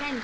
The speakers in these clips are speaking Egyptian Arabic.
هاني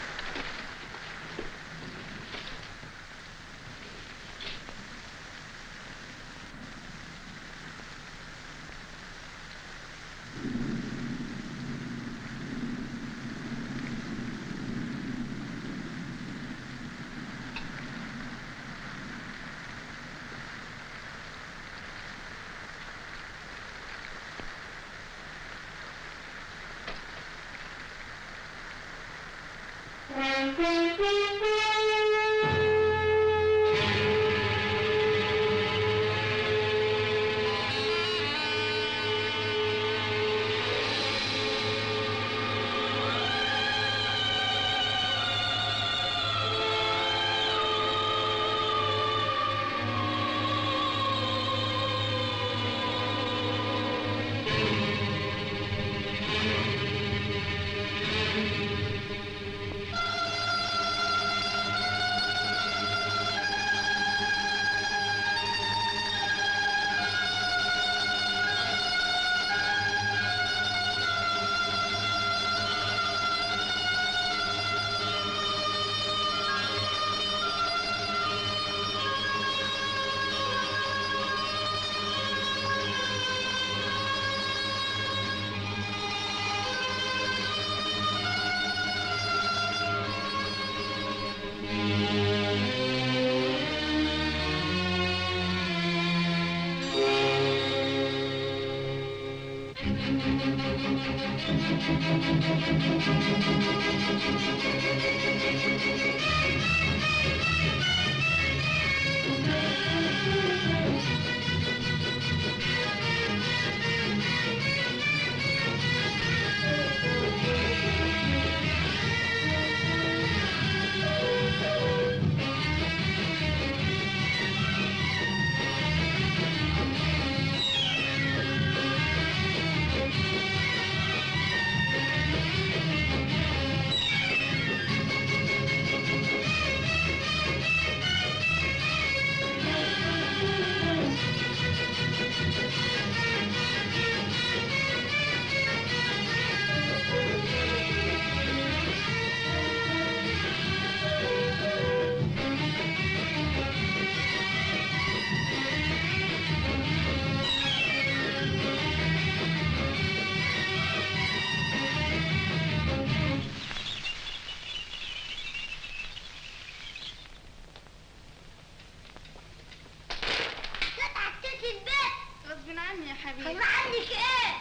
لا تعتقي البيت غصب عني يا حبيبي غصب عنك ايه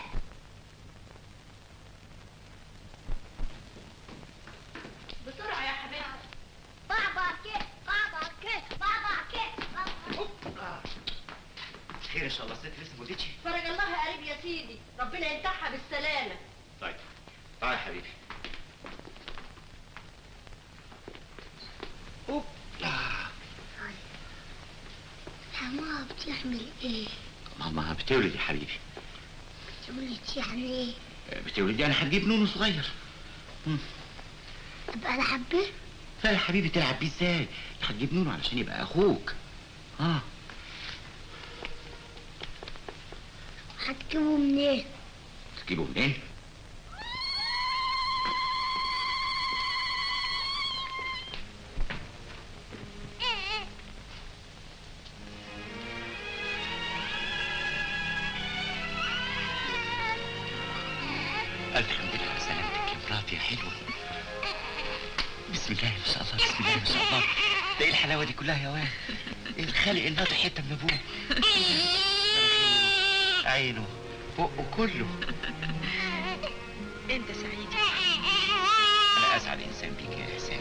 بسرعة يا حبيبي بابا كيف بابا كيف بابا كيف بابا خير ان شاء الله الست لسه ما جيتش فرج الله قريب يا سيدي ربنا ينتحها بالسلامة طيب تعال يا حبيبي اوب لا ماما بتعمل ايه ماما بتولد يا حبيبي تقولي يعني ايه بتولد يعني هتجيب نونو صغير ابقى انا حبيه لا يا حبيبي تلعب بيه ازاي هتجيب نونو علشان يبقى اخوك اه هتجيبه منين تجيبه منين ألف حمد لله على سلامتك يا مراتي يا حلوة بسم الله ما شاء الله بسم الله ما شاء الله ده ايه الحلاوة دي كلها يا واد الخالق الناطق حتة من ابوه عينه بقه كله انت سعيد انا اسعد انسان بيك يا احسان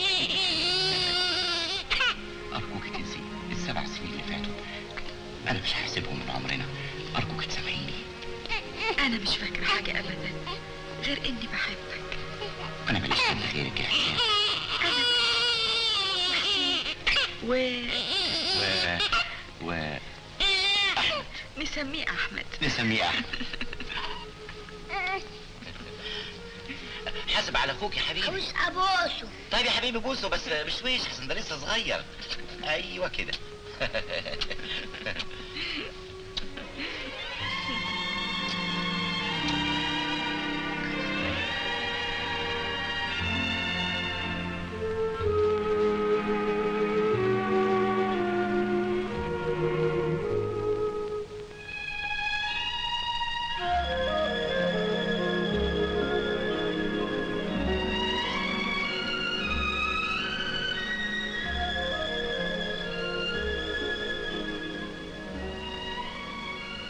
ارجوك تنسي السبع سنين اللي فاتوا انا مش هحسبهم من عمرنا ارجوك تسامحيني انا مش فاكرة حاجة ابدا غير اني بحبك انا ماليش حد غيرك يا احسان و و و نسميه احمد نسميه احمد حاسب على اخوك يا حبيبي عاوز ابوسه طيب يا حبيبي بوسه بس بشويش عشان ده لسه صغير ايوه كده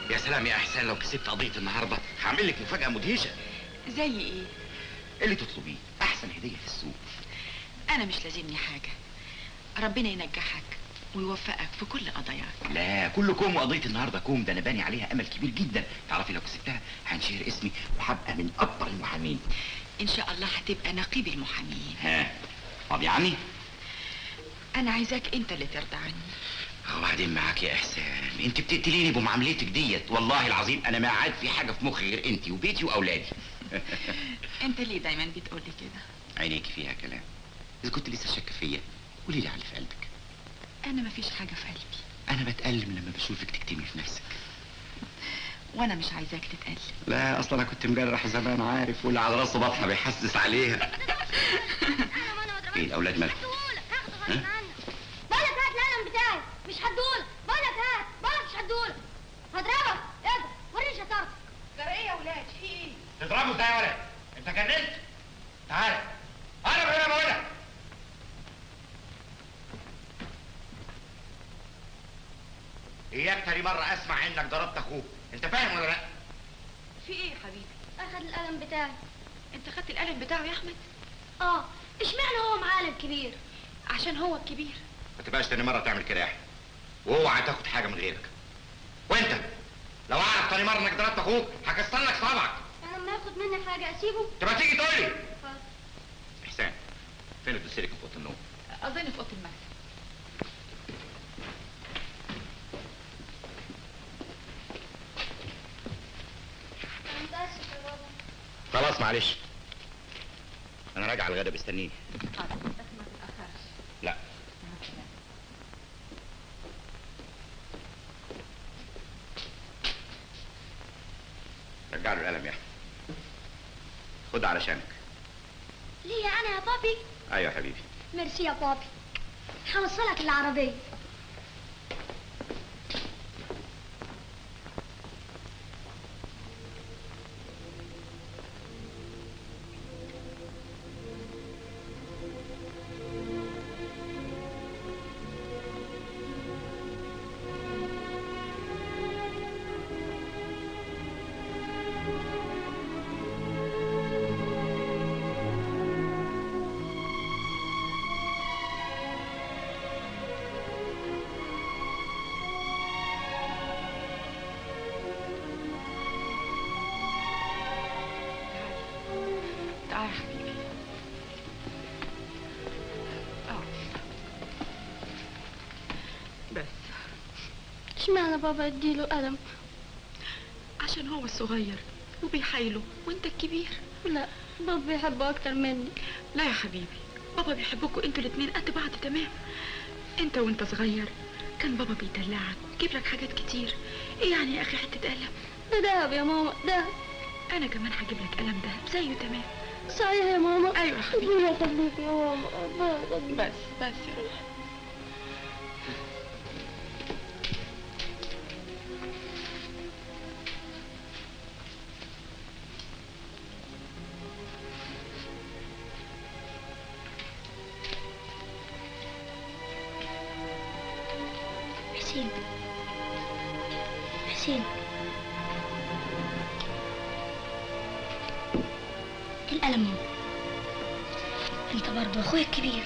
يا سلام يا احسان لو كسبت قضيه النهارده هعمل لك مفاجاه مدهشه زي ايه اللي تطلبيه احسن هديه في السوق انا مش لازمني حاجه ربنا ينجحك ويوفقك في كل قضاياك لا كل كوم وقضيه النهارده كوم ده انا باني عليها امل كبير جدا تعرفي لو كسبتها هنشهر اسمي وهبقى من ابطل المحامين ان شاء الله هتبقى نقيب المحامين ها طب يعني انا عايزاك انت اللي ترضى عني وبعدين معاك يا احسان انت بتقتليني بمعاملتك ديت والله العظيم انا ما عاد في حاجه في مخي غير انت وبيتي واولادي انت ليه دايما بتقولي كده عينيك فيها كلام اذا كنت لسه شاكه فيا قولي لي على اللي في قلبك انا مفيش حاجه في قلبي انا بتألم لما بشوفك تكتمي في نفسك وانا مش عايزاك تتقلب لا اصلا انا كنت مجرح زمان عارف واللي على راسه بطحه بيحسس عليها ايه الاولاد مالك ها؟ بقولك هات القلم بتاعي مش هدولك بقولك هات بقولك مش هدولك هضربك اقدر وريني شطارتك جرى ايه يا ولاد في ايه تضربه ازاي يا ولد انت جننت تعال انا هنا بقول لك اياك تاني مرة اسمع انك ضربت اخوك انت فاهم ولا لا في ايه يا حبيبي اخد القلم بتاعي انت خدت القلم بتاعه يا احمد اه اشمعنى هو معاه قلم كبير عشان هو الكبير ما تبقاش تاني مرة تعمل كده يا احمد واوعى تاخد حاجة من غيرك وانت لو اعرف تاني مرة انك ضربت اخوك هكسر لك صابعك انا لما ياخد مني حاجه اسيبه تبقى تيجي تقول لي حاضر. احسان فين الدوسيرك في اوضه النوم اظن في اوضه المكتب انا متاسف يا بابا خلاص معلش انا راجع على الغدا بيستنيني حاضر بس ما تتاخرش لا مع السلامة. رجع له القلم يا احمد خد علشانك ليه انا يا بابي ايوه يا حبيبي ميرسي يا بابي هوصلك العربيه تعال تعال يا حبيبي اه بس اشمعنى بابا اديله قلم عشان هو الصغير وبيحايله وانت الكبير لا بابا بيحبه اكتر مني لا يا حبيبي بابا بيحبكوا انتوا الاتنين قد بعض تمام انت وانت صغير كان بابا بيدلعك ويجيب لك حاجات كتير ايه يعني يا اخي حته قلم ده دهب يا ماما دهب انا كمان هجيب لك قلم دهب زيه تمام صحيح يا ماما ايوه يا حبيبي ربنا يخليك يا ماما ربنا يخليك. بس بس يا روحي حسين حسين القلم اهو انت برضه اخويا الكبير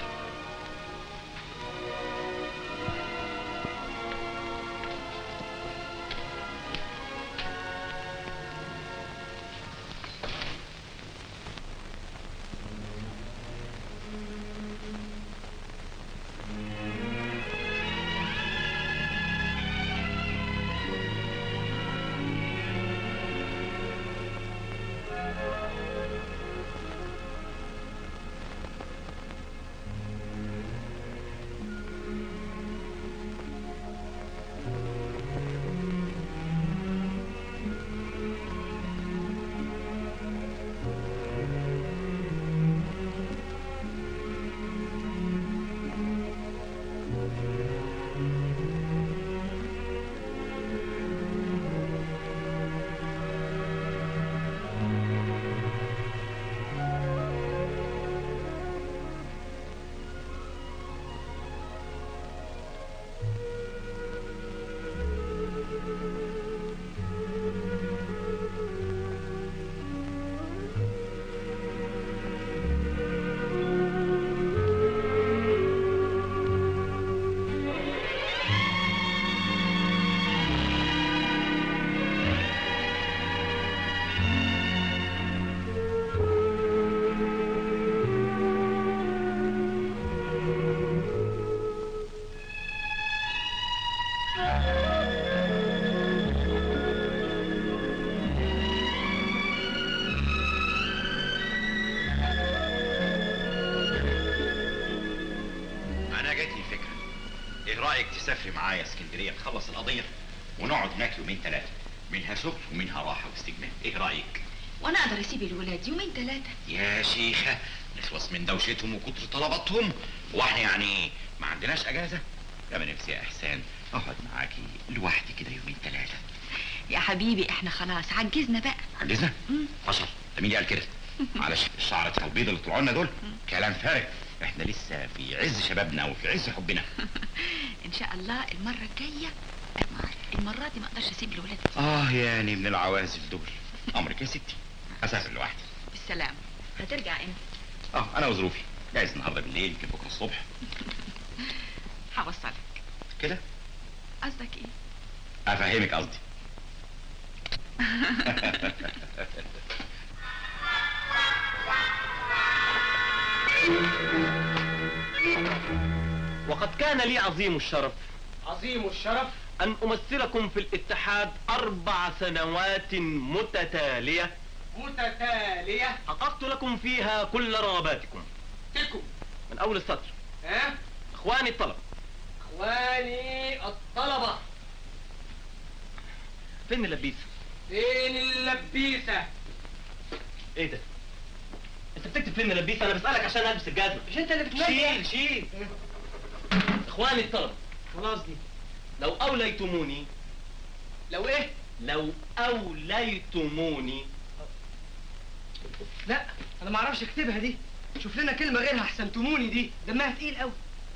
انا جات لي فكره ايه رايك تسافري معايا اسكندريه تخلص القضيه ونقعد هناك يومين ثلاثه منها شغل ومنها راحه واستجمام ايه رايك وانا اقدر اسيب الولاد يومين ثلاثه يا شيخه نخلص من دوشتهم وكتر طلباتهم واحنا يعني ايه ما عندناش اجازه يا ما نفسي يا احسان اقعد معاكي لوحدي كده يومين ثلاثه يا حبيبي احنا خلاص عجزنا بقى عجزنا مم. حصل ده مين اللي قال كده معلش الشعرة البيض اللي طلعوا لنا دول كلام فارغ احنا لسه في عز شبابنا وفي عز حبنا ان شاء الله المره الجايه المره دي ما اقدرش اسيب الولاد اه يعني من العوازل دول امرك يا ستي اسافر لوحدي بالسلامه هترجع امتى اه انا وظروفي جايز النهارده بالليل يمكن بكره الصبح هوصلك كده قصدك ايه افهمك قصدي وقد كان لي عظيم الشرف عظيم الشرف أن أمثلكم في الاتحاد أربع سنوات متتالية متتالية حققت لكم فيها كل رغباتكم تكم من أول السطر ها إخواني الطلبة اخواني الطلبة فين اللبيسة؟ فين اللبيسة إيه ده؟ أنت بتكتب فين اللبيسة؟ أنا بسألك عشان ألبس الجزمة مش انت اللي بتنادي شيل شيل إخواني الطلبة خلاص دي لو أوليتموني لو ايه لو أوليتموني لا انا ما اعرفش اكتبها دي شوف لنا كلمة غيرها احسن تموني دي دمها تقيل قوي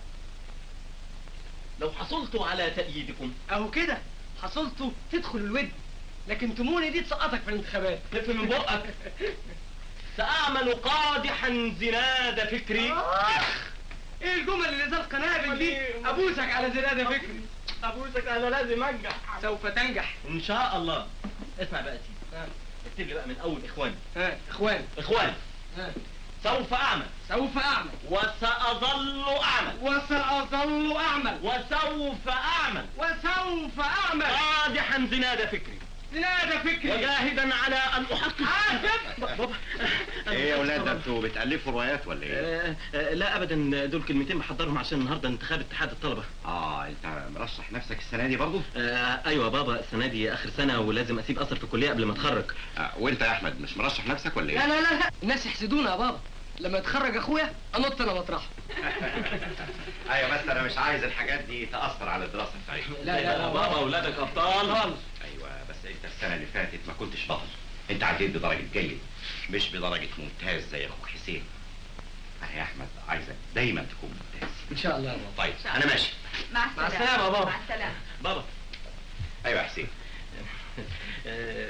لو حصلت على تأييدكم اهو كده حصلته تدخل الود لكن تموني دي تسقطك في الانتخابات لف من بقك سأعمل قادحا زناد فكري آخ! ايه الجمل اللي زي القنابل دي ابوسك على زنادة فكري أبوسك أنا لازم أنجح سوف تنجح إن شاء الله اسمع بقى يا سيدي ها اكتب لي بقى من أول إخواني ها اخوان إخواني ها سوف أعمل سوف اعمل وسأظل أعمل وسأظل اعمل وسوف أعمل وسوف اعمل قادحا زناد فكري زنادة فكري وجاهدا على أن أحقق عازف! بابا ايه يا ولاد ده انتوا بتالفوا روايات ولا ايه؟ آه، آه، لا ابدا دول كلمتين بحضرهم عشان النهارده انتخاب اتحاد الطلبه اه انت مرشح نفسك السنه دي برضه؟ آه ايوه بابا السنه دي اخر سنه ولازم اسيب اثر في الكليه قبل ما اتخرج آه وانت يا احمد مش مرشح نفسك ولا لا ايه؟ لا لا لا الناس يحسدونا يا بابا لما يتخرج اخويا انط انا مطرحه ايوه بس انا مش عايز الحاجات دي تاثر على الدراسه بتاعتي لا لا لا بابا اولادك ابطال خالص ايوه بس انت السنه اللي فاتت ما كنتش بطل انت عديت بدرجه جيد مش بدرجه ممتاز زي اخوك حسين انا يا احمد عايزك دايما تكون ممتاز ان شاء الله يا بابا طيب انا ماشي مع مع السلامة يا بابا. مع السلامه بابا ايوه يا حسين آه،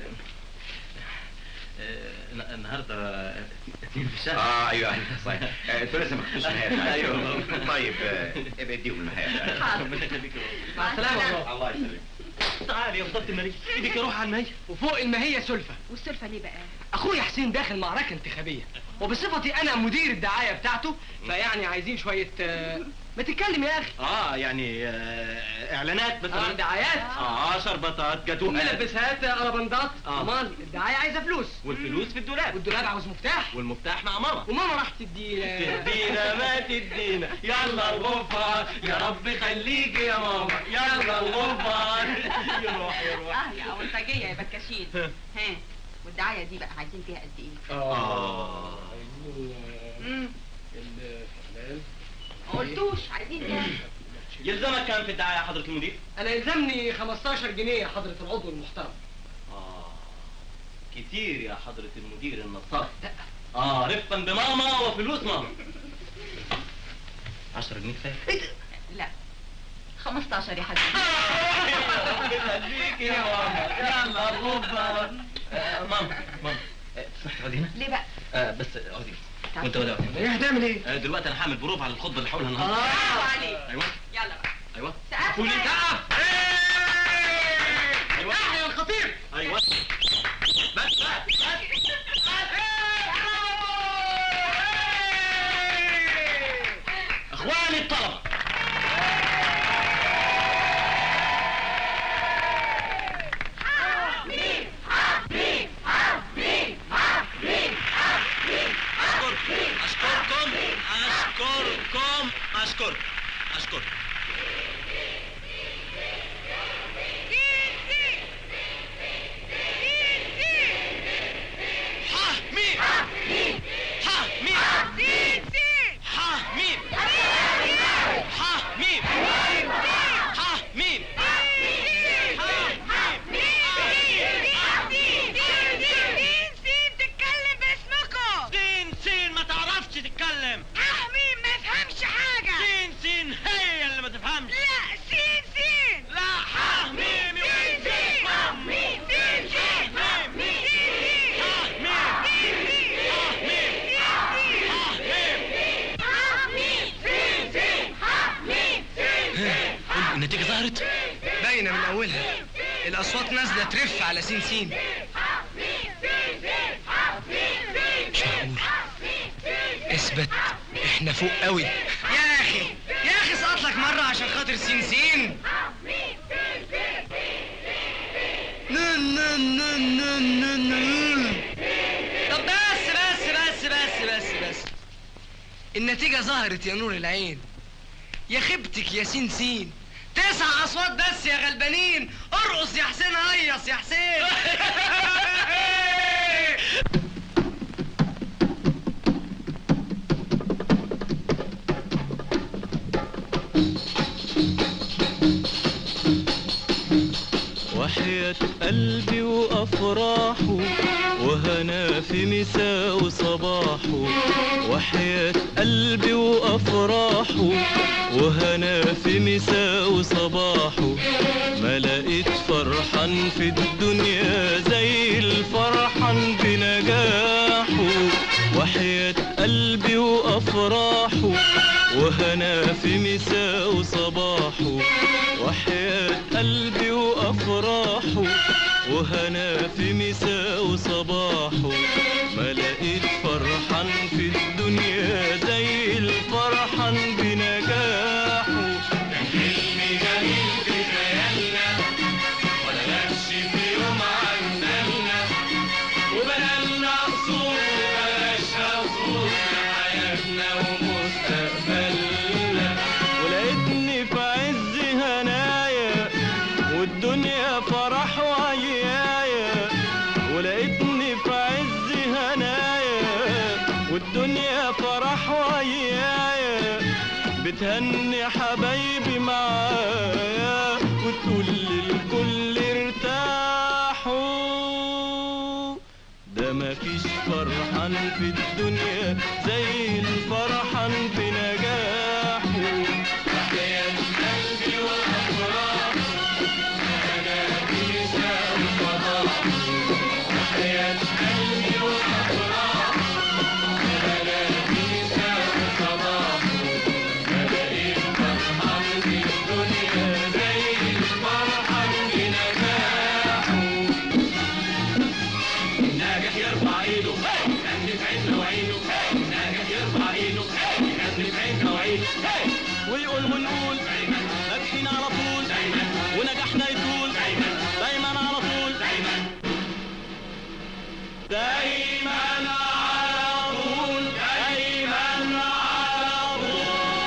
آه، النهارده اثنين في الشهر اه ايوه ايوه صحيح آه، انتوا لسه ما خدتوش المهاية أيوة. طيب آه، ابقى اديهم المهاية ربنا يخليك يا مع السلامه يا بابا الله يسلمك بابا تعالي يا فضلت النبي ايدك اروح على المية وفوق الماهيه سلفه والسلفه ليه بقى اخويا حسين داخل معركه انتخابيه وبصفتي انا مدير الدعايه بتاعته فيعني عايزين شويه آه، ما تتكلم يا اخي اه يعني آه اعلانات مثلا آه، دعايات اه شربطات جاتوه ملبسات قربندات آه. امال الدعايه عايزه فلوس والفلوس في الدولاب والدولاب عاوز مفتاح والمفتاح مع ماما وماما راح تدينا تدينا ما تدينا يلا الغفار يا رب خليك يا ماما يلا الغفار يروح يروح اه يا اولطاجيه يا بكاشين ها والدعايه دي بقى عايزين فيها قد ايه آه. امم الفنان ما قلتوش عايزين كام يلزمك كام في الدعاية يا حضرة المدير؟ انا يلزمني 15 جنيه يا حضره العضو المحترم آه كتير يا حضرة المدير النصاب اه رفقا بماما وفلوس ماما 10 جنيه كفايه لا 15 يا حبيبي خليك يا ماما يلا الغفار آه، ماما ماما آه، تسمحي تقعدي هنا؟ ليه بقى آه بس اقعدي وانت ولا اقعدي ايه هتعمل ايه؟ آه، دلوقتي انا هعمل بروف على الخطبه اللي هقولها النهارده برافو عليك ايوه يلا بقى ايوه سقف قولي بقى. سقف ايوه يا الخطيب ايوه بس بس بس اخواني الطلبه ظهرت باينه من اولها الاصوات نازله ترف على سين سين مش معقول اثبت احنا فوق قوي يا اخي يا اخي اسقط لك مره عشان خاطر سين سين نن نن نن نن نن نن. طب بس بس بس بس بس بس النتيجة ظهرت يا نور العين يا خيبتك يا سين سين تسع أصوات بس يا غلبانين ارقص يا حسين هيص يا حسين وحياة قلبي وأفراحه وهنا في مساء وصباحه وحياة قلبي وأفراحه وهنا في مساء وصباحه ما لقيت فرحان في الدنيا زي الفرحان بنجاحه وحياة قلبي وأفراحه وهنا في مساء وصباحه وحياة قلبي وأفراحه وهنا في مساء وصباحه ما لقيت فرحان في الدنيا زي الفرحان بنجاحه حلمي جميل في خيالنا ولا نفس في يوم عندنا وبنالنا قصور وبلاش قصور لحياتنا ومستقبلنا ولقيتني في عز هنايا والدنيا فرح وعيايا ولقيتني في عز هنايا والدنيا فرح وعيايا بتهني حبايبي معايا وتقول للكل ارتاحوا ده مفيش فرحان في الدنيا زي الفرحان بنجاحه وحياة قلبي وأفراح أنا في مساء وصباح وحياة قلبي وأفراح أنا في مساء وصباح ما بقيت فرحان في الدنيا زي الفرحان بنجاحه ناجح يرفع ايده يغني في عيننا وعينه ناجح يرفع ايده يغني في عيننا وعينه ويقول ونقول دايما ناجحين على طول دايما ونجاحنا يطول دايما دايما على طول دايما دايما على طول دايما على طول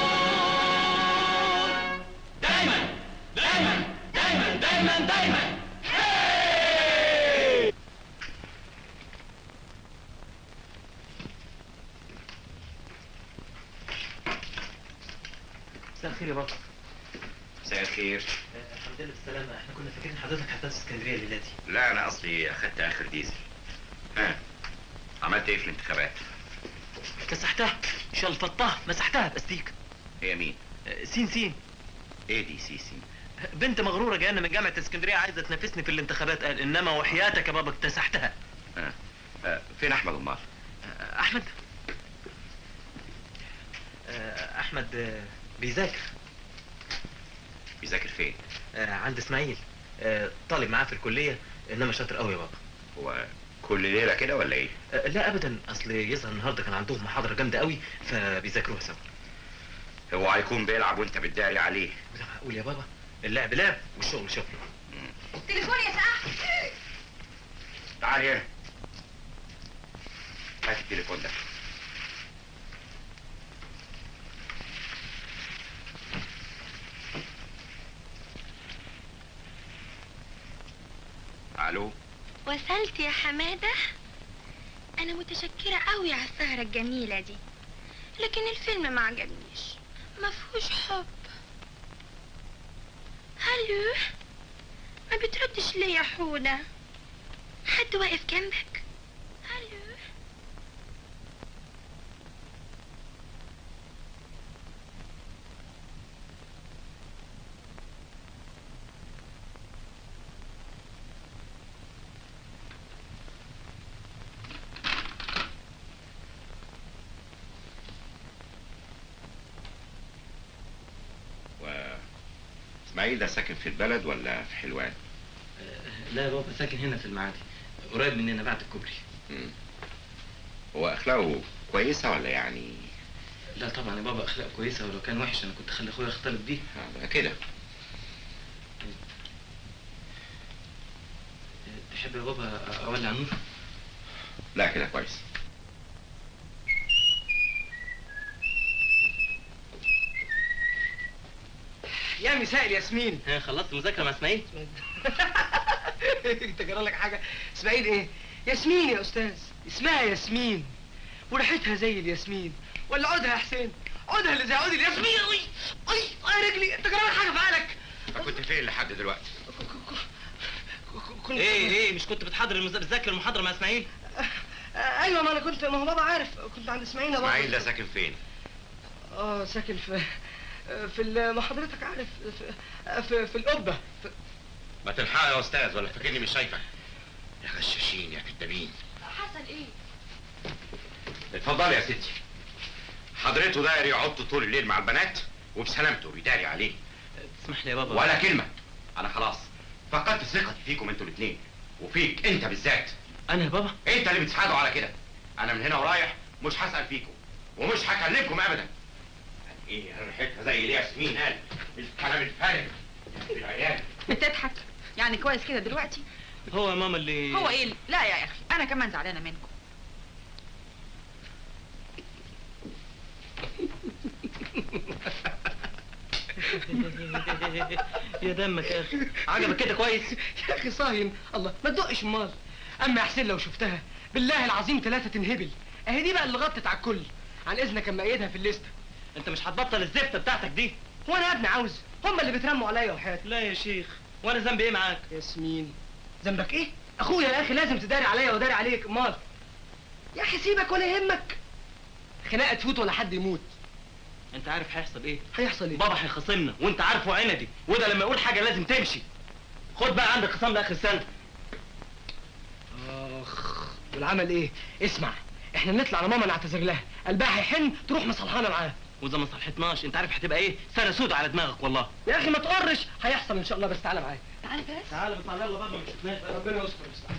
دايما دايما دايما دايما دايما مساء الخير يا بابا مساء الخير الحمد لله بالسلامة احنا كنا فاكرين حضرتك هتنزل اسكندرية الليلة دي لا انا اصلي اخدت اخر ديزل ها عملت ايه في الانتخابات كسحتها شلفطتها مسحتها باستيك هي مين سين سين ايه دي سي سي بنت مغرورة جاية من جامعة اسكندرية عايزة تنافسني في الانتخابات قال انما وحياتك يا بابا اكتسحتها ها آه، فين احمد امال احمد احمد بيذاكر بيذاكر فين عند اسماعيل طالب معاه في الكلية انما شاطر قوي يا بابا هو كل ليله كده ولا ايه آه، لا ابدا اصل يظهر النهارده كان عندهم محاضره جامده قوي فبيذاكروها سوا هو هيكون بيلعب وانت بتداري عليه وده معقول يا بابا اللعب لعب والشغل شغل تليفون يا سعاد تعال هنا هات التليفون ده الو وصلت يا حمادة أنا متشكرة قوي على السهرة الجميلة دي لكن الفيلم ما عجبنيش ما فيهوش حب هلو ما بتردش ليه يا حودة حد واقف جنبك هلو اسماعيل ده ساكن في البلد ولا في حلوان؟ لا يا بابا ساكن هنا في المعادي قريب مننا بعد الكوبري مم. هو اخلاقه كويسه ولا يعني لا طبعا يا بابا اخلاق كويسه ولو كان وحش انا كنت اخلي اخويا يختلط بيه آه، ده كده تحب يا بابا اولع النور لا كده كويس يا مساء الياسمين ها خلصت مذاكره مع اسماعيل انت جرى لك حاجه اسماعيل ايه ياسمين يا استاذ اسمها ياسمين وريحتها زي الياسمين ولا عودها يا حسين عودها اللي زي عود الياسمين اي اي اي رجلي انت جرى لك حاجه في عقلك فكنت فين لحد دلوقتي؟ كنت ايه ايه مش كنت بتحضر المز... بتذاكر المحاضره مع اسماعيل آه، ايوه ما انا كنت ما هو بابا عارف كنت عند اسماعيل يا بابا اسماعيل ده ساكن فين؟ اه ساكن في في ال- ما حضرتك عارف في في, في القبه في ما تلحق يا استاذ ولا فاكرني مش شايفك يا غشاشين يا كدابين حصل ايه اتفضلي يا ستي حضرته داير يقعد طول الليل مع البنات وبسلامته بيداري عليه تسمح لي يا بابا ولا كلمه انا خلاص فقدت ثقتي فيكم انتوا الاثنين وفيك انت بالذات انا يا بابا انت اللي بتساعدوا على كده انا من هنا ورايح مش هسال فيكم ومش هكلمكم ابدا ايه ريحتها زي الياسمين قال الكلام الفارغ يا العيال بتضحك يعني كويس كده دلوقتي هو يا ماما اللي هو ايه لا يا اخي انا كمان زعلانه منكم يا دمك يا اخي عجبك كده كويس يا اخي صايم الله ما تدقش امال اما يا حسين لو شفتها بالله العظيم ثلاثه تنهبل اهي دي بقى اللي غطت على الكل عن اذنك اما ايدها في الليسته انت مش هتبطل الزفته بتاعتك دي هو انا يا ابني عاوز هم اللي بيترموا عليا وحياتي لا يا شيخ وانا ذنبي ايه معاك ياسمين ذنبك ايه اخويا يا اخي لازم تداري عليا وداري عليك امال يا اخي سيبك ولا يهمك خناقه تفوت ولا حد يموت انت عارف هيحصل ايه هيحصل ايه بابا هيخاصمنا وانت عارفه عندي وده لما يقول حاجه لازم تمشي خد بقى عندك خصام لاخر السنه اخ والعمل ايه اسمع احنا نطلع لماما نعتذر لها قلبها هيحن تروح مصلحانه معاه واذا ما صلحتناش انت عارف هتبقى ايه سنه سودة على دماغك والله يا اخي ما تقرش هيحصل ان شاء الله بس تعالى معايا تعالى بس تعالى بس على يلا بابا مش شفناش ربنا يستر بس تعالى.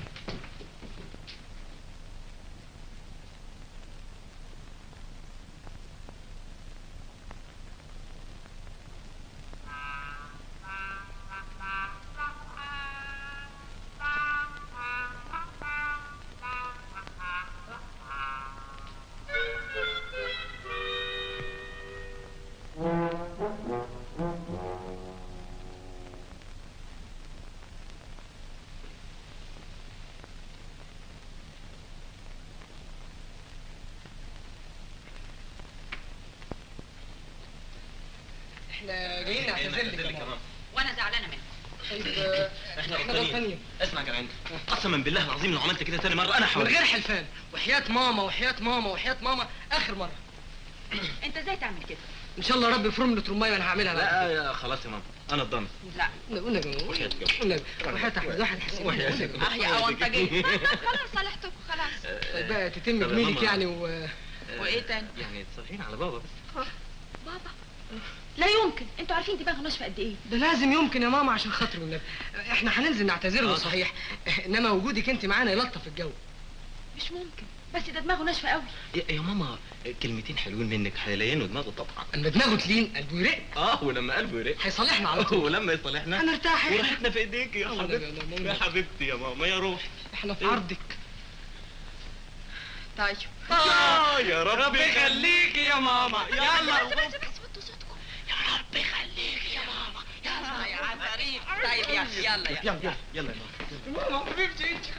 احنا جايين نعتذر لك يا ماما وانا زعلانه منك طيب آه، احنا احنا غلطانين غلطانين اسمع يا جدعان قسما بالله العظيم لو عملت كده تاني مره انا من حاولت غير حلفان وحياة ماما وحياة ماما وحياة ماما اخر مرة انت ازاي تعمل كده ان شاء الله رب يفرم لي ترمايه وانا هعملها لا بعد يا خلاص يا ماما انا الضامن لا كده والنبي وحياة والنبي وحياة احمد واحد حسين وحياة اه يا اونطجيه خلاص صالحتكم خلاص طيب بقى تتم طب يا جميلك ماما. يعني و وايه تاني يعني تصالحين على بابا بس بابا لا يمكن انتوا عارفين دماغه ناشفه قد ايه ده لازم يمكن يا ماما عشان خاطر النبي احنا هننزل نعتذر له آه. صحيح انما وجودك انت معانا يلطف الجو مش ممكن بس ده دماغه ناشفه قوي يا, يا ماما كلمتين حلوين منك هيلينوا دماغه طبعا اما دماغه تلين قلبه يرق اه ولما قلبه يرق هيصلحنا على طول ولما يصالحنا هنرتاح احنا وراحتنا في ايديك يا الله حبيبتي لا لا لا يا حبيبتي يا ماما يا روحي احنا في عرضك طيب اه يا رب يخليكي يا ماما يلا بس بس بس وطوا صوتكم يا رب يخليك يا ماما يلا يا عفاريت طيب يلا يلا يلا يلا يلا يا ماما ماما حبيبتي انت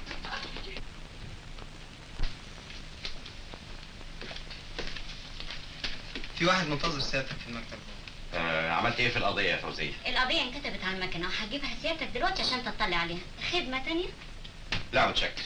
في واحد منتظر سيادتك في المكتب آه عملت ايه في القضيه يا فوزيه القضية انكتبت على المكنة وهجيبها سيادتك دلوقتي عشان تطلع عليها خدمة تانية لا متشكر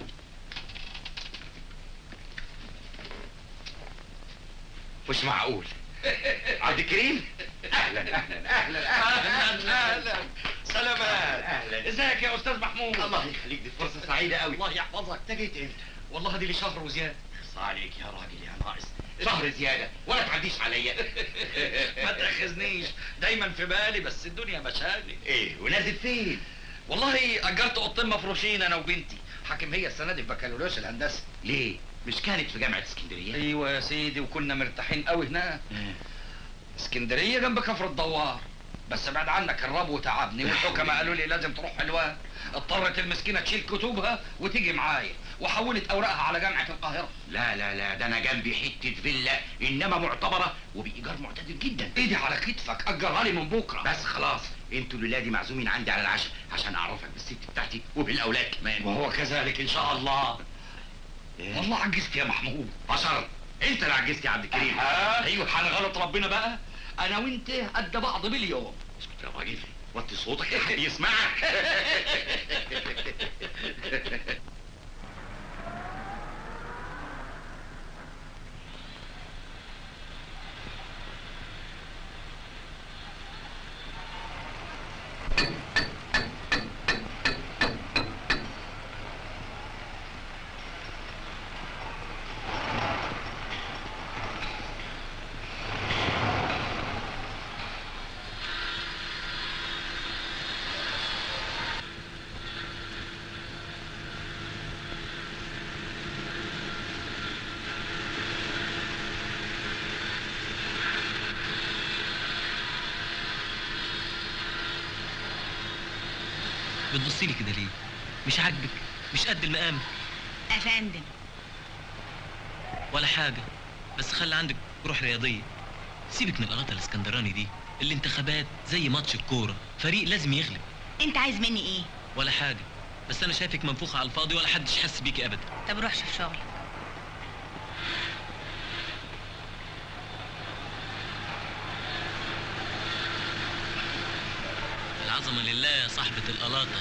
مش معقول عبد الكريم اهلا اهلا اهلا اهلا اهلا سلامات اهلا ازيك يا استاذ محمود الله يخليك دي فرصه سعيده قوي الله يحفظك انت جيت امتى والله دي لي شهر وزياده اخص عليك يا راجل يا ناقص شهر زياده ولا تعديش عليا ما تاخذنيش دايما في بالي بس الدنيا مشاغل ايه ونازل فين والله اجرت اوضتين مفروشين انا وبنتي حاكم هي السنه دي في بكالوريوس الهندسه ليه مش كانت في جامعه اسكندريه ايوه يا سيدي وكنا مرتاحين قوي هناك اسكندريه جنب كفر الدوار بس بعد عنك الربو تعبني والحكماء قالوا لي لازم تروح حلوان اضطرت المسكينه تشيل كتبها وتيجي معايا وحولت اوراقها على جامعه القاهره لا لا لا ده انا جنبي حته فيلا انما معتبره وبايجار معتدل جدا ايدي على كتفك اجرها لي من بكره بس خلاص انتوا الولادي معزومين عندي على العشاء عشان اعرفك بالست بتاعتي وبالاولاد كمان وهو كذلك ان شاء الله إيه؟ والله عجزت يا محمود بشر انت اللي عجزت يا عبد الكريم آه. ايوه هنغلط ربنا بقى انا وانت قد بعض باليوم اسكت يا راجل وطي صوتك يا حد يسمعك بتبصي لي كده ليه مش عاجبك مش قد المقام افندم ولا حاجه بس خلي عندك روح رياضيه سيبك من القلاطه الاسكندراني دي الانتخابات زي ماتش الكوره فريق لازم يغلب انت عايز مني ايه ولا حاجه بس انا شايفك منفوخه على الفاضي ولا حدش حس بيكي ابدا طب روح شوف شغلك العظمه لله يا صاحبه القلاطه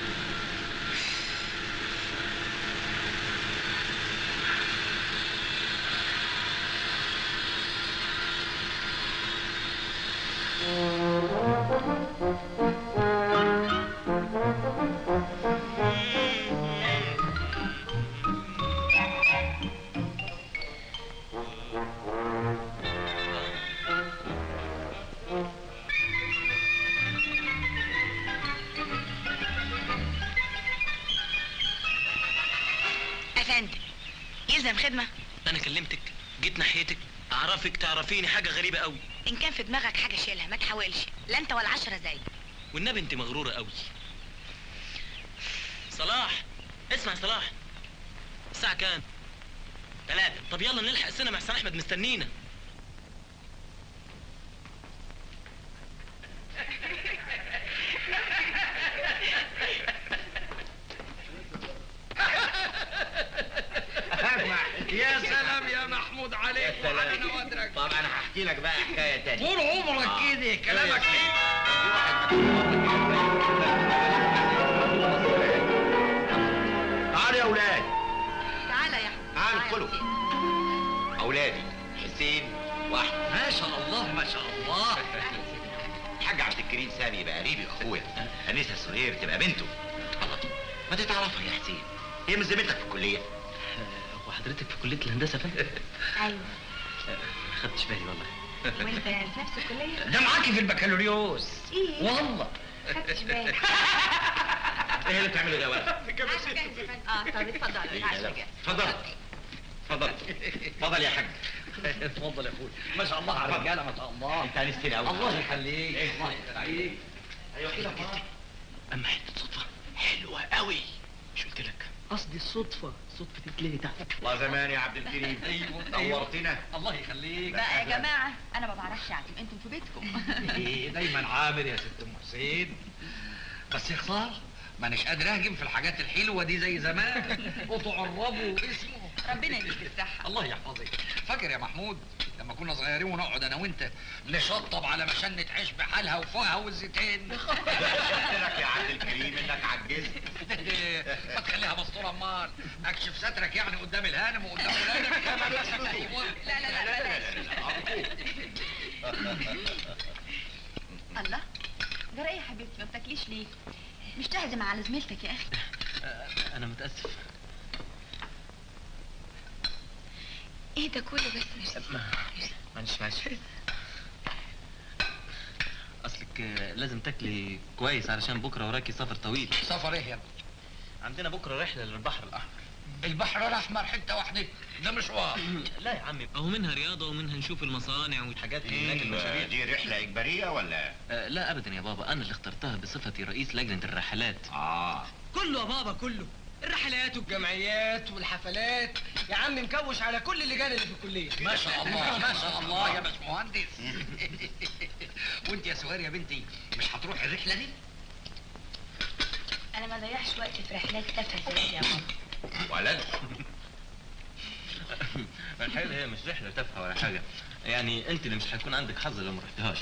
افندم يلزم خدمه انا كلمتك جيت ناحيتك اعرفك تعرفيني حاجه غريبه قوي ان كان في دماغك حاجه شيلها ما تحاولش لا انت ولا عشرة زي والنبي انت مغروره قوي صلاح اسمع يا صلاح الساعه كام ثلاثة طب يلا نلحق السينما احسن احمد مستنينا يا سلام يا محمود عليك وعلى نوادرك طب انا هحكي لك بقى حكايه تانية طول عمرك آه. كده كلامك إيه؟ حلو في واحد تعالوا يا اولاد تعالى يا احمد تعالوا ادخلوا اولادي حسين واحمد ما شاء الله ما شاء الله الحاج عبد الكريم سامي يبقى قريبي واخويا انسه سهير تبقى بنته الله ما تتعرفها يا حسين هي من زميلتك في الكليه هو حضرتك في كليه الهندسه يا فندم ايوه ما خدتش بالي والله وانت في نفس الكليه ده معاكي في البكالوريوس ايه والله خدتش بالك ايه اللي بتعمله ده يا ولد اه طب اتفضل العشاء جاهز. اتفضل اتفضل اتفضل يا حاج اتفضل يا اخويا ما شاء الله على الرجاله ما شاء الله انت انستني قوي الله يخليك الله يخليك ايوه كده اما حته صدفه حلوه قوي مش قلت لك قصدي الصدفه صدفه تتلهي تحت الله زمان يا عبد الكريم ايوه نورتنا الله يخليك بقى يا جماعه انا ما بعرفش اعزم انتم في بيتكم ايه دايما عامر يا ست ام حسين بس يا خساره مانيش قادر اهجم في الحاجات الحلوه دي زي زمان وتعربوا اسمه ربنا يديك الصحه الله يحفظك فاكر يا محمود لما كنا صغيرين ونقعد انا وانت نشطب على مشنة عيش بحالها وفوقها والزيتين لك يا عبد الكريم انك عجزت ما تخليها مستوره امال اكشف سترك يعني قدام الهانم وقدام الهانم ملوش لزوم. لا لا لا بلاش الله جرى ايه يا حبيبتي ما بتاكليش ليه مش تعزم على زميلتك يا اخي انا متاسف ايه ده كله بس ما- معلش معلش اصلك آه، لازم تاكلي كويس علشان بكره وراكي سفر طويل سفر ايه يا ابني عندنا بكره رحله للبحر الاحمر البحر الاحمر حته واحده ده مشوار لا يا عمي اهو منها رياضه ومنها نشوف المصانع والحاجات اللي هناك المشاريع دي رحلة إجبارية ولا؟ آه لا ابدا يا بابا انا اللي اخترتها بصفتي رئيس لجنه الرحلات آه كله يا بابا كله الرحلات والجمعيات والحفلات يا عم مكوش على كل اللجان اللي في الكليه ما شاء الله ما شاء الله يا باشمهندس وانت يا سوار يا بنتي مش هتروح الرحله دي انا ما ضيعش وقت في رحلات تافهه زي دي يا بابا ولد الحقيقه هي مش رحله تافهه ولا حاجه يعني انت اللي مش هيكون عندك حظ لو ما رحتهاش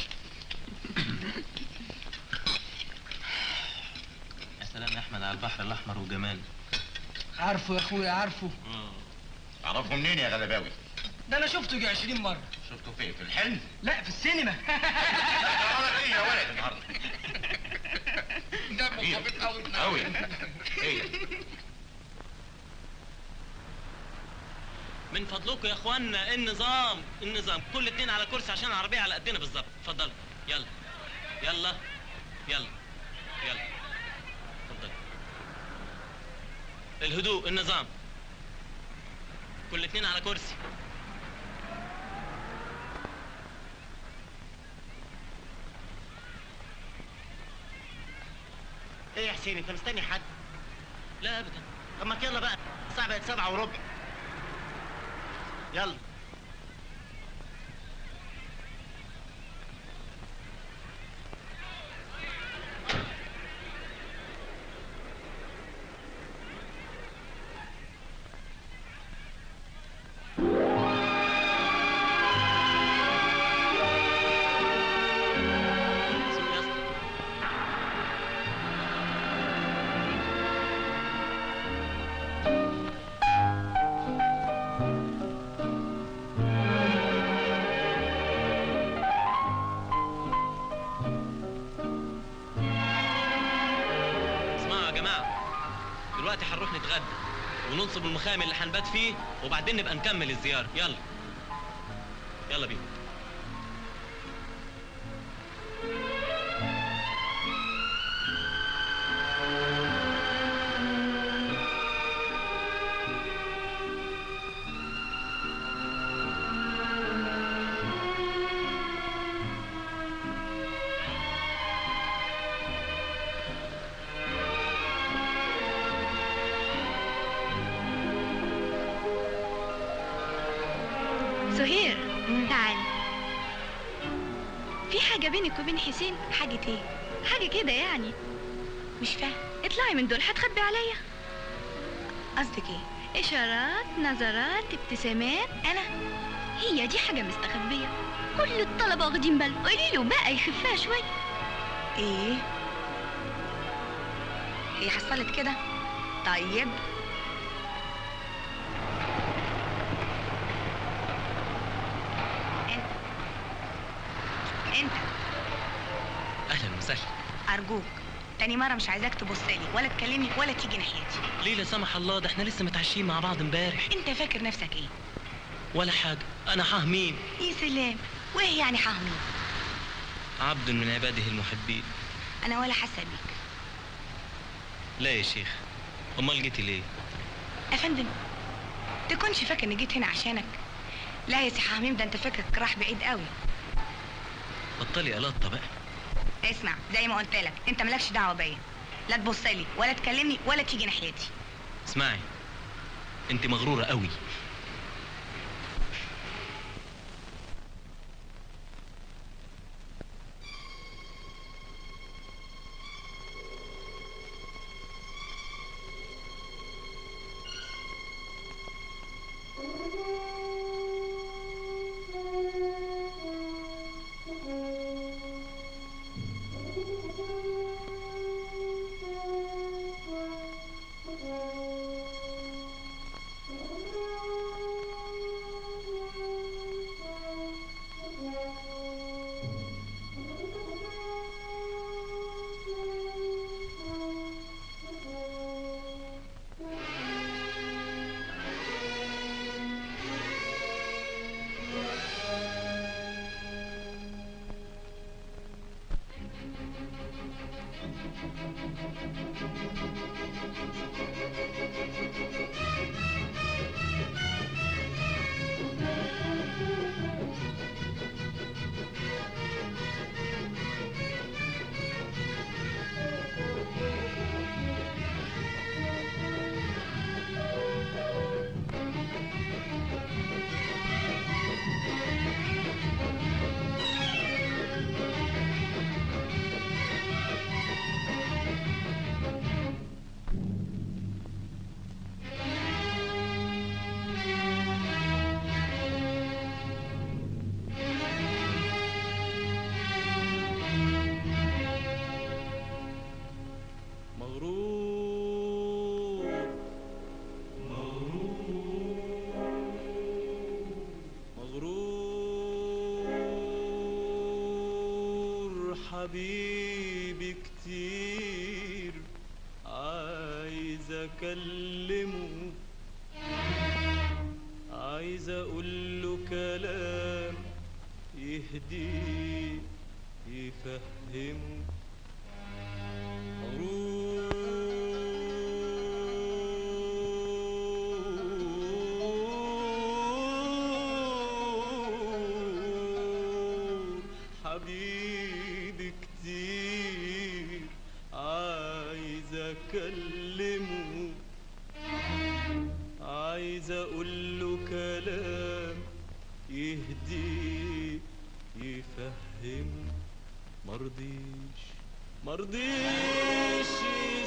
يا سلام يا احمد على البحر الاحمر وجمال عارفه يا اخويا عارفه تعرفه منين يا غلباوي؟ ده انا شفته يجي 20 مره شفته فين؟ في الحلم؟ لا في السينما تعرف ايه يا ولد النهارده؟ ده مرتبط قوي قوي ايه؟ من فضلكم يا اخوانا النظام النظام كل اتنين على كرسي عشان العربيه على قدنا بالظبط اتفضلوا يلا يلا يلا يلا اتفضل الهدوء النظام كل اتنين على كرسي ايه يا حسين انت مستني حد لا ابدا طب ما يلا بقى الساعه بقت سبعة وربع يلا سيبوا يا اسطى. اسمعوا يا جماعه دلوقتي هنروح نتغدى وننصب المخيم اللي هنبات فيه وبعدين نبقى نكمل الزياره يلا يلا بينا سهير تعالي في حاجة بينك وبين حسين حاجة ايه؟ حاجة كده يعني مش فاهم اطلعي من دول هتخبي عليا قصدك ايه؟ اشارات نظرات ابتسامات انا هي دي حاجة مستخبية كل الطلبة واخدين بالهم قولي له بقى يخفها شوية ايه؟ هي حصلت كده؟ طيب انت انت اهلا وسهلا ارجوك تاني مرة مش عايزاك تبص لي ولا تكلمني ولا تيجي ناحيتي ليه لا سمح الله ده احنا لسه متعشين مع بعض امبارح انت فاكر نفسك ايه ولا حاجه انا حاه مين يا سلام وايه يعني حامي عبد من عباده المحبين انا ولا حاسه بيك لا يا شيخ امال جيتي ليه افندم تكونش فاكر اني جيت هنا عشانك لا يا سي حميم ده انت فكرك راح بعيد قوي بطلي قلاطه بقى اسمع زي ما قلت لك انت مالكش دعوه بيا لا تبص لي ولا تكلمني ولا تيجي ناحيتي اسمعي انت مغروره قوي Thank you. حبيبي كتير عايز اكلمه عايز اقول له كلام يهديه يفهمه مغرور حبيبي كتير عايز اكلمه عايز اقول له كلام يهديه يفهمه مرضيش مرضيش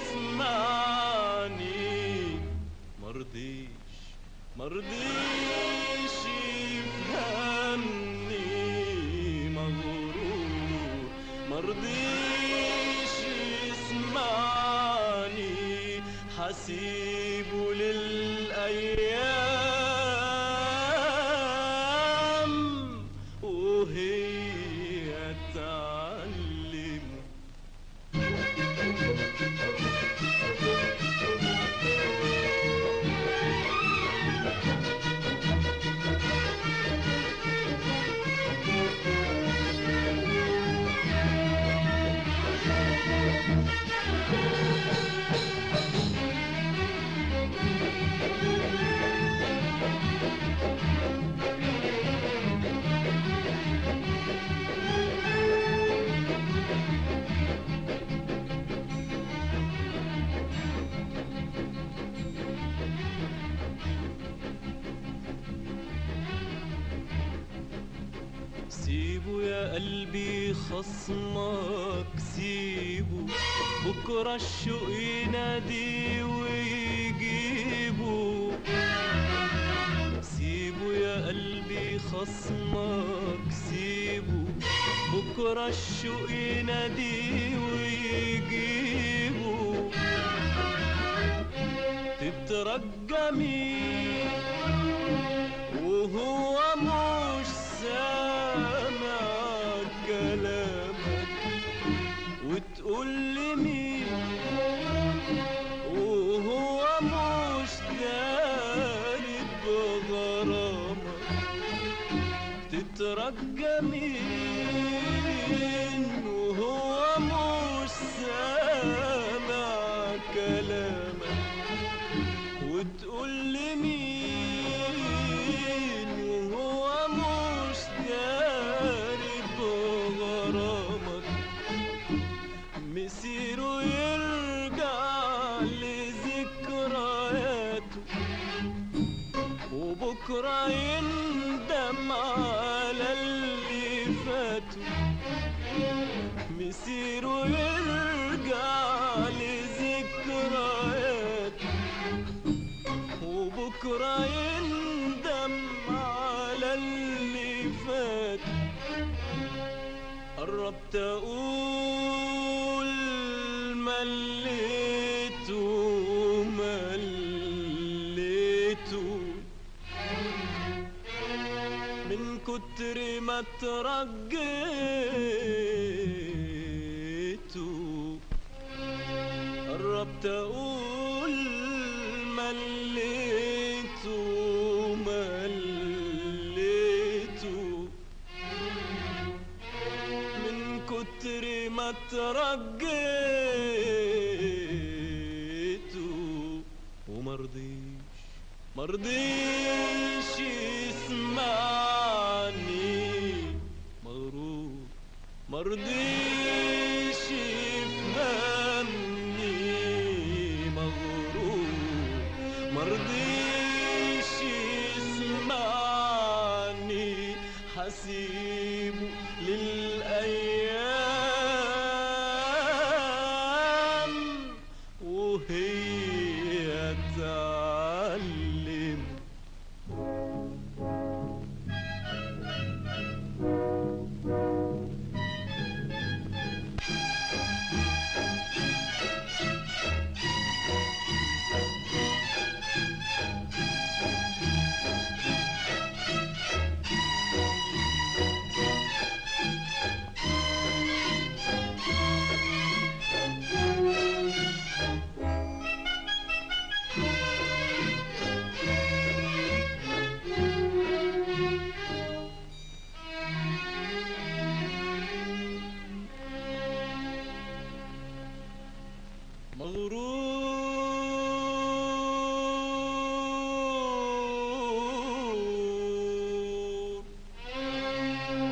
يسمعني مرضيش مرضيش يفهمني مغرور مرضيش يسمعني حسيبه للأيام وهي تعلمه سيبه يا قلبي خصمك سيبه بكرة الشوق ينادي ويجيبه سيبه يا قلبي خصمك سيبه بكرة الشوق ينادي ويجيبه تترجى مين وهو مش سامع كلامك وتقول لي مين وهو مش داري بغرامك تترجى مين وهو مش سامع كلامك وتقول لي مين وهو مش داري بغرامك مسيره يرجع لذكرياته وبكرة يندم على اللي فاته مسيره يرجع لذكرياته وبكرة يندم على اللي فات قربت أقول مليته مليته من كتر ما ترجيته قربت أقول مليته مليته من كتر ما ترجيته ومرضيش مرضيش يسمعني مغرور مرضيش يفهمني مغرور مرضيش يسمعني حسيبه للأيام وهي تعلم مغرور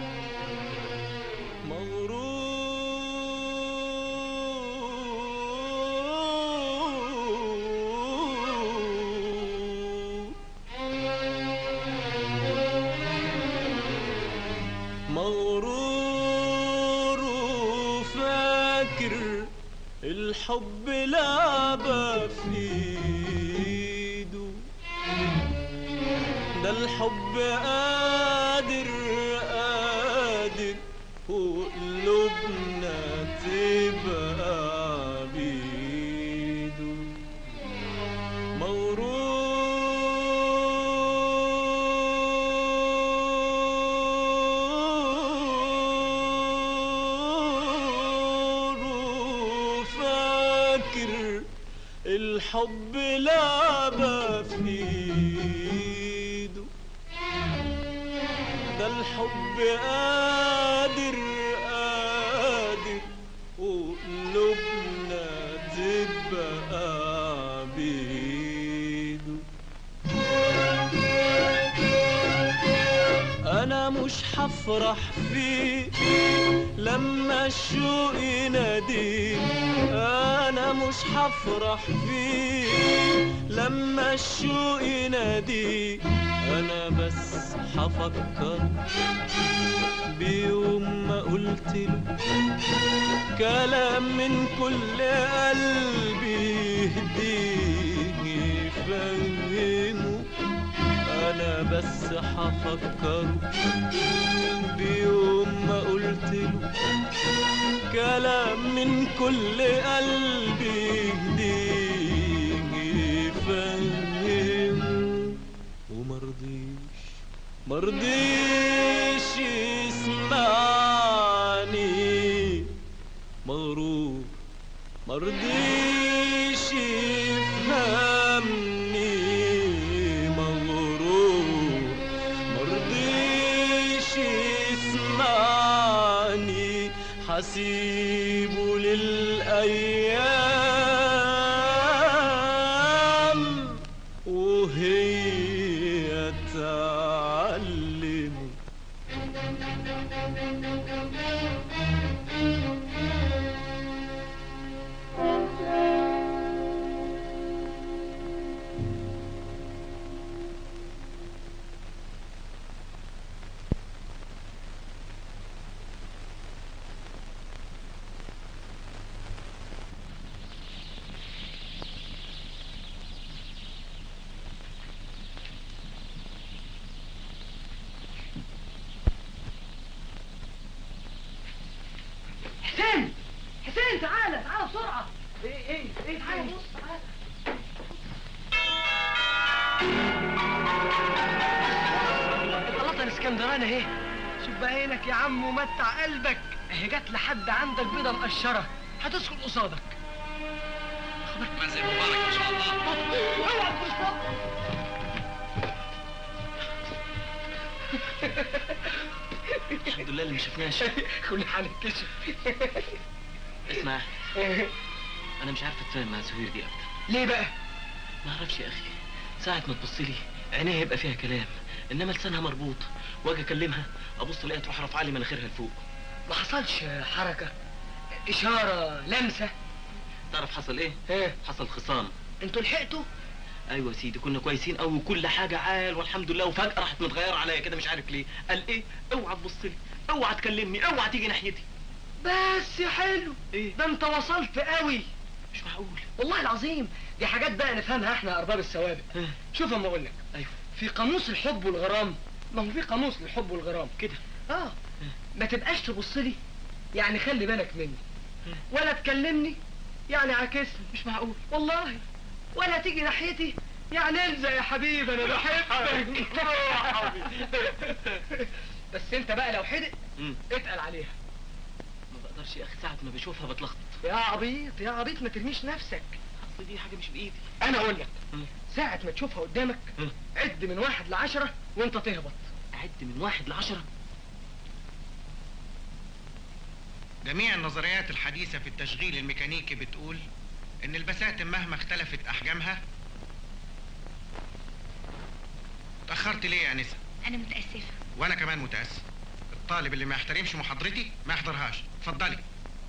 مغرور مغرور وفاكر الحب لعبة في ايده ده الحب قادر قادر وقلوبنا تبقى عبيده مغرور وفاكر الحب لعبة في ايده ده الحب قادر قادر وقلوبنا تبقى عبيده انا مش هفرح فيه لما الشوق يناديه انا مش هفرح فيه لما الشوق يناديه انا بس هفكر بيوم ما قلت له كلام من كل قلبي يهديه يفهمه انا بس هفكر بيوم ما قلت له كلام من كل قلبي يهديه يفهمه ومرضيش مرضيش يسمعني مغرور مرضيش يفهمني مغرور مرضيش يسمعني حسيبه للأيام وهي تعلمه حسين حسين تعالى تعالى بسرعة ايه ايه ايه تعالى بص تعالى الطلاطة الاسكندراني اهي شوف بعينك يا عم ومتع قلبك اهي جت لحد عندك بيضة مقشرة هتسكن قصادك منزل مبارك ما شاء الله اوعى تخش الحمد لله اللي ما شفناش كل حال اتكشف اسمع انا مش عارف اتفاهم مع سهير دي ابدا ليه بقى؟ ما اعرفش يا اخي ساعة ما تبص لي عينيها يبقى فيها كلام انما لسانها مربوط واجي اكلمها ابص الاقيها تروح رافعه لي مناخيرها لفوق ما حصلش حركة إشارة لمسة تعرف حصل ايه؟ ايه؟ حصل خصام انتوا لحقتوا؟ ايوه يا سيدي كنا كويسين قوي وكل حاجه عال والحمد لله وفجاه راحت متغيره عليا كده مش عارف ليه قال ايه اوعى تبص لي اوعى تكلمني اوعى تيجي ناحيتي بس يا حلو ايه ده انت وصلت قوي مش معقول والله العظيم دي حاجات بقى نفهمها احنا ارباب السوابق ها. شوف اما اقول لك ايوه في قاموس الحب والغرام ما هو في قاموس للحب والغرام كده اه ما تبقاش تبص لي يعني خلي بالك مني ولا تكلمني يعني عاكسني مش معقول والله ولا تيجي ناحيتي يعني الزق يا حبيبي انا بحبك بس انت بقى لو حدق مم. اتقل عليها ما بقدرش يا اخي ساعه ما بشوفها بتلخبط يا عبيط يا عبيط ما ترميش نفسك اصل دي حاجه مش بايدي انا اقول لك مم. ساعة ما تشوفها قدامك مم. عد من واحد لعشرة وانت تهبط اعد من واحد لعشرة جميع النظريات الحديثة في التشغيل الميكانيكي بتقول ان البساتم مهما اختلفت احجامها اتاخرت ليه يا انسه انا متاسفه وانا كمان متاسف الطالب اللي ما يحترمش محاضرتي ما يحضرهاش اتفضلي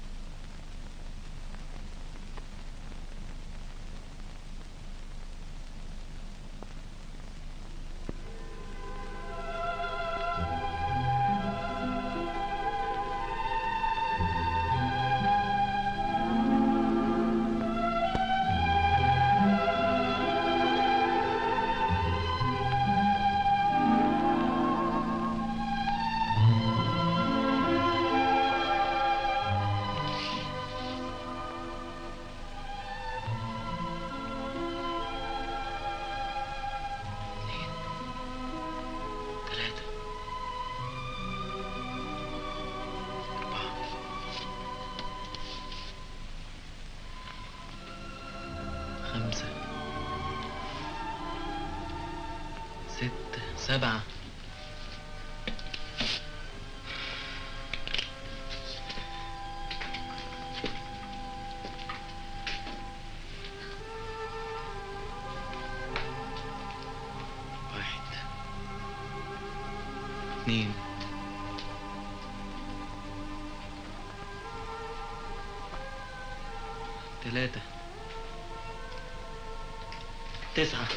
ثلاثة أربعة خمسة ستة سبعة واحد اثنين ثلاثة تسعة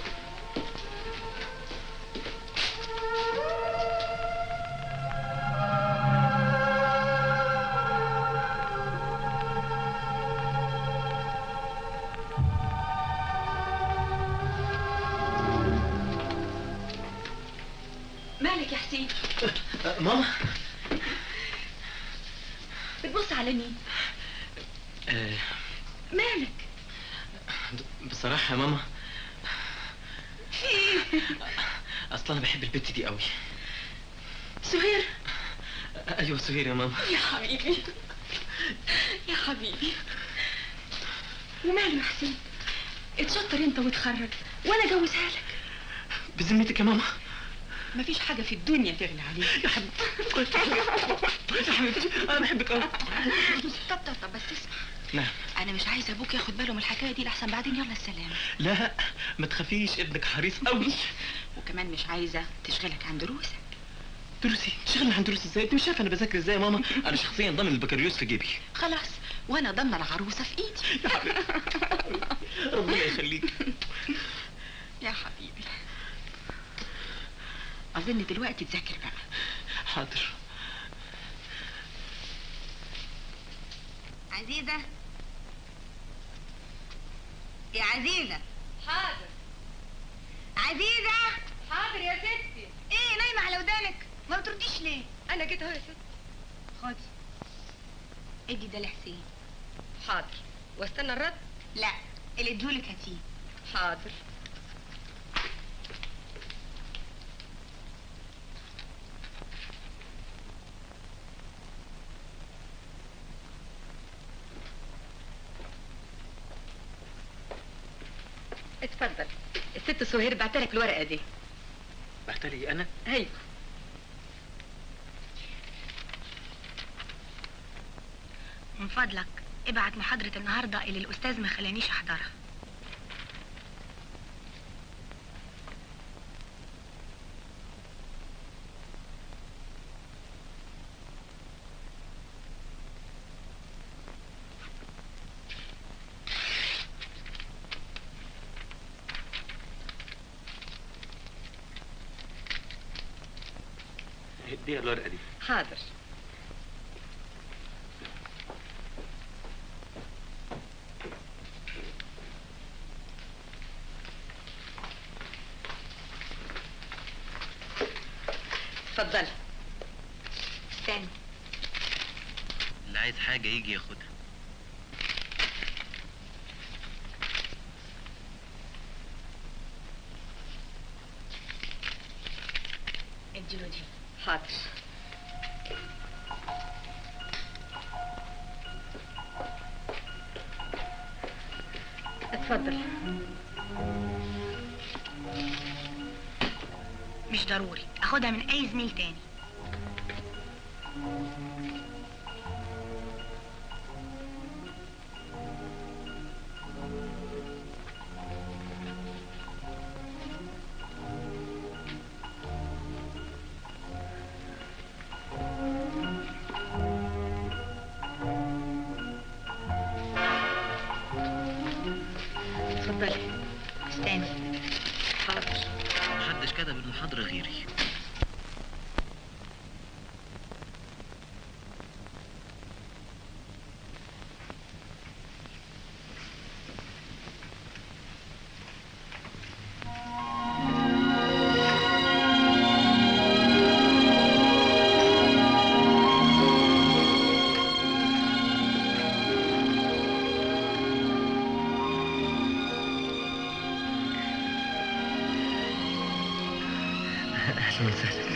مالك يا حسين ماما بتبص على مين آه مالك بصراحة يا ماما في ايه أصلا أنا بحب البت دي قوي سهير أيوة سهير يا ماما يا حبيبي يا حبيبي وماله يا حسين اتشطر انت وتخرج وانا جوزها لك بذمتك يا ماما مفيش حاجه في الدنيا تغلى عليك يا حبيبتي يا حبيبتي أنا بحبك قوي طب طب طب بس اسمع نعم انا مش عايزه ابوك ياخد باله من الحكايه دي لحسن بعدين يلا السلام لا ما تخافيش ابنك حريص قوي وكمان مش عايزه تشغلك عن دروسك دروسي تشغلني عن دروسي ازاي انت مش شايفه انا بذاكر ازاي يا ماما انا شخصيا ضامن البكالوريوس في جيبي خلاص وانا ضامنه العروسه في ايدي يا حبيبتي ربنا يخليك يا حبيبي اظن دلوقتي تذاكر بقى حاضر عزيزة يا عزيزة حاضر عزيزة حاضر يا ستي ايه نايمة على ودانك ما بترديش ليه انا جيت اهو يا ستي خدي ادي ده لحسين حاضر واستنى الرد لا اللي ادولك هاتيه حاضر اتفضل الست سهير بعتلك الورقه دي بعتلي انا ايوه من فضلك ابعت محاضرة النهاردة اللي الأستاذ ما خلانيش أحضرها اديها الورقه دي حاضر اتفضلي استنى اللي عايز حاجة يجي ياخدها اديله دي حاضر اتفضل مش ضروري اخدها من اي زميل تاني اتفضلي استني حاضر محدش كتب المحاضرة غيري أهلا وسهلا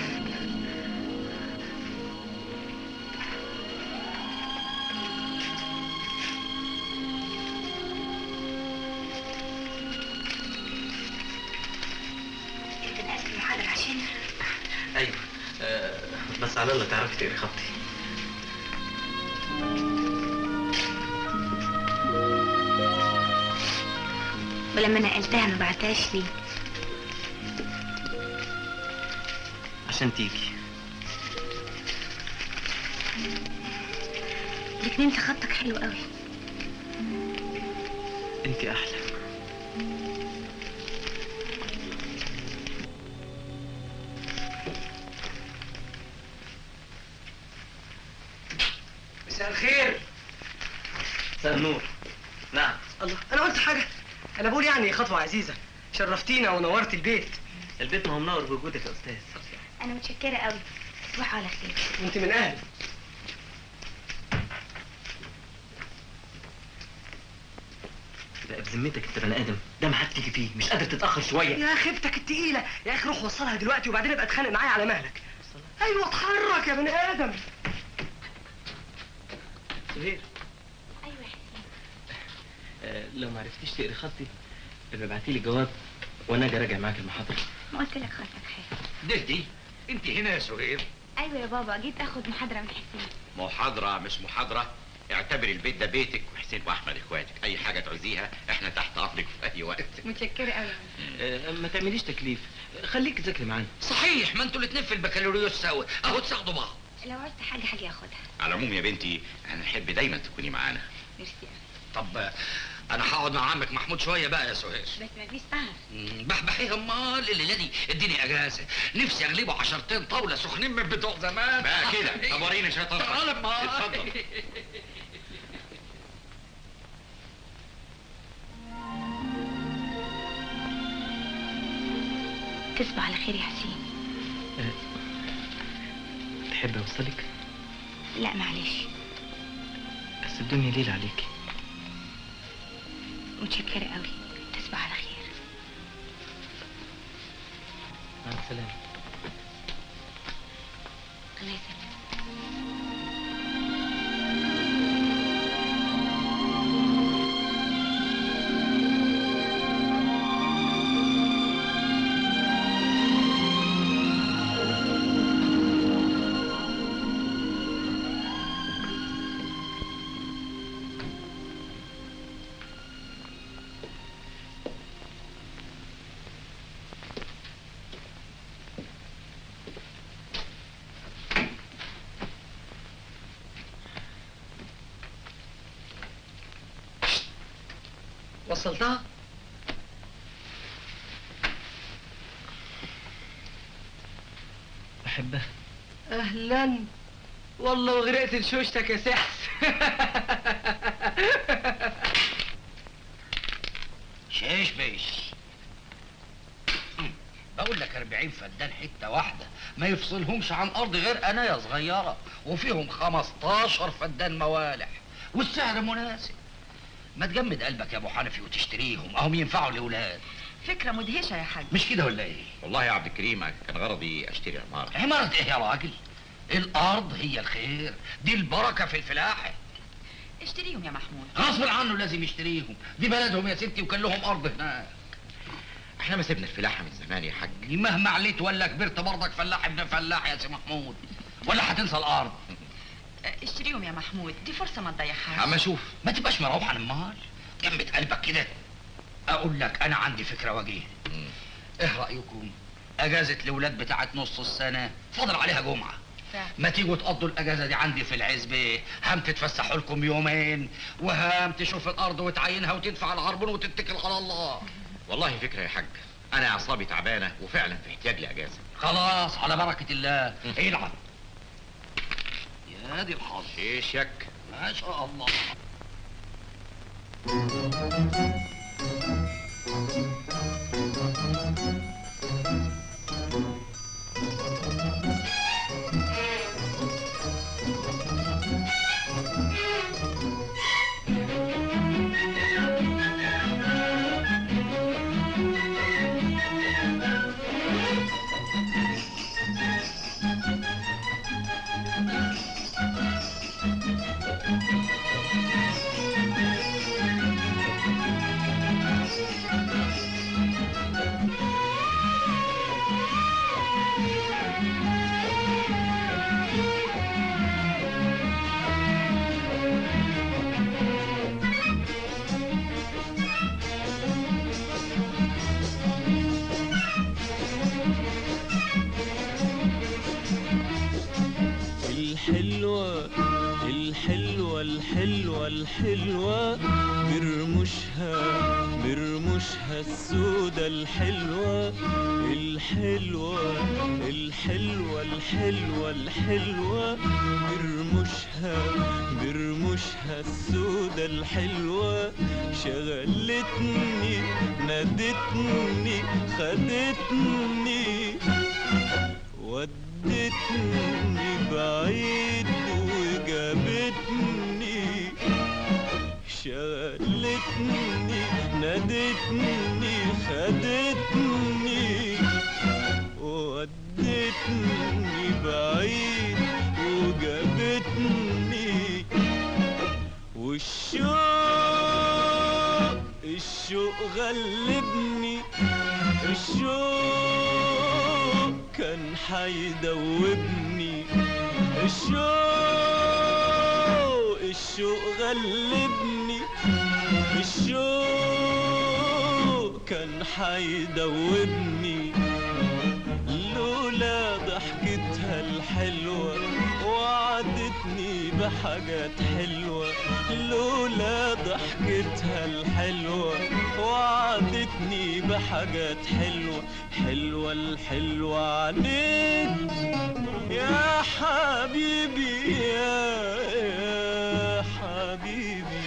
انت نقلت المحاضرة عشان ايوه آه، بس على الله تعرفي تقري خطي ولما نقلتها ما بعتهاش ليه عشان تيجي الاتنين انت خطك حلو قوي انت احلى مساء الخير مساء النور نعم الله انا قلت حاجه انا بقول يعني خطوه عزيزه شرفتينا ونورت البيت البيت ما هو منور بوجودك يا استاذ انا متشكرة قوي تصبحوا على خير وانت من اهلي بقى بذمتك انت بني ادم ده ما حد تيجي فيه مش قادر تتاخر شويه يا خيبتك التقيله يا اخي روح وصلها دلوقتي وبعدين ابقى اتخانق معايا على مهلك ايوه اتحرك يا بني ادم سهير ايوه يا حسين آه، لو ما عرفتيش تقري خطي ابقى ابعتي لي جواب وانا اجي اراجع معاك المحاضره ما قلت لك خطك حلو دهدي انت هنا يا سهير ايوه يا بابا جيت اخد محاضرة من حسين محاضرة مش محاضرة اعتبري البيت ده بيتك وحسين واحمد اخواتك اي حاجة تعوزيها احنا تحت امرك في اي وقت متشكرة قوي آه، ما تعمليش تكليف خليك تذاكري معانا صحيح ما انتوا الاتنين في البكالوريوس سوا اهو تساعدوا بعض لو عرفت حاجة هاجي اخدها على العموم يا بنتي احنا نحب دايما تكوني معانا ميرسي قوي طب آه، انا هقعد مع عمك محمود شويه بقى يا سهير بس ما تجيش سهر مم، بحبح ايه امال الليله دي اديني اجازه نفسي اغلبه عشرتين طاوله سخنين من بتوع زمان بقى كده طب وريني شيطانك تعال أما. اتفضل تصبح على خير يا حسين تحب اوصلك لا معلش بس الدنيا ليل عليكي متشكرة قوي تصبح على خير مع السلامه الله يسلمك وصلتها بحبها اهلا والله وغرقت لشوشتك يا سحس شيش بيش بقول لك 40 فدان حته واحده ما يفصلهمش عن ارض غير انا يا صغيره وفيهم 15 فدان موالح والسعر مناسب ما تجمد قلبك يا ابو حنفي وتشتريهم اهم ينفعوا الاولاد فكرة مدهشة يا حاج مش كده ولا ايه والله يا عبد الكريم كان غرضي اشتري عمارة عمارة ايه يا راجل الارض هي الخير دي البركه في الفلاحه اشتريهم يا محمود غصب عنه لازم يشتريهم دي بلدهم يا ستي وكان لهم ارض هناك احنا ما سيبنا الفلاحة من زمان يا حاج مهما عليت ولا كبرت برضك فلاح ابن فلاح يا سي محمود ولا هتنسى الارض اه، اشتريهم يا محمود دي فرصة ما تضيعهاش اما شوف ما تبقاش مروح عن المال جنبة قلبك كده اقول لك انا عندي فكره وجيه ايه رايكم اجازه الاولاد بتاعت نص السنه فاضل عليها جمعه فعلا ما تيجوا تقضوا الاجازه دي عندي في العزبه هام تتفسحوا لكم يومين وهام تشوف الارض وتعينها وتدفع العربون وتتكل على الله والله فكرة يا حاج أنا أعصابي تعبانة وفعلا في احتياج لأجازة خلاص على بركه الله العب يا دي الحظ شيشك ما شاء الله الحلوة الحلوة الحلوة الحلوة برمشها برمشها السودة الحلوة الحلوة الحلوة الحلوة الحلوة برمشها برمشها السودة الحلوة شغلتني نادتني خدتني ودتني بعيد وجابتني شغلتني نادتني خدتني ودتني بعيد وجابتني والشوق الشوق غلبني الشوق كان حيدوبني الشوق الشوق غلبني الشوق كان حيدوبني لولا ضحكتها الحلوة وعدتني بحاجات حلوة لولا ضحكتها الحلوة وعدتني بحاجات حلوة حلوة الحلوة عليك يا حبيبي يا, يا حبيبي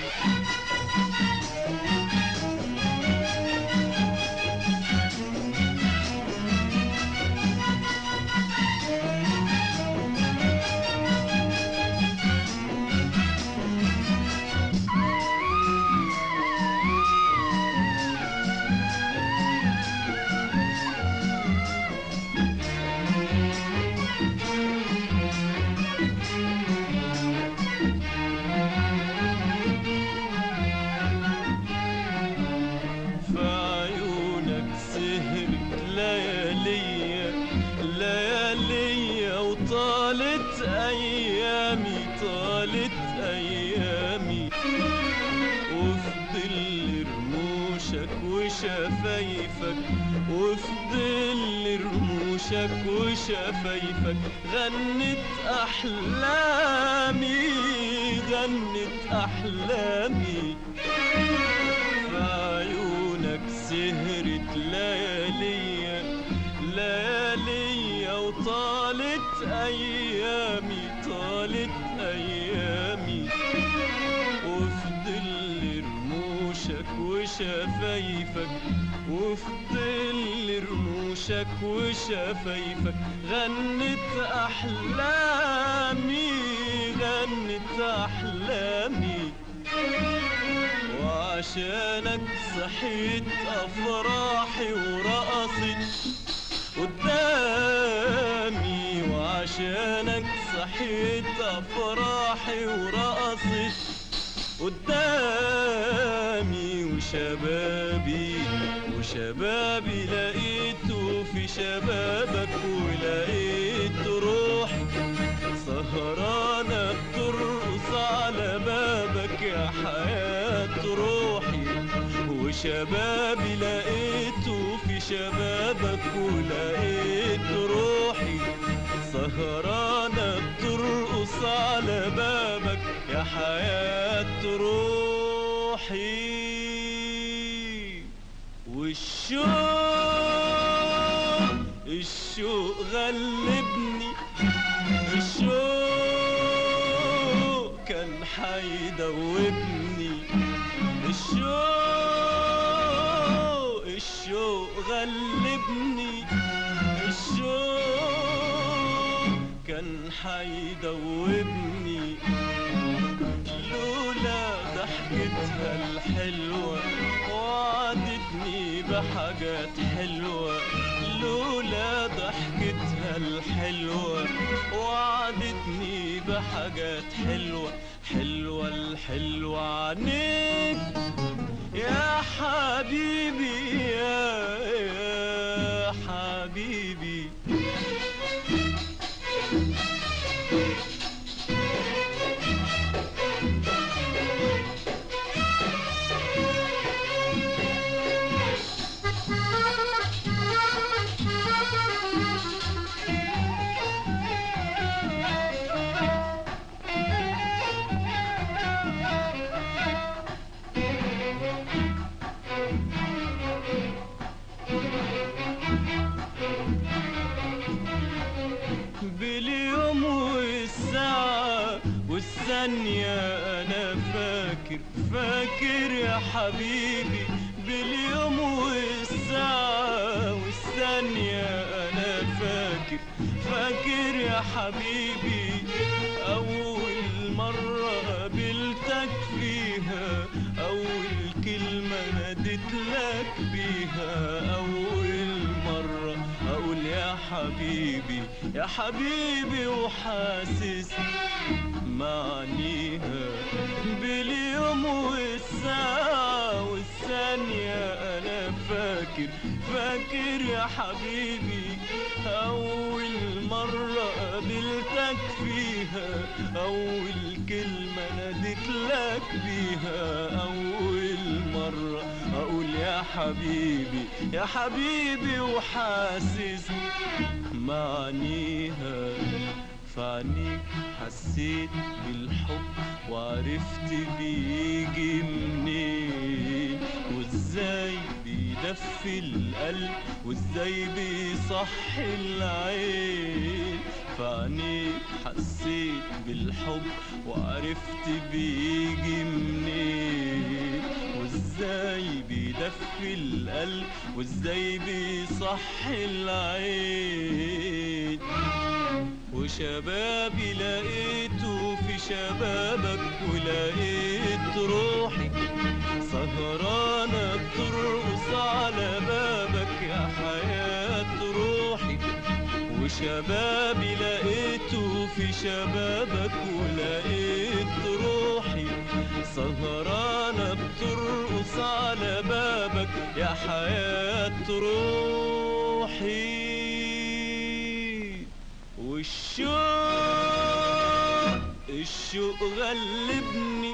في عيونك سهرت لياليا لياليا وطالت ايامي طالت ايامي وفي ظل رموشك وشفايفك وفي ظل رموشك وشفايفك غنت احلامي غنت احلامي في عيونك سهرت لياليا لياليا وطالت ايامي طالت ايامي وفي ظل رموشك وشفايفك وفي ظل رموشك وشفايفك غنت احلامي غنت احلامي وعشانك صحيت افراحي ورقصت قدامي وعشانك صحيت افراحي ورقصت قدامي وشبابي وشبابي لقيته في شبابك ولقيت روحي سهرانة بترقص على بابك يا حياة روحي وشبابي لقيته في شبابك ولقيت روحي سهرانة بترقص على بابك يا حياة روحي والشوق الشوق غلبني الشوق كان حيدوبني الشوق الشوق غلبني الشوق كان حيدوبني لولا ضحكتها الحلوة وعدتني بحاجات حلوة لولا ضحكتها الحلوة وعدتني بحاجات حلوة حلوة الحلوة عنيك يا حبيبي يا, يا حبيبي باليوم والساعة والثانية أنا فاكر فاكر يا حبيبي باليوم والساعة والثانية أنا فاكر فاكر يا حبيبي أول مرة قابلتك فيها أول كلمة ناديت لك بيها أول مرة أقول يا حبيبي يا حبيبي وحاسس معنيها باليوم والساعة والثانية أنا فاكر فاكر يا حبيبي أول مرة قابلتك فيها أول كلمة ناديت لك بيها أول مرة أقول يا حبيبي يا حبيبي وحاسس معنيها فعنيك حسيت بالحب وعرفت بيجي منين وازاي بيدفي القلب وازاي بيصحي العين فعنيك حسيت بالحب وعرفت بيجي منين وازاي بيدفي القلب وازاي بيصحي العين وشبابي لقيته في شبابك ولقيت روحي سهرانة بترقص على بابك يا حياة روحي وشبابي لقيته في شبابك ولقيت روحي سهرانة بترقص على بابك يا حياة روحي والشوق الشوق غلبني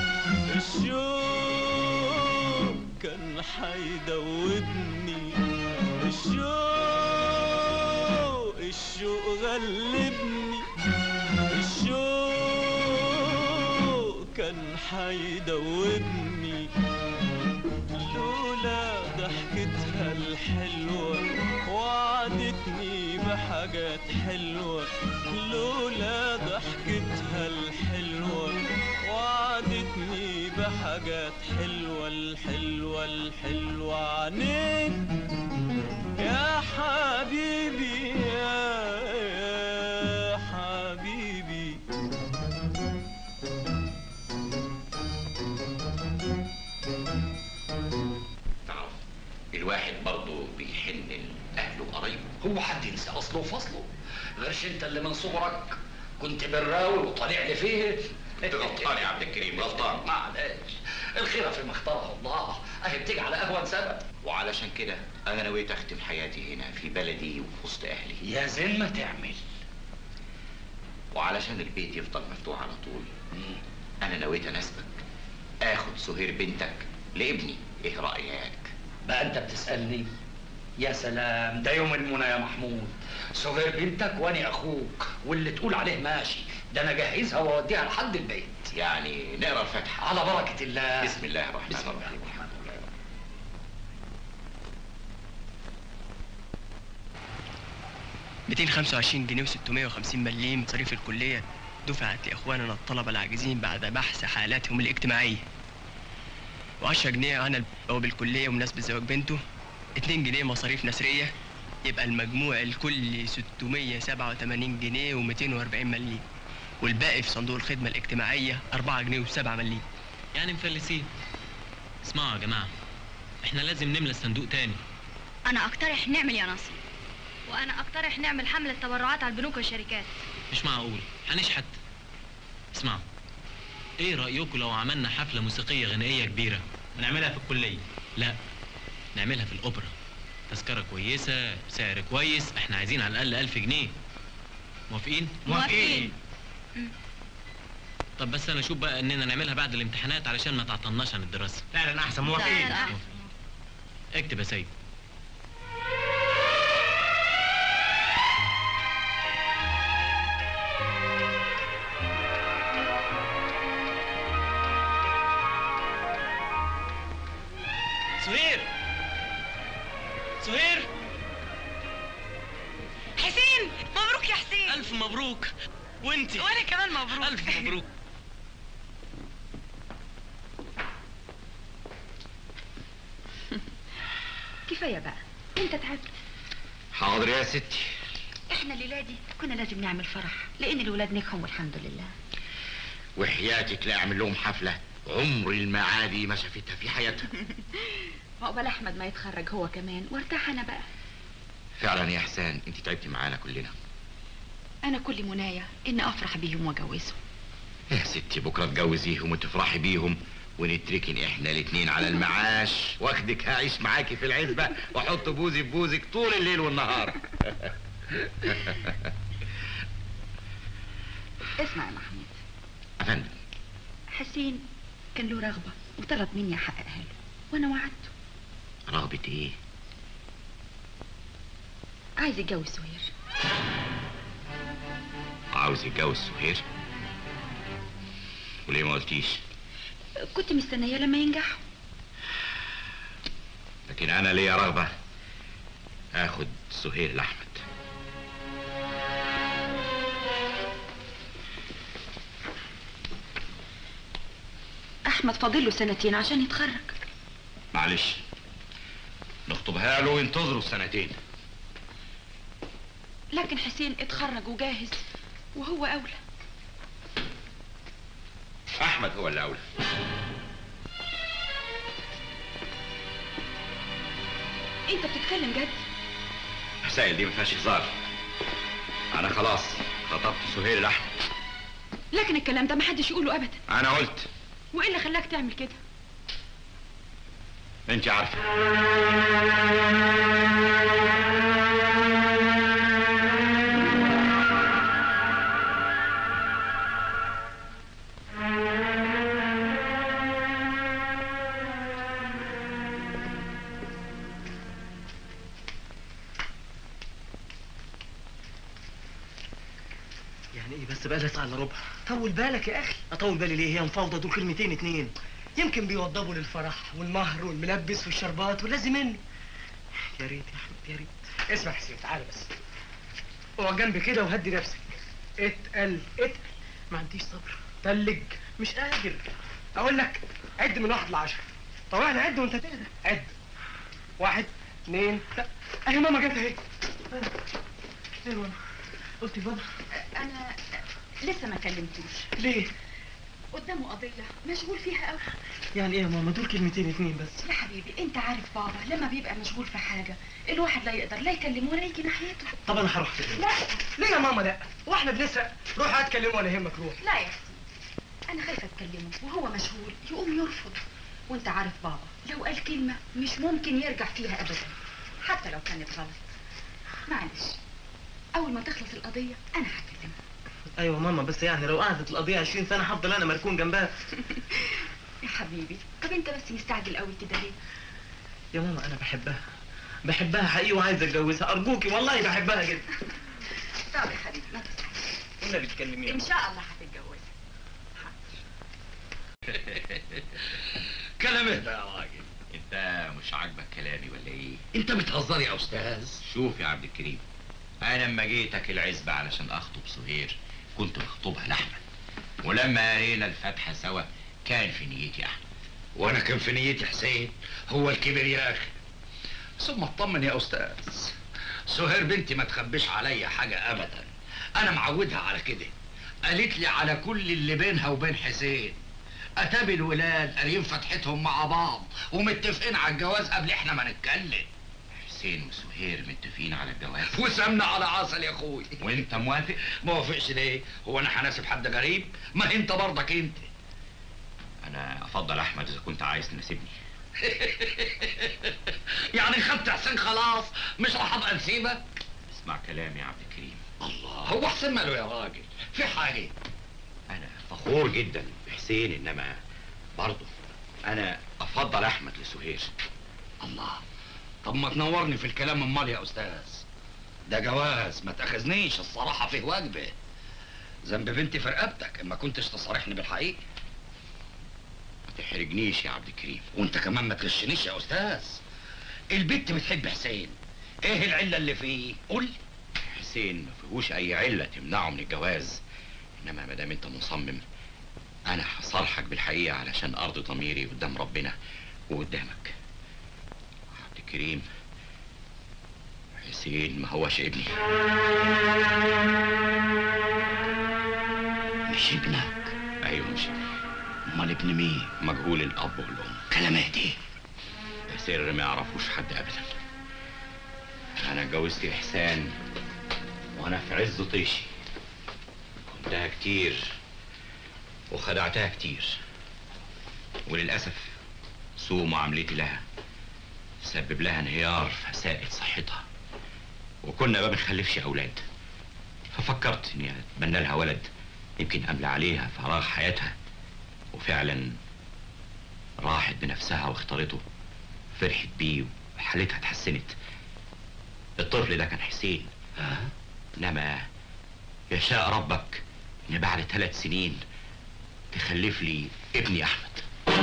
الشوق كان حيدوبني الشوق الشوق غلبني الشوق كان حيدوبني لولا ضحكتها الحلوة وعدتني بحاجات حلوة لولا ضحكتها الحلوة وعدتني بحاجات حلوة الحلوة الحلوة عنيك يا حبيبي يا, يا حبيبي تعرف الواحد برضه بيحن لاهله وقرايبه هو حد ينسى اصله وفصله غيرش انت اللي من صغرك كنت براوي وطالع لي فيه انت غلطان يا عبد الكريم غلطان معلش الخيره في ما اختاره الله اهي بتيجي على اهون سبب وعلشان كده انا نويت اختم حياتي هنا في بلدي وفي وسط اهلي يا زين ما تعمل وعلشان البيت يفضل مفتوح على طول انا نويت اناسبك اخد سهير بنتك لابني ايه رايك بقى انت بتسالني يا سلام ده يوم المنى يا محمود سهير بنتك واني اخوك واللي تقول عليه ماشي ده انا اجهزها واوديها لحد البيت يعني نقرا الفاتحه على بركه الله بسم الله الرحمن بسم الله الرحيم الرحمن الرحيم 225 جنيه و650 مليم مصاريف الكلية دفعت لإخواننا الطلبة العاجزين بعد بحث حالاتهم الاجتماعية و10 جنيه عن بواب الكلية ومناسبة زواج بنته 2 جنيه مصاريف نسرية يبقى المجموع الكلي 687 جنيه و240 مليم والباقي في صندوق الخدمة الاجتماعية 4 جنيه و7 مليم يعني مفلسين اسمعوا يا جماعة احنا لازم نملى الصندوق تاني انا اقترح نعمل يا ناصر وانا اقترح نعمل حملة تبرعات على البنوك والشركات مش معقول هنشحت اسمعوا ايه رأيكم لو عملنا حفلة موسيقية غنائية كبيرة ونعملها في الكلية لا نعملها في الأوبرا تذكرة كويسة سعر كويس احنا عايزين على الأقل ألف جنيه موافقين؟ موافقين. طب بس انا اشوف بقى اننا نعملها بعد الامتحانات علشان ما تعطلناش عن الدراسة فعلا احسن موافقين. فعلاً أحسن. اكتب يا سيد سهير سهير حسين مبروك يا حسين ألف مبروك وانتي وانا كمان مبروك ألف مبروك كفايه بقى انت تعبت حاضر يا ستي احنا الليله دي كنا لازم نعمل فرح لان الولاد نجحوا والحمد لله وحياتك لا اعمل لهم حفله عمري المعادي ما شافتها في حياتها عقبال احمد ما يتخرج هو كمان وارتاح انا بقى فعلا يا حسان انت تعبتي معانا كلنا انا كل منايا ان افرح بيهم واجوزهم يا ستي بكره تجوزيهم وتفرحي بيهم ونتركن احنا الاتنين على المعاش واخدك هعيش معاكي في العزبه واحط بوزي في بوزك طول الليل والنهار اسمع يا محمود افندم حسين كان له رغبه وطلب مني احققها له وانا وعدته رغبة ايه عايز يتجوز سهير عاوز يتجوز سهير وليه ما قلتيش كنت مستنيه لما ينجحوا لكن انا ليا رغبة اخد سهير لاحمد احمد فاضل له سنتين عشان يتخرج معلش نخطبها له وينتظروا سنتين لكن حسين اتخرج وجاهز وهو اولى احمد هو اللي اولى انت بتتكلم جد مسائل دي ما فيهاش هزار انا خلاص خطبت سهير لاحمد لكن الكلام ده محدش يقوله ابدا انا قلت وايه اللي خلاك تعمل كده انت عارفه يعني ايه بس بقى لها ساعه الا ربع طول بالك يا اخي اطول بالي ليه هي مفاوضه دول كلمتين اتنين يمكن بيوضبوا للفرح والمهر والملبس والشربات واللازم منه يا ريت يا احمد يا ريت اسمع يا حسين تعالى بس اقعد جنبي كده وهدي نفسك اتقل اتقل ما عنديش صبر تلج مش قادر اقول لك عد من واحد لعشرة طب احنا عد وانت تهدى عد واحد اتنين لا اهي ماما جت اهي ايه ماما قلت بابا انا لسه ما كلمتوش ليه قدامه قضيه مشغول فيها قوي يعني ايه يا ماما دول كلمتين اتنين بس يا حبيبي انت عارف بابا لما بيبقى مشغول في حاجه الواحد لا يقدر لا يكلمه ولا يجي ناحيته طب انا هروح كده لا ليه يا ماما لا واحنا بنسرق روح هتكلمه ولا يهمك روح لا يا حسين انا خايفه اتكلمه وهو مشغول يقوم يرفض وانت عارف بابا لو قال كلمه مش ممكن يرجع فيها ابدا حتى لو كانت غلط معلش اول ما تخلص القضيه انا هكلمه ايوه ماما بس يعني لو قعدت القضيه 20 سنه هفضل انا مركون جنبها يا حبيبي طب انت بس مستعجل قوي كده ليه يا ماما انا بحبها بحبها حقيقي وعايز اتجوزها ارجوكي والله بحبها جدا طب يا حبيبي ما تزعلش قلنا بتكلميها ان شاء الله هتتجوزها كلام ايه ده يا راجل انت مش عاجبك كلامي ولا ايه انت بتهزر يا استاذ شوف يا عبد الكريم انا لما جيتك العزبة علشان اخطب سهير كنت بخطبها لاحمد ولما قرينا الفاتحة سوا كان في نيتي احمد وانا كان في نيتي حسين هو الكبير يا اخي ثم اطمن يا استاذ سهير بنتي ما تخبيش عليا حاجه ابدا انا معودها على كده قالت لي على كل اللي بينها وبين حسين اتابي الولاد قاريين فتحتهم مع بعض ومتفقين على الجواز قبل احنا ما نتكلم حسين وسهير متفقين على الجواز وسمنا على عسل يا اخوي وانت موافق ما وافقش ليه هو انا هناسب حد غريب ما انت برضك انت انا افضل احمد اذا كنت عايز تناسبني يعني خدت حسين خلاص مش راح ابقى نسيبك اسمع كلامي يا عبد الكريم الله هو حسين ماله يا راجل في حاجه انا فخور جدا بحسين انما برضه انا افضل احمد لسهير الله طب ما تنورني في الكلام امال يا استاذ ده جواز ما تاخذنيش الصراحه فيه واجبه ذنب بنتي في رقبتك اما كنتش تصارحني بالحقيقه ما تحرجنيش يا عبد الكريم وانت كمان ما تغشنيش يا استاذ البت بتحب حسين ايه العله اللي فيه قول لي. حسين ما فيهوش اي عله تمنعه من الجواز انما ما دام انت مصمم انا هصارحك بالحقيقه علشان ارضي ضميري قدام ربنا وقدامك عبد الكريم حسين ما هوش ابني مش ابنك ايوه مش ابني امال ابن مين مجهول الاب والام كلامات ايه ده سر ما يعرفوش حد ابدا انا اتجوزت احسان وانا في عز طيشي كنتها كتير وخدعتها كتير وللاسف سوء معاملتي لها سبب لها انهيار فساءت صحتها وكنا ما بنخلفش اولاد ففكرت اني اتبنى لها ولد يمكن املى عليها فراغ حياتها وفعلا راحت بنفسها واختارته فرحت بيه وحالتها اتحسنت الطفل ده كان حسين انما يشاء ربك ان بعد ثلاث سنين تخلف لي ابني احمد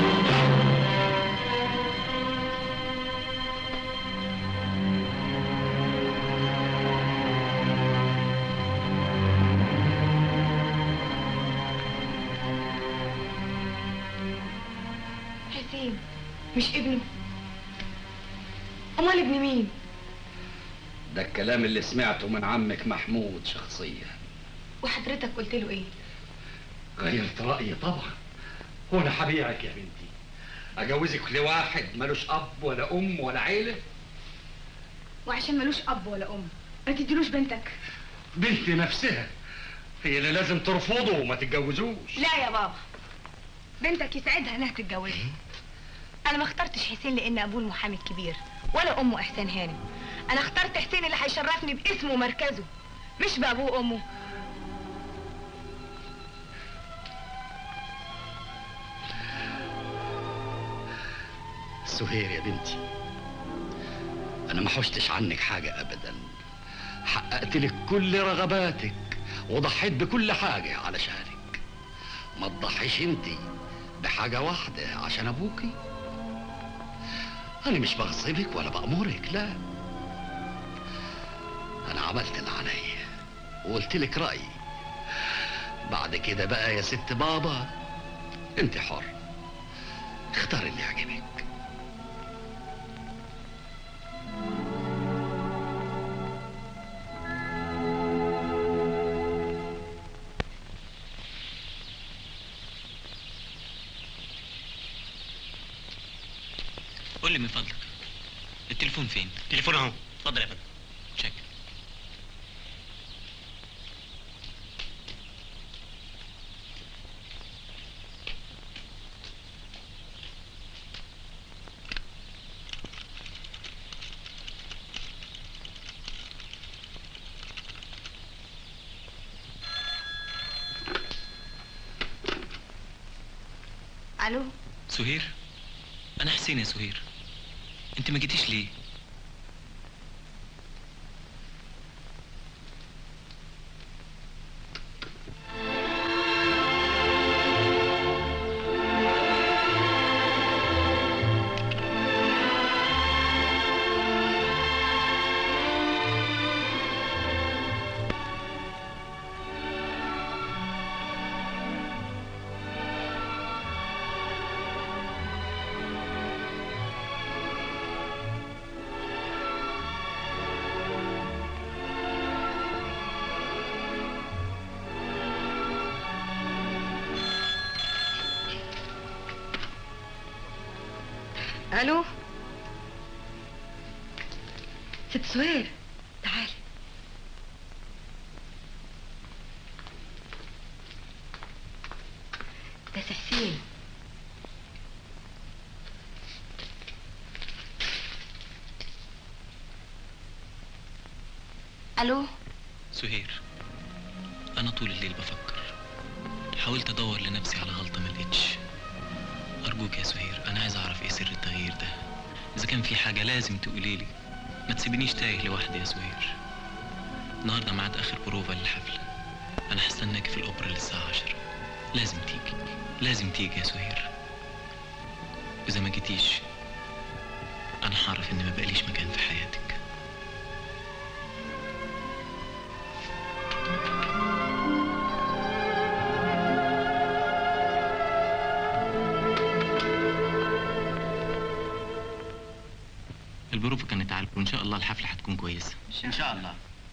حسين مش ابنه امال ابن مين ده الكلام اللي سمعته من عمك محمود شخصيا وحضرتك قلت له ايه غيرت رأيي طبعا هو انا هبيعك يا بنتي اجوزك لواحد ملوش اب ولا ام ولا عيله وعشان ملوش اب ولا ام ما تديلوش بنتك بنتي نفسها هي اللي لازم ترفضه وما تتجوزوش لا يا بابا بنتك يسعدها انها تتجوزه انا ما اخترتش حسين لان ابوه المحامي الكبير ولا امه احسان هانم انا اخترت حسين اللي هيشرفني باسمه ومركزه مش بابوه وامه سهير يا بنتي انا ما حشتش عنك حاجه ابدا حققت لك كل رغباتك وضحيت بكل حاجه علشانك ما تضحيش انت بحاجه واحده عشان ابوكي انا مش بغصبك ولا بامرك لا انا عملت اللي عليا وقلت لك رايي بعد كده بقى يا ست بابا انت حر اختار اللي يعجبك قول لي من فضلك التليفون فين؟ تليفون اهو اتفضل يا فندم شكرا الو سهير انا حسين يا سهير انت ما جيتيش ليه الو ست سهير تعالي ده سي حسين الو سهير انا طول الليل بفكر حاولت ادور لنفسي على غلطه ما لقيتش ارجوك يا سهير انا عايز اعرف ايه سر التغيير ده اذا كان في حاجه لازم تقولي لي ما تسيبنيش تايه لوحدي يا سهير النهارده ميعاد اخر بروفا للحفله انا هستناكي في الاوبرا للساعه عشرة لازم تيجي لازم تيجي يا سهير اذا ما جيتيش انا هعرف ان ما بقاليش مكان في حياتك البروفة كانت عالية وإن شاء الله الحفلة هتكون كويسة ان شاء الله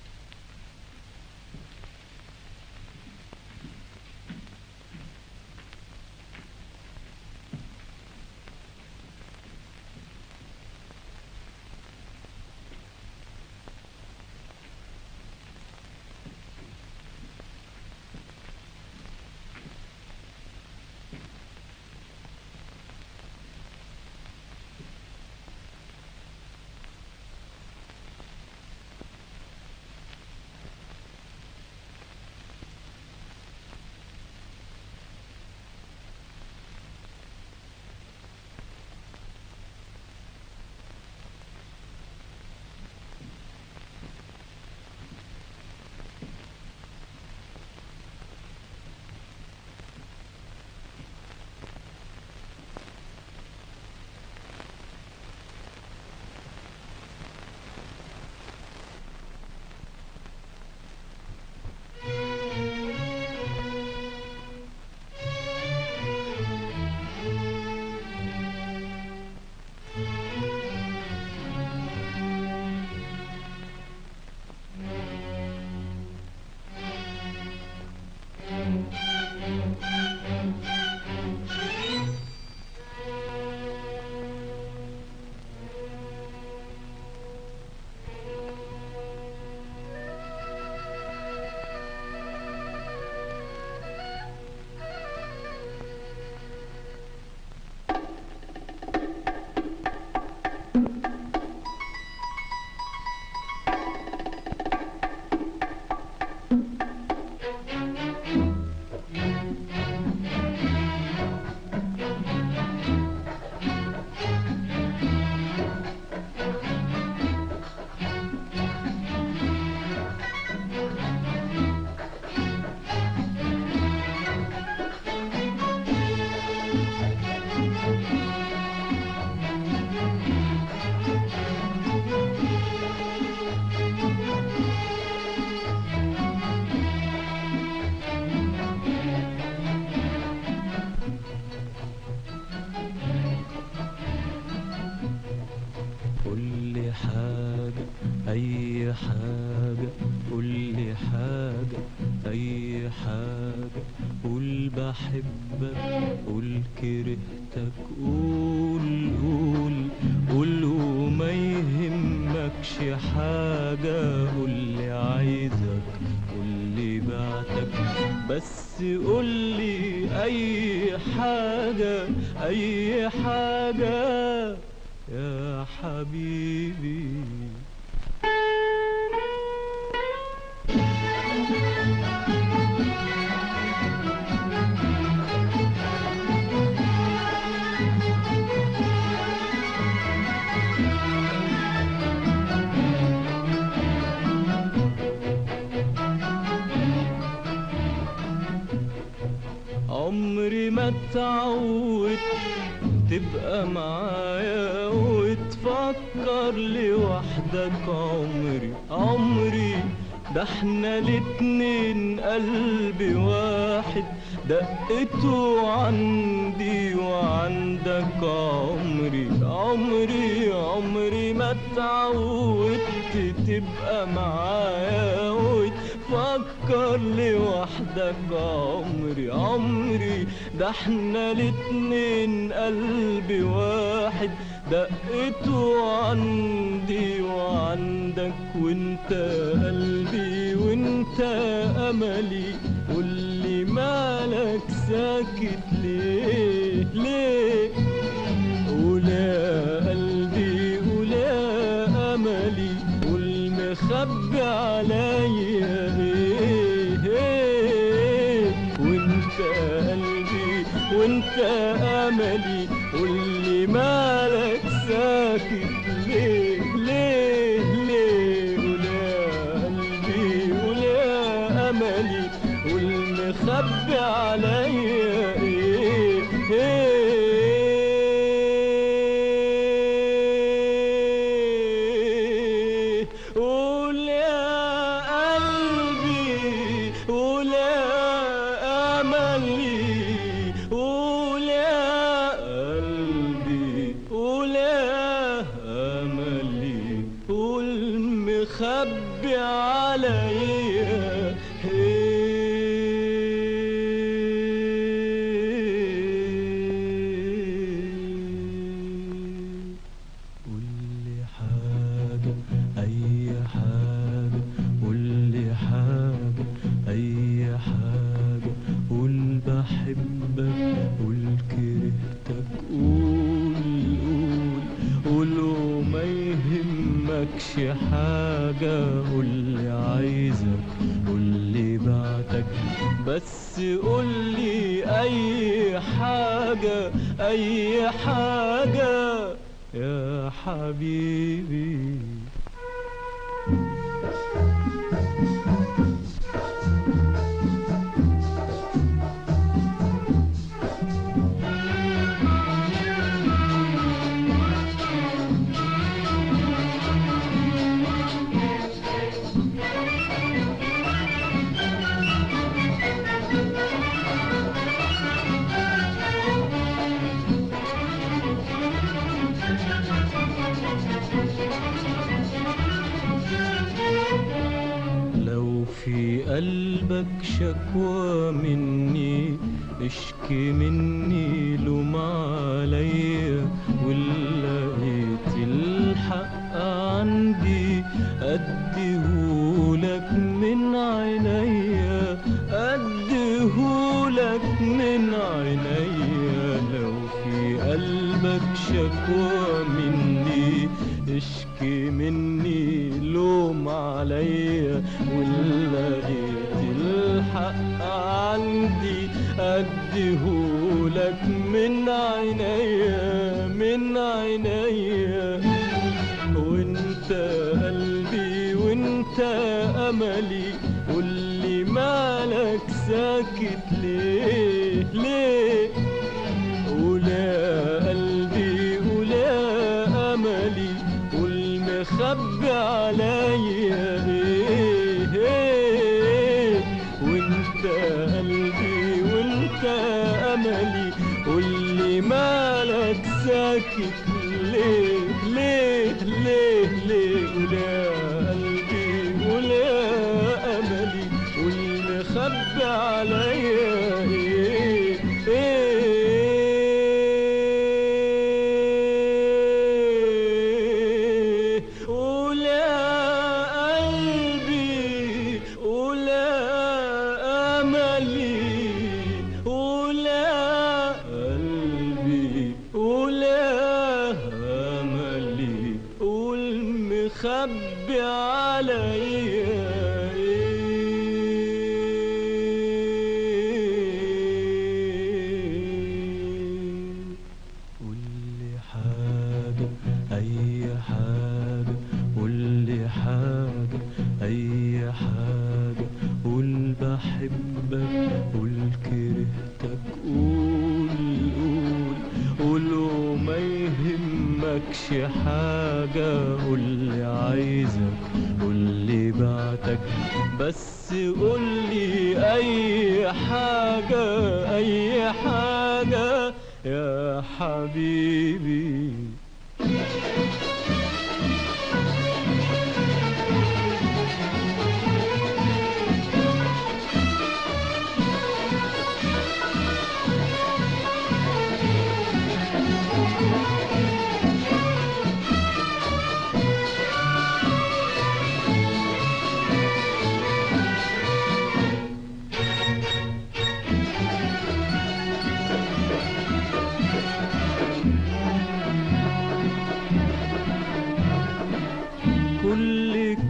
كل حاجة أي حاجة كل حاجة أي حاجة قول بحبك قول كرهتك قول قول قول وما يهمكش حاجة قول لي عايزك قول لي بعتك بس قول لي أي حاجة أي حاجة يا حبيبي عمري ما اتعودت تبقى معايا وتفكر لوحدك عمري عمري ده احنا الاتنين قلب واحد دقته عندي وعندك عمري عمري عمري ما اتعودت تبقى معايا وتفكر لوحدك عمري عمري ده احنا الاتنين قلب واحد دقته عندي وعندك وانت قلبي وانت املي قولي مالك ساكت ليه ليه قول يا قلبي قول يا املي قول مخبي عليا ايه ايه وانت قلبي وانت املي قولي مالك ساكت ليه ليه ليه قول يا قلبي قول يا املي قول مخبي عليا ايه ايه قول يا قلبي قول يا املي قول يا قلبي قول يا املي قول مخبي عليا قولي حاجة أي حاجة قولي حاجة أي حاجة قول بحبك قول كرهتك قول قول قول وما يهمكش حاجة قولي عايزك قولي بعتك بس قولي أي حاجة أي حاجة يا حبيبي لو في قلبك شكوى مني اشكي مني لوم عليا ولقيت الحق عندي اديهولك من عينيا اديهولك من عينيا لو في قلبك شكوى مني اشكي مني لوم عليا ولقيت الحق عندي اديهولك من عينيا من عينيا وانت قلبي وانت املي قولي مالك ساكت ليه ليه قول يا قلبي قول يا املي قول مخبي عليا ايه ايه وانت قلبي وانت املي قولي مالك ساكت ليه ليه ليه ليه قول يا قلبي قول يا املي قول مخبي عليا ايه ايه قول يا قلبي قول يا املي قول يا قلبي قول يا املي قول مخبي عليا قولي حاجة أي حاجة قولي حاجة أي حاجة قول بحبك قول كرهتك قول قول قول وما يهمكش حاجة قولي عايزك قولي بعتك بس قولي أي حاجة أي حاجة يا حبيبي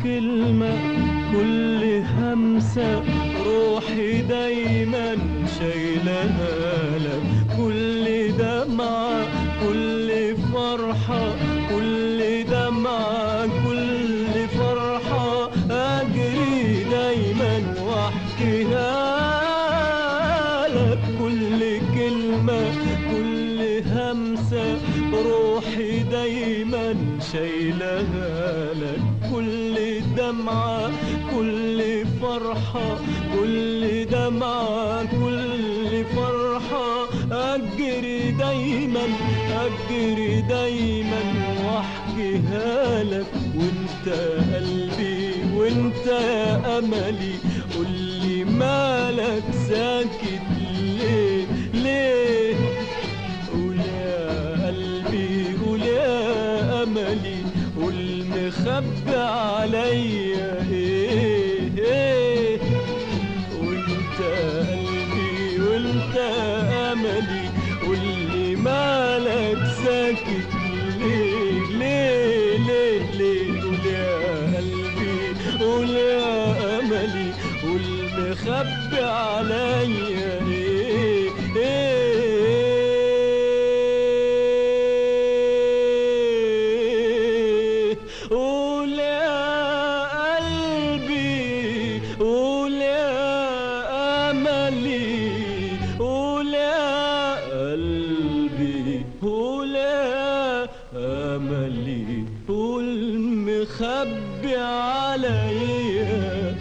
كلمة كل همسة روحي دايما شايلها لك كل دمعة كل فرحة كل دمعة كل فرحة أجري دايما واحكيها لك كل كلمة كل همسة روحي دايما شايلها لك كل دمعة كل فرحة كل دمعة كل فرحة أجري دايما أجري دايما واحكيها لك وانت قلبي وانت يا أملي قولي مالك ساكت ليه ليه قول يا قلبي قول يا أملي قول مخبي عليا ايه ايه وانت قلبي وانت املي قولي مالك ساكت ليه ليه ليه ليه قول يا قلبي قول يا املي قول مخبي عليا ايه ايه قول يا قلبي قول يا املي قول يا قلبي قول يا املي قول مخبي عليا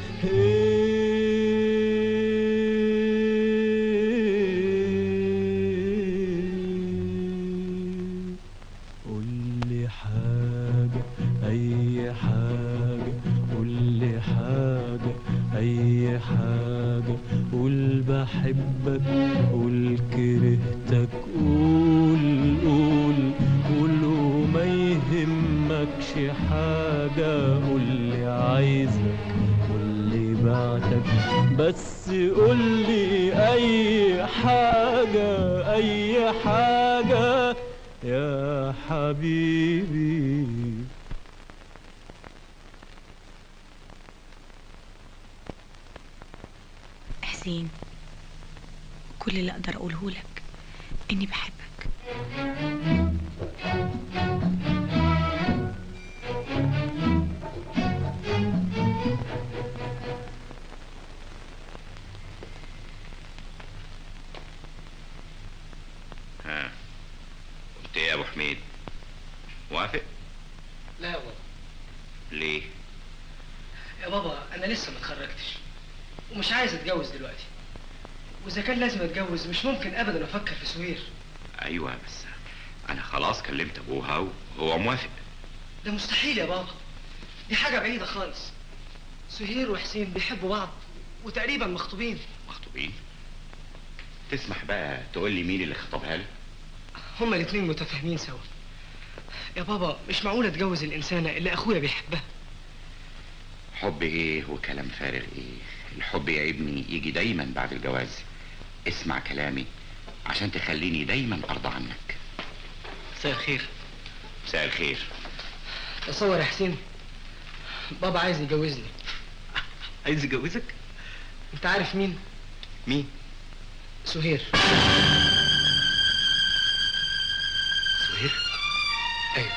إيه قول لي حاجة أي حاجة قول لي حاجة أي حاجة قول بحبك قول كرهتك قول قول قول وما يهمكش حاجة قول لي عايزك قول لي بعتك بس قول لي أي حاجة أي حاجة يا حبيبي حسين كل اللي اقدر اقوله لك اني بحبك ها قلت ايه يا ابو حميد موافق لا يا بابا ليه يا بابا انا لسه ما اتخرجتش ومش عايز اتجوز دلوقتي واذا كان لازم اتجوز مش ممكن ابدا افكر في سهير ايوه بس انا خلاص كلمت ابوها وهو موافق ده مستحيل يا بابا دي حاجه بعيده خالص سهير وحسين بيحبوا بعض وتقريبا مخطوبين مخطوبين تسمح بقى تقول لي مين اللي خطبها لك هما الاتنين متفاهمين سوا يا بابا مش معقول اتجوز الانسانه اللي اخويا بيحبها حب ايه وكلام فارغ ايه الحب يا ابني يجي دايما بعد الجواز اسمع كلامي عشان تخليني دايما ارضى عنك مساء الخير مساء الخير تصور يا حسين بابا عايز يجوزني عايز يجوزك انت عارف مين مين سهير سهير ايوه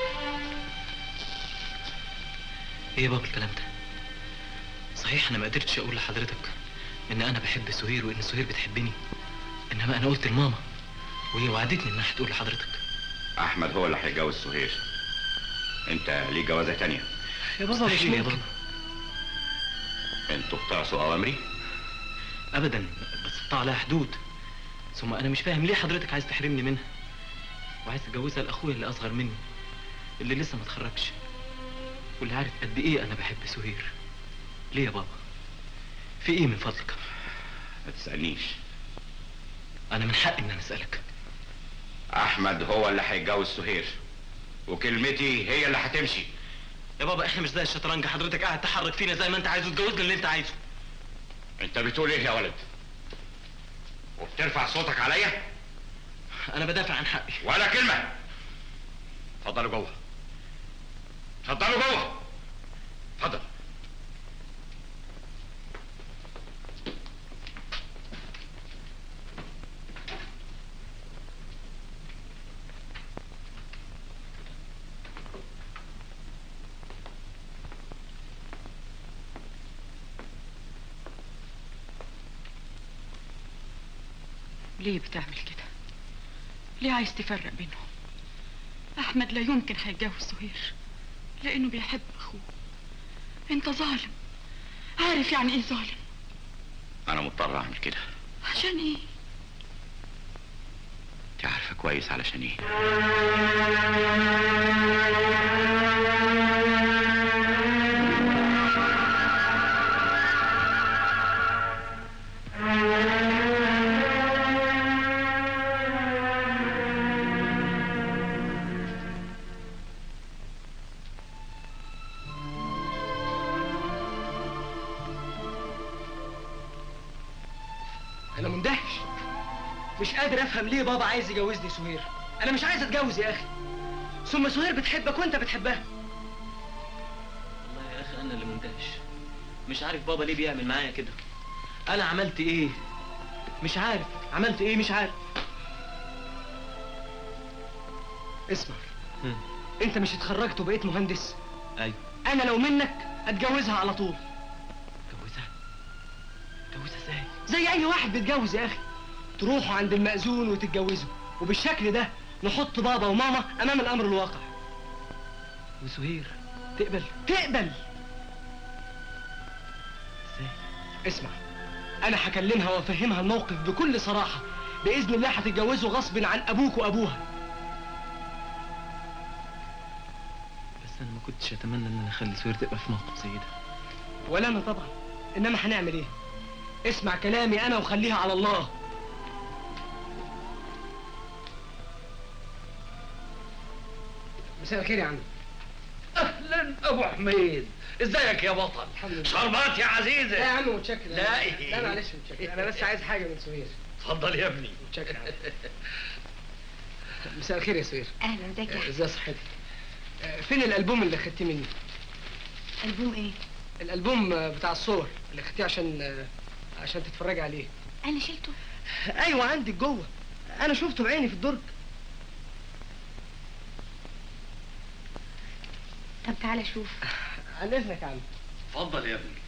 ايه يا بابا الكلام ده صحيح انا ما قدرتش اقول لحضرتك ان انا بحب سهير وان سهير بتحبني انما انا قلت لماما وهي وعدتني انها هتقول لحضرتك احمد هو اللي هيتجوز سهير انت ليك جوازه تانية يا بابا مش مستحيل يا ممكن بابا انتوا بتعصوا اوامري ابدا بس الطاعه لها حدود ثم انا مش فاهم ليه حضرتك عايز تحرمني منها وعايز تجوزها لاخويا اللي اصغر مني اللي لسه ما اتخرجش واللي عارف قد ايه انا بحب سهير ليه يا بابا في ايه من فضلك ما تسالنيش انا من حقي ان انا اسالك احمد هو اللي هيتجوز سهير وكلمتي هي اللي هتمشي يا بابا احنا مش زي الشطرنج حضرتك قاعد تحرك فينا زي ما انت عايز وتجوزنا اللي انت عايزه انت بتقول ايه يا ولد وبترفع صوتك عليا انا بدافع عن حقي ولا كلمه اتفضلوا جوه اتفضلوا جوه اتفضل ليه بتعمل كده ليه عايز تفرق بينهم احمد لا يمكن هيتجوز سهير لانه بيحب اخوه انت ظالم عارف يعني ايه ظالم انا مضطر اعمل كده عشان ايه انت عارفه كويس علشان ايه انا مندهش مش قادر افهم ليه بابا عايز يجوزني سهير انا مش عايز اتجوز يا اخي ثم سهير بتحبك وانت بتحبها والله يا اخي انا اللي مندهش مش عارف بابا ليه بيعمل معايا كده انا عملت ايه مش عارف عملت ايه مش عارف اسمع انت مش اتخرجت وبقيت مهندس ايوه انا لو منك اتجوزها على طول جوزها جوزها ازاي زي اي واحد بيتجوز يا اخي تروحوا عند المأذون وتتجوزوا وبالشكل ده نحط بابا وماما امام الامر الواقع وسهير تقبل تقبل ازاي اسمع انا هكلمها وافهمها الموقف بكل صراحه باذن الله هتتجوزوا غصب عن ابوك وابوها بس انا ما كنتش اتمنى ان انا اخلي سهير تبقى في موقف زي ده ولا انا طبعا انما هنعمل ايه اسمع كلامي انا وخليها على الله مساء الخير يا عم اهلا ابو حميد ازيك يا بطل شربات يا عزيزي لا يا عم متشكر لا إيه؟ لا معلش متشكر انا بس عايز حاجه من سهير اتفضل يا ابني متشكر يا عم. مساء الخير يا سهير اهلا ازيك يا ازي صحتك آه، فين الالبوم اللي خدتيه مني البوم ايه الالبوم آه، بتاع الصور اللي خدتيه عشان آه، عشان تتفرجي عليه انا شلته ايوه عندك جوه انا شفته بعيني في الدرج طب تعالى شوف عن اذنك يا عم اتفضل يا ابني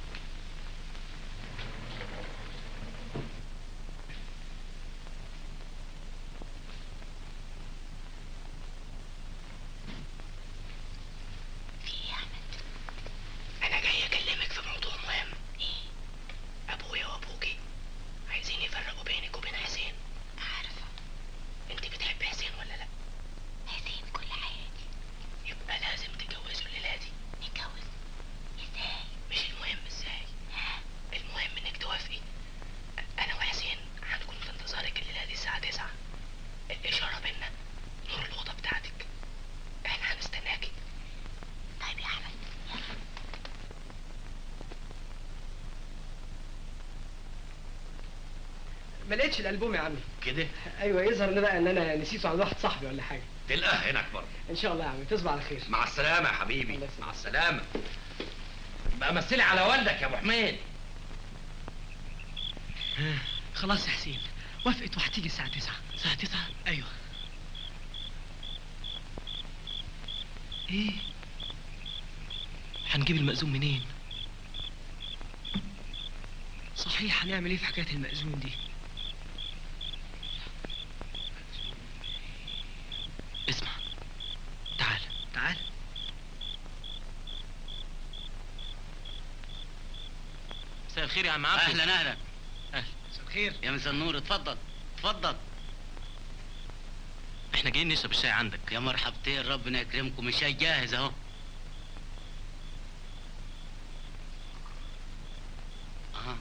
انا جاي اكلمك في موضوع مهم ايه ابويا وابوكي عايزين يفرقوا بينك وبين حسين عارفه انت بتحبي حسين ولا لا حسين كل حياتي يبقى لازم تتجوزوا الليله دي نتجوز ازاي مش المهم ازاي المهم انك توافقي انا وحسين هنكون في انتظارك الليله دي الساعه 9 الاشاره بينا نور الاوضه بتاعتك احنا هنستناكي طيب يا احمد ما لقيتش الالبوم يا عمي كده ايوه يظهر ان بقى ان انا نسيته عند واحد صاحبي ولا حاجه تلقاه هناك برضه ان شاء الله يا عمي تصبح على خير مع السلامه يا حبيبي مع السلامه بقى مثلي على والدك يا ابو حميد خلاص يا حسين وافقت وهتيجي الساعه 9 الساعه 9 ايوه ايه هنجيب المأذون منين صحيح هنعمل ايه في حكايه المأذون دي اسمع تعال تعال مساء الخير يا عم عبد اهلا اهلا اهلا مساء الخير يا مساء النور اتفضل اتفضل احنا جايين نشرب الشاي عندك يا مرحبتين ربنا يكرمكم الشاي جاهز اهو اها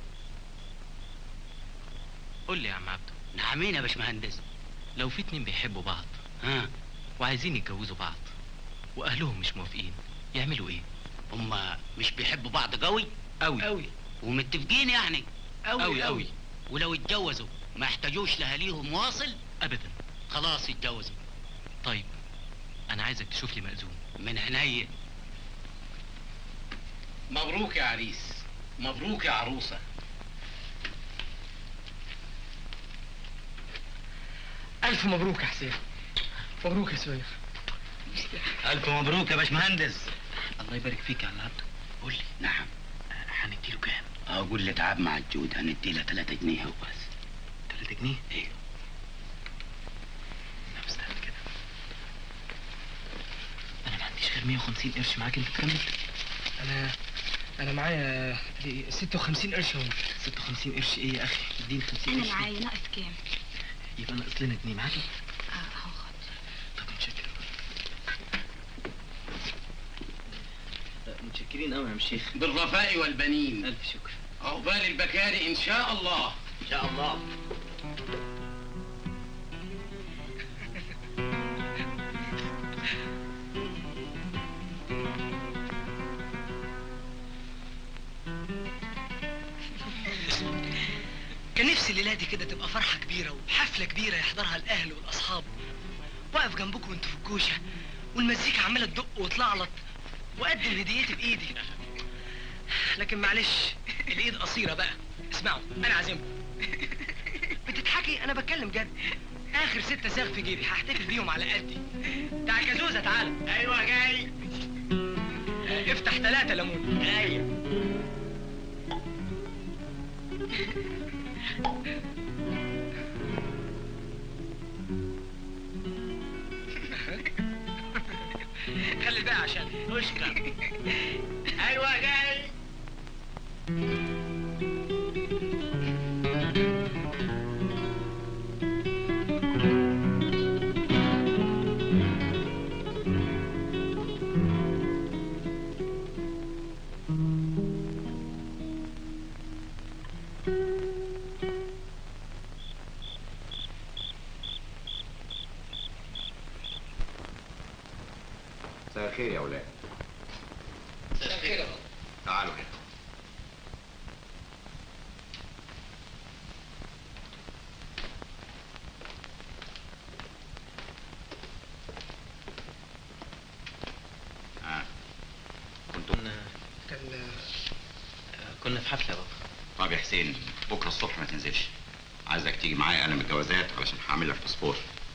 قول لي يا عم عبده نعمين يا باشمهندس لو في اتنين بيحبوا بعض ها وعايزين يتجوزوا بعض واهلهم مش موافقين يعملوا ايه هما مش بيحبوا بعض قوي قوي قوي ومتفقين يعني قوي قوي قوي ولو اتجوزوا ما يحتاجوش لاهاليهم واصل ابدا خلاص يتجوزوا طيب انا عايزك تشوف لي مأذون من عينيا مبروك يا عريس مبروك يا عروسة الف مبروك يا حسين مبروك يا سويف الف مبروك يا باشمهندس الله يبارك فيك يا عم عبده قول لي نعم هنديله كام؟ اقول لتعب مع الجود هنديله 3 جنيه هو بس 3 جنيه؟ ايوه طب استنى كده انا ما عنديش غير 150 قرش معاك انت تكمل انا انا معايا دي 56 قرش اهو 56 قرش ايه يا اخي اديني 50 انا قرش معايا ناقص كام يبقى ناقص لنا جنيه معاكي اه اهو خد طب متشكر متشكرين قوي يا عم شيخ بالرفاء والبنين الف شكر عقبال البكاري ان شاء الله ان شاء الله كان نفسي الليله دي كده تبقى فرحه كبيره وحفله كبيره يحضرها الاهل والاصحاب واقف جنبكم وانتوا في الكوشه والمزيكا عماله تدق وتلعلط واقدم هديتي بايدي لكن معلش الايد قصيره بقى اسمعوا انا عازمكم بتضحكي انا بتكلم جد اخر ستة ساغ في جيبي هحتفل بيهم على قدي بتاع كازوزه تعالى ايوه جاي افتح ثلاثة ليمون جاي خلي الباقي عشان اشكر ايوه جاي مساء الخير يا اولاد مساء الخير يا بابا تعالوا هنا آه. كنتوا كنا كان كنا في حفله يا بابا طب يا حسين بكره الصبح ما تنزلش عايزك تيجي معايا قلم الجوازات علشان هعمل لك باسبور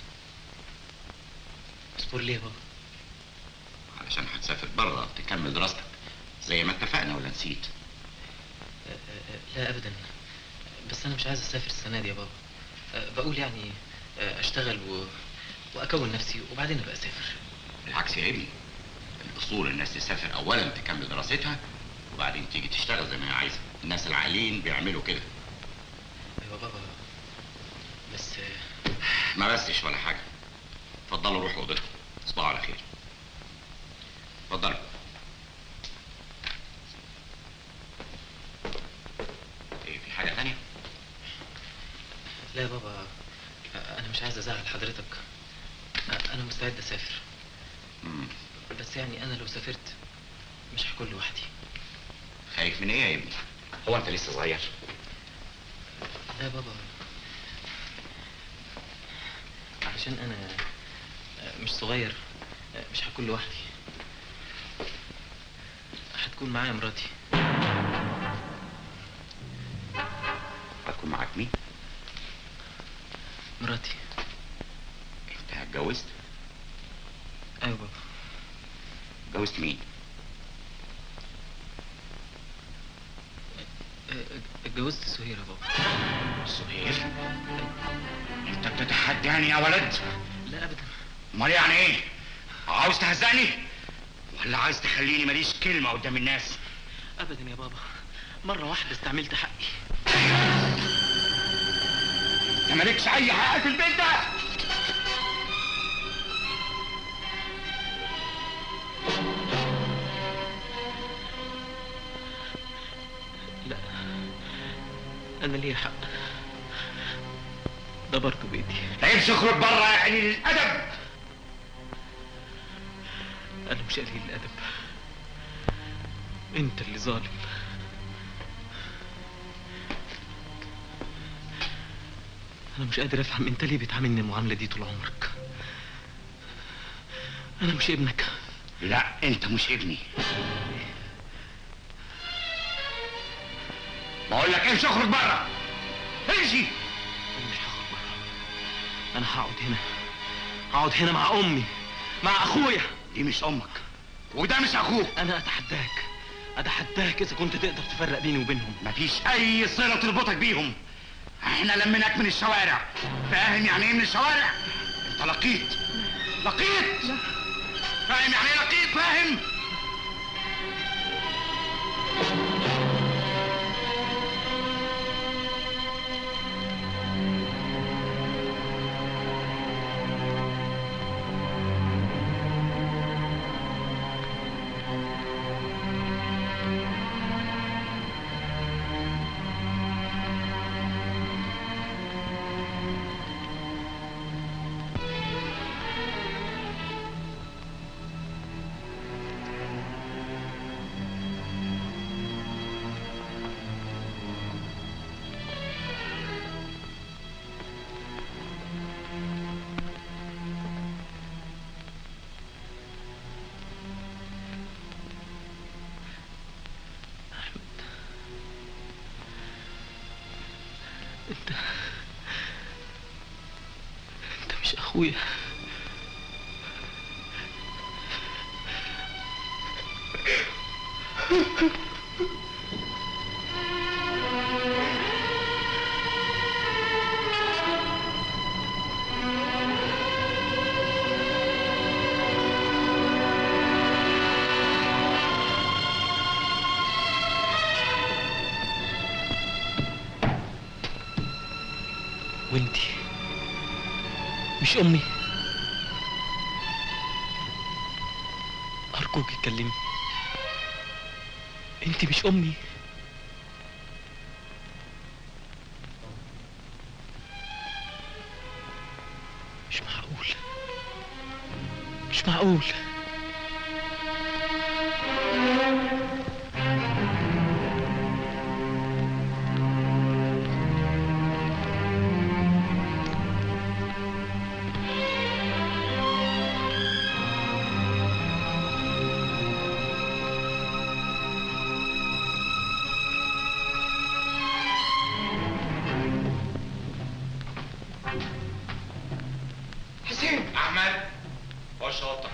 باسبور ليه يا بابا؟ علشان هتسافر بره تكمل دراستك زي ما اتفقنا ولا نسيت آه، آه، لا ابدا بس انا مش عايز اسافر السنه دي يا بابا آه، بقول يعني آه، اشتغل و... واكون نفسي وبعدين ابقى اسافر بالعكس يا ابني الاصول الناس تسافر اولا تكمل دراستها وبعدين تيجي تشتغل زي ما هي عايزه الناس العاقلين بيعملوا كده ايوه بابا بس آه، ما بسش ولا حاجه اتفضلوا روحوا اوضتكم تصبحوا على خير اتفضلوا ايه في حاجه تانية لا يا بابا آه، انا مش عايز ازعل حضرتك آه، انا مستعد اسافر مم. بس يعني انا لو سافرت مش هكون لوحدي خايف من ايه يا ابني هو انت لسه صغير لا يا بابا علشان انا آه، مش صغير آه، مش هكون لوحدي هتكون معايا مراتي هتكون معاك مين مراتي انت اتجوزت ايوه بابا اتجوزت مين آه، اتجوزت سهير يا بابا سهير انت بتتحداني يا ولد لا ابدا امال يعني ايه عاوز تهزقني ولا عايز تخليني ماليش كلمه قدام الناس ابدا يا بابا مره واحده استعملت حقي انت مالكش اي حق في البيت ده لا انا ليا حق ده برضه بيتي امشي اخرج بره يا قليل الادب انا مش قليل الادب انت اللي ظالم انا مش قادر افهم انت ليه بتعاملني المعامله دي طول عمرك انا مش ابنك لا انت مش ابني بقول لك امشي اخرج بره امشي انا مش هخرج بره انا هقعد هنا هقعد هنا مع امي مع اخويا دي مش امك وده مش اخوك انا اتحداك اتحداك اذا كنت تقدر تفرق بيني وبينهم مفيش اي صله تربطك بيهم احنا لميناك من الشوارع فاهم يعني ايه من الشوارع انت لقيت لقيت فاهم يعني ايه لقيت فاهم انت انت مش اخويا وانتي مش امي ارجوك اتكلمي انتي مش امي مش معقول مش معقول حسين احمد خش اوضتك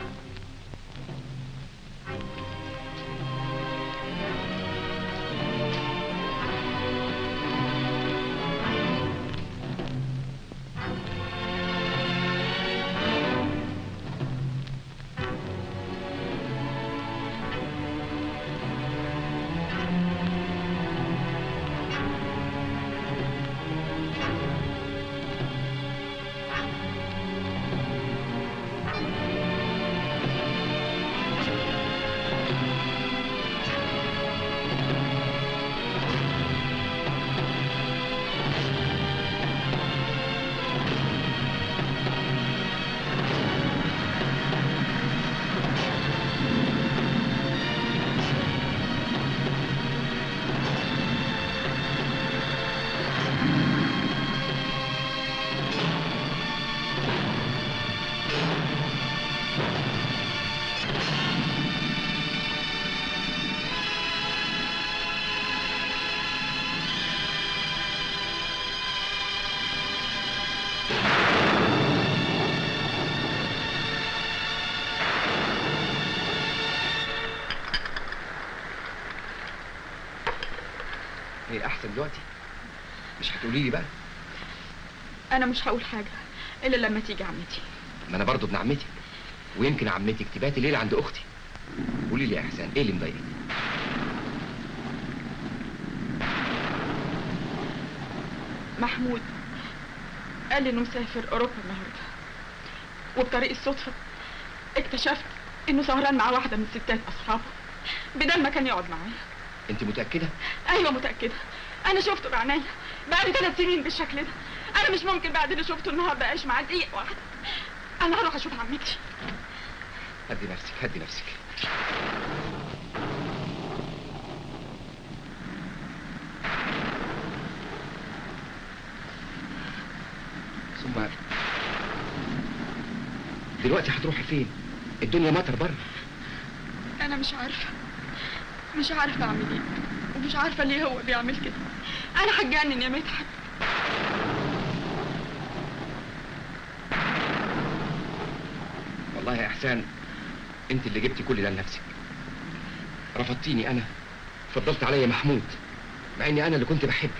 هي احسن دلوقتي مش هتقولي لي بقى انا مش هقول حاجه الا لما تيجي عمتي ما انا برضه ابن عمتك ويمكن عمتك تباتي ليله عند اختي قولي لي يا احسان ايه اللي مضايقك محمود قال لي انه مسافر اوروبا النهارده وبطريق الصدفه اكتشفت انه سهران مع واحده من ستات اصحابه بدل ما كان يقعد معايا انت متاكده ايوه متاكده انا شفته بعينيا بقالي ثلاث سنين بالشكل ده انا مش ممكن بعد اللي شفته النهارده اعيش معاه دقيقه واحده انا هروح اشوف عمتي هدي نفسك هدي نفسك ثم دلوقتي هتروحي فين الدنيا مطر بره انا مش عارفه مش عارفه اعمل ايه ومش عارفه ليه هو بيعمل كده انا هتجنن يا مدحت والله يا احسان انت اللي جبتي كل ده لنفسك رفضتيني انا فضلت عليا محمود مع اني انا اللي كنت بحبك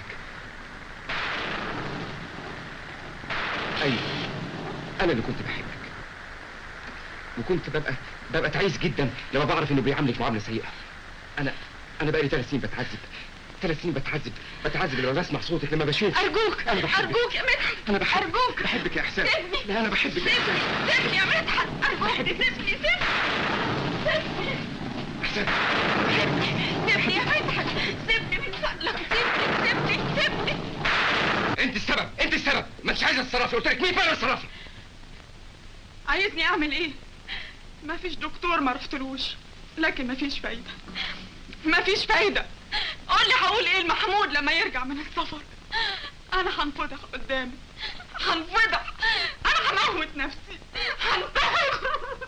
ايوه انا اللي كنت بحبك وكنت ببقى ببقى تعيس جدا لما بعرف انه بيعاملك معامله سيئه انا انا بقالي ثلاث سنين بتعذب ثلاث سنين بتعذب بتعذب لما بسمع صوتك لما بشوف ارجوك انا بحبك ارجوك يا مدحت انا بحبك ارجوك بحبك يا احسان سيبني لا انا بحبك يا احسان سيبني يا مدحت ارجوك سيبني سيبني سيبني احسان سيبني يا مدحت سيبني من فضلك سيبني سيبني سيبني انت السبب انت السبب ما انتش عايزه تتصرفي قلت لك مين فعلا اتصرفي عايزني اعمل ايه ما فيش دكتور ما رحتلوش لكن ما فيش فايده ما فيش فايده قول لي هقول ايه لمحمود لما يرجع من السفر انا هنفضح قدامي هنفضح انا هموت نفسي هنتحر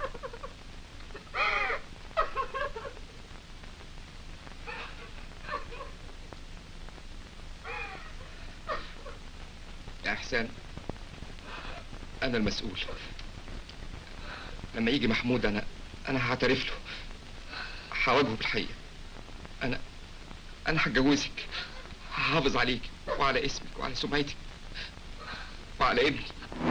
يا احسان انا المسؤول لما يجي محمود انا انا هعترف له هواجهه بالحقيقه انا انا هتجوزك هحافظ عليك وعلى اسمك وعلى سمعتك وعلى ابني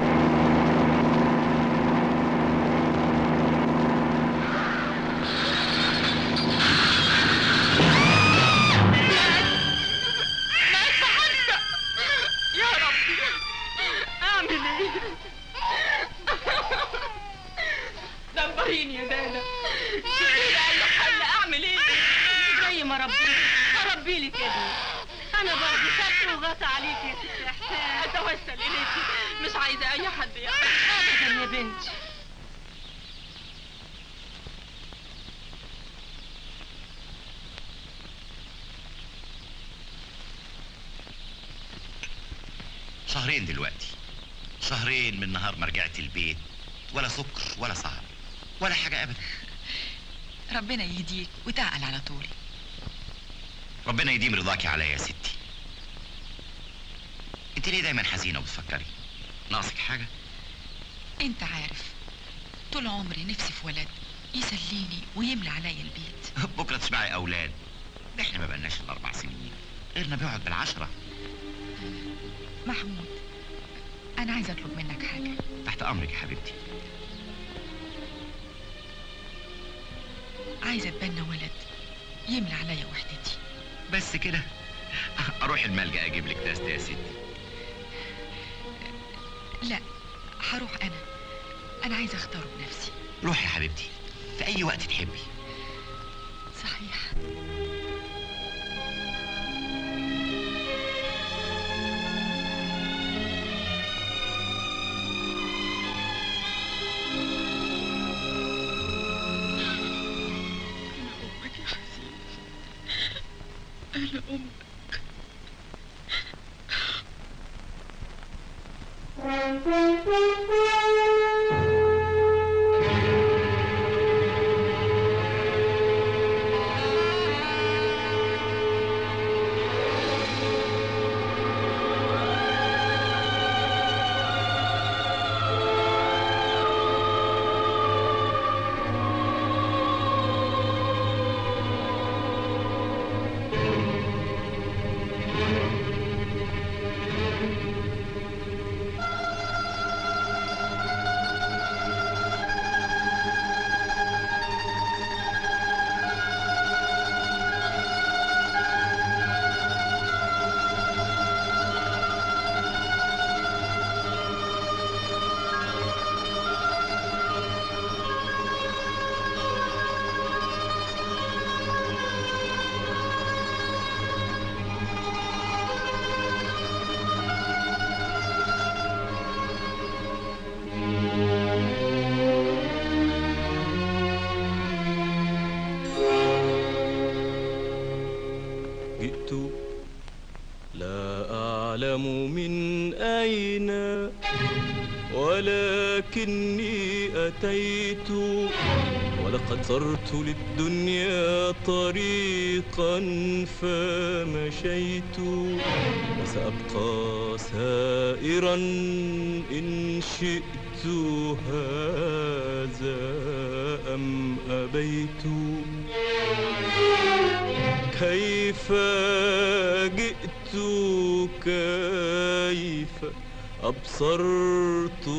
يا ربي اعمل ايه دبريني يا دانا شوفي لي اي حل اعمل ايه زي ما ربيت هربي لك ابني انا برضه فاكره وغطى عليك يا ست احسان اتوسل اليكي مش عايزه اي حد يعرف ابدا يا بنتي شهرين دلوقتي شهرين من نهار ما رجعت البيت ولا سكر ولا سهر ولا حاجة أبدا ربنا يهديك وتعقل على طول ربنا يديم رضاكي عليا يا ستي انت ليه دايما حزينة وبتفكري ناقصك حاجة انت عارف طول عمري نفسي في ولد يسليني ويملى عليا البيت بكرة تسمعي أولاد ده احنا ما بقالناش إلا أربع سنين غيرنا بيقعد بالعشرة محمود انا عايزه اطلب منك حاجه تحت أمرك يا حبيبتي عايزه اتبنى ولد يملى عليا وحدتي بس كده أروح الملجأ أجيب لك تاستا يا ستي لا هروح انا انا عايزه اختاره بنفسي روحي يا حبيبتي في أي وقت تحبي صحيح امك يا حسين انا امك جئت لا أعلم من أين ولكني أتيت ولقد صرت للدنيا طريقا فمشيت وسأبقى سائرا إن شئت هذا أم أبيت كيف جئت كيف أبصرت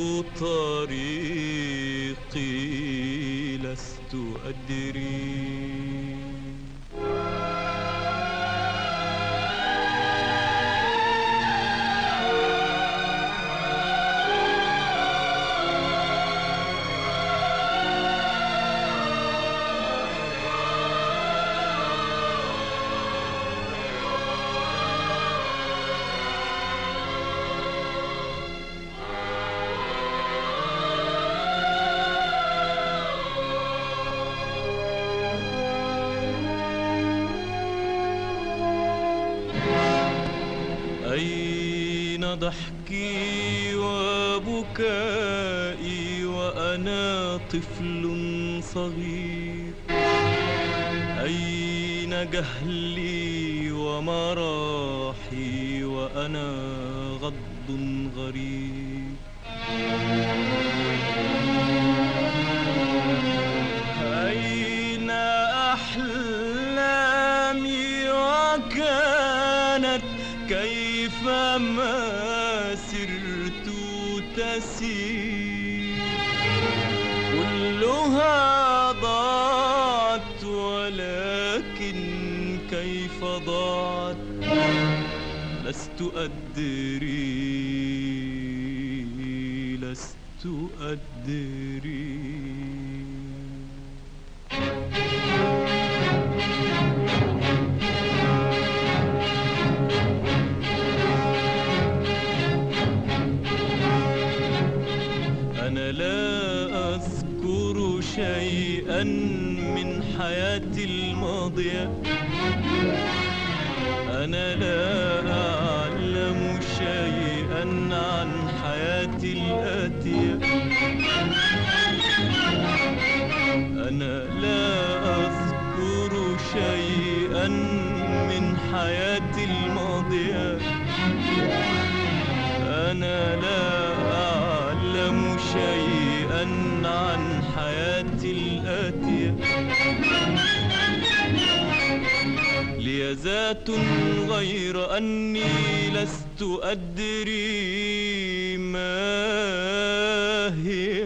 طريقي لست أدري أين ضحكي وبكائي وأنا طفل صغير أين جهلي ومراحي وأنا غض غريب أين أحلامي وكانت كيفما سرت تسير كلها ضاعت ولكن كيف ضاعت لست أدري لست أدري أنا لا أذكر شيئا من حياتي الماضية أنا لا أعلم شيئا عن حياتي الآتية أنا لا أذكر شيئا من حياتي الماضية أنا لا أعلم شيئا عن حياتي الآتية لي ذات غير أني لست أدري ما هي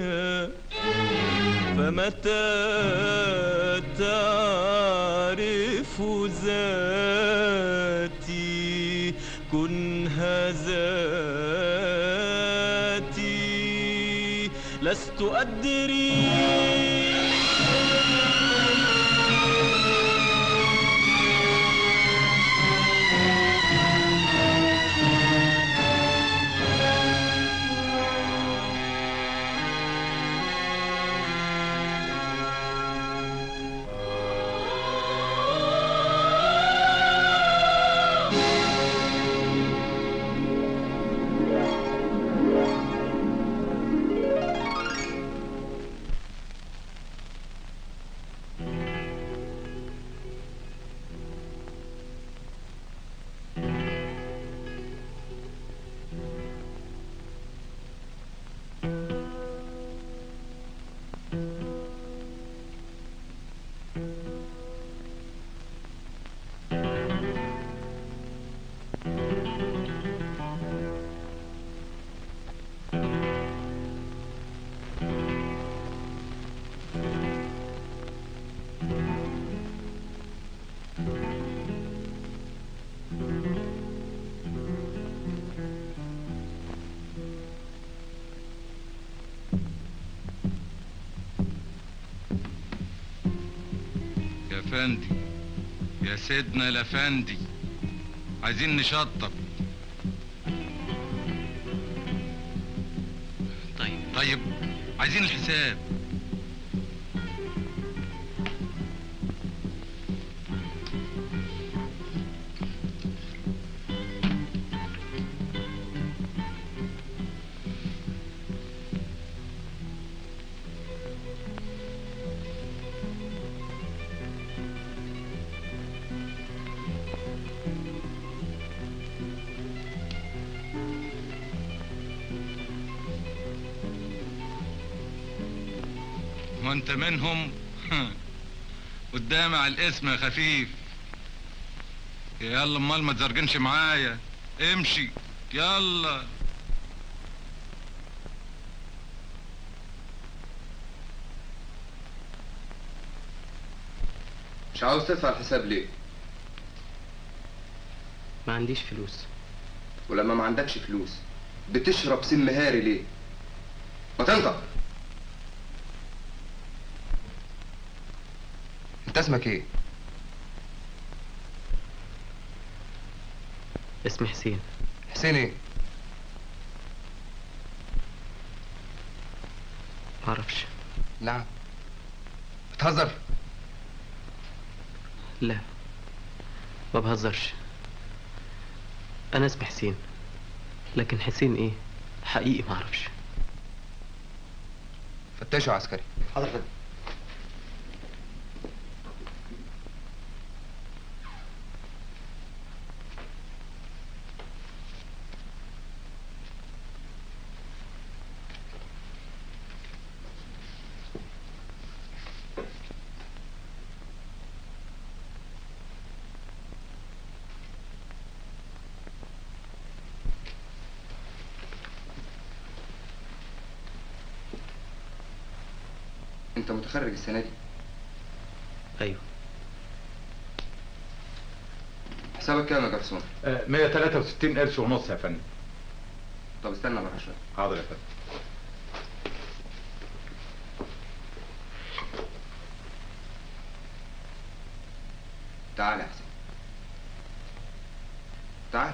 فمتى تعرف ذاتي كنها ذاتي لست أدري يا فندي يا سيدنا الافندي عايزين نشطب طيب طيب عايزين الحساب وانت منهم قدامي على الاسم يا خفيف يلا امال ما تزرجنش معايا امشي يلا مش عاوز تدفع الحساب ليه ما عنديش فلوس ولما ما عندكش فلوس بتشرب سم هاري ليه ما تنطق انت اسمك ايه اسمي حسين حسين ايه معرفش نعم بتهزر لا ما بهزرش انا اسمي حسين لكن حسين ايه حقيقي معرفش فتشوا عسكري حاضر انت متخرج السنه دي ايوه حسابك كام يا جرسون 163 قرش ونص يا فندم طب استنى بقى شويه حاضر يا فندم تعال يا حسين تعال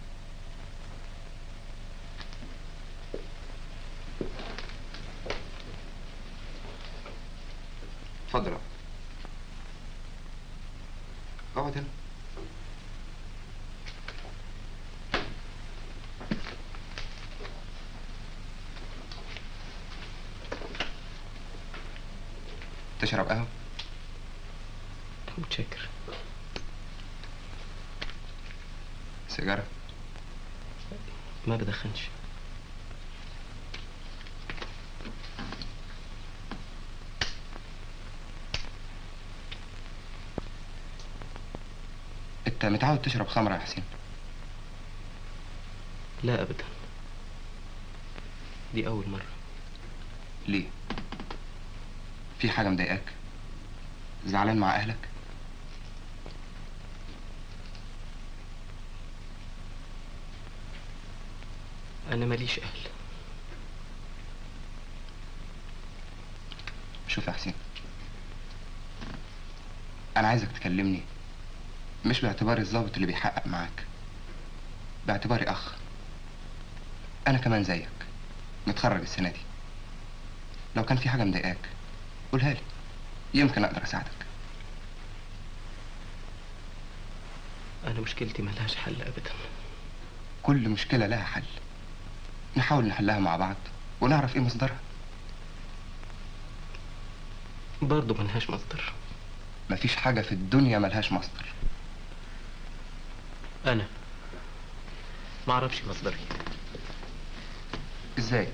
اتفضل اقعد. اقعد هنا تشرب قهوة؟ متشكر سيجارة؟ ما بدخنش انت متعود تشرب خمرة يا حسين لا ابدا دي اول مرة ليه؟ في حاجة مضايقاك؟ زعلان مع أهلك؟ انا ماليش اهل شوف يا حسين أنا عايزك تكلمني مش باعتباري الضابط اللي بيحقق معاك باعتباري أخ أنا كمان زيك متخرج السنة دي لو كان في حاجة مضايقاك قولها لي يمكن أقدر أساعدك انا مشكلتي ملهاش حل ابدا كل مشكلة لها حل نحاول نحلها مع بعض ونعرف إيه مصدرها برضه ملهاش مصدر مفيش حاجة في الدنيا ملهاش مصدر انا معرفش مصدري إزاي؟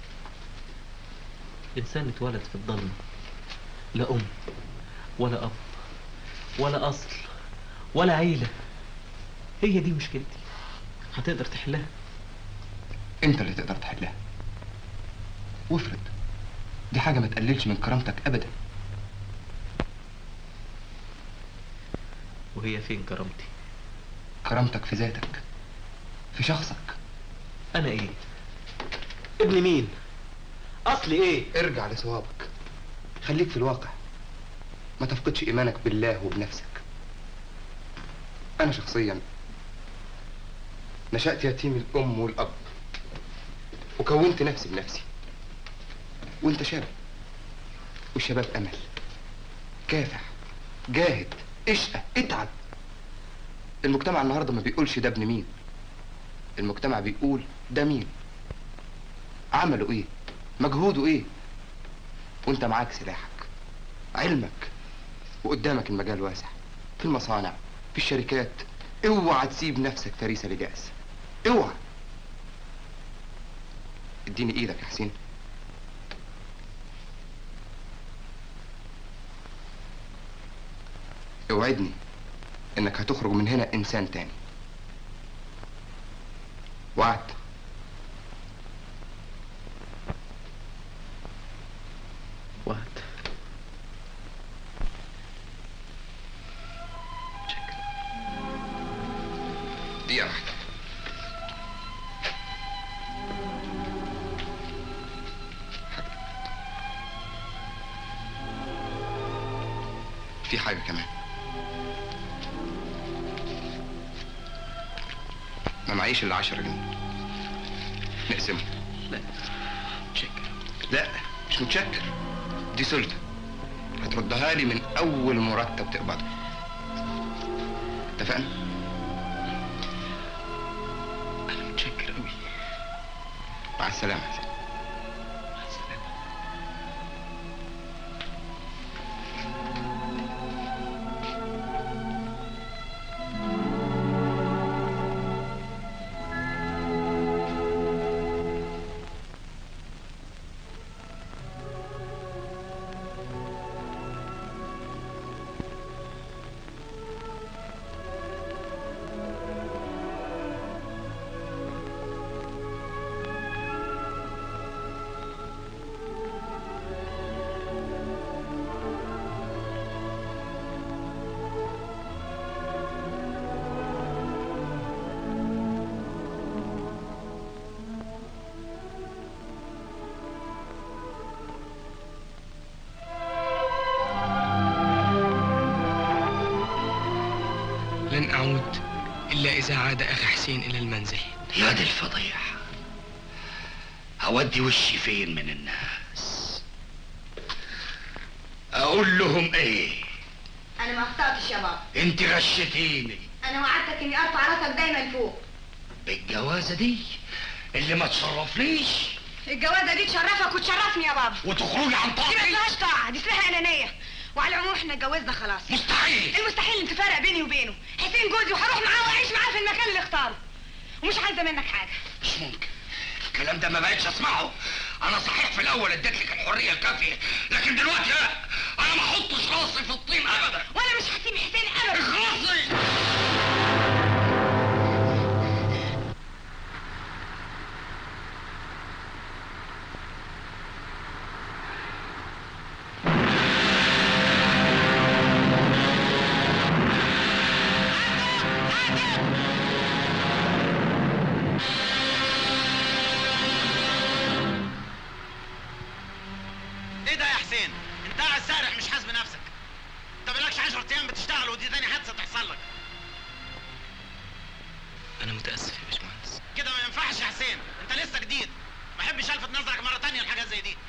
انسان اتولد في الضلمة لا ام ولا اب ولا اصل ولا عيلة هي دي مشكلتي هتقدر تحلها أنت اللي تقدر تحلها وافرض دي حاجة ما تقللش من كرامتك أبدا وهي فين كرامتي كرامتك في ذاتك في شخصك انا ايه ابن مين اصلي ايه ارجع لصوابك خليك في الواقع ما تفقدش ايمانك بالله وبنفسك انا شخصيا نشأت يتيم الام والاب وكونت نفسي بنفسي وانت شاب والشباب امل كافح جاهد اشقى اتعب المجتمع النهارده ما بيقولش ده ابن مين المجتمع بيقول ده مين عمله ايه مجهوده ايه وانت معاك سلاحك علمك وقدامك المجال واسع في المصانع في الشركات اوعى تسيب نفسك فريسة لجأس اوعى اديني ايدك يا حسين اوعدني انك هتخرج من هنا انسان تاني وعد وعد دقيقة واحدة في حاجة كمان ما معيش الا 10 جنيه نقسمهم لا متشكر لا مش متشكر دي سلطة هتردها لي من أول مرتب تقبضه اتفقنا؟ أنا متشكر أوي مع السلامة يا سيدي. مع السلامة لن أعود إلا إذا عاد أخي حسين إلى المنزل يا دي الفضيحة أودي وشي فين من الناس أقول لهم إيه انا ما اخطاتش يا بابا أنت غشتيني انا وعدتك اني ارفع راسك دايما فوق بالجوازة دي اللي ما تشرفنيش الجوازه دي تشرفك وتشرفني يا بابا وتخرجي عن طاعتي دي ما اسمهاش طاعه دي اسمها انانيه وعلى العموم احنا اتجوزنا خلاص مستحيل المستحيل انت فارق بيني وبينه حسين جوزي وهروح معاه واعيش معاه في المكان اللي اختاره ومش عايزه منك حاجه مش ممكن الكلام ده ما بقتش اسمعه انا صحيح في الاول اديت لك الحريه الكافيه لكن دلوقتي لا انا ما احطش راسي في الطين ابدا وانا مش هسيب حسين ابدا اخلصي ايه ده يا حسين؟ انت قاعد سارح مش حاسب نفسك. انت مالكش 10 ايام بتشتغل ودي تاني حادثه تحصل لك. انا متاسف يا باشمهندس كده ما ينفعش يا حسين، انت لسه جديد. ما احبش الفت نظرك مره تانية لحاجات زي دي.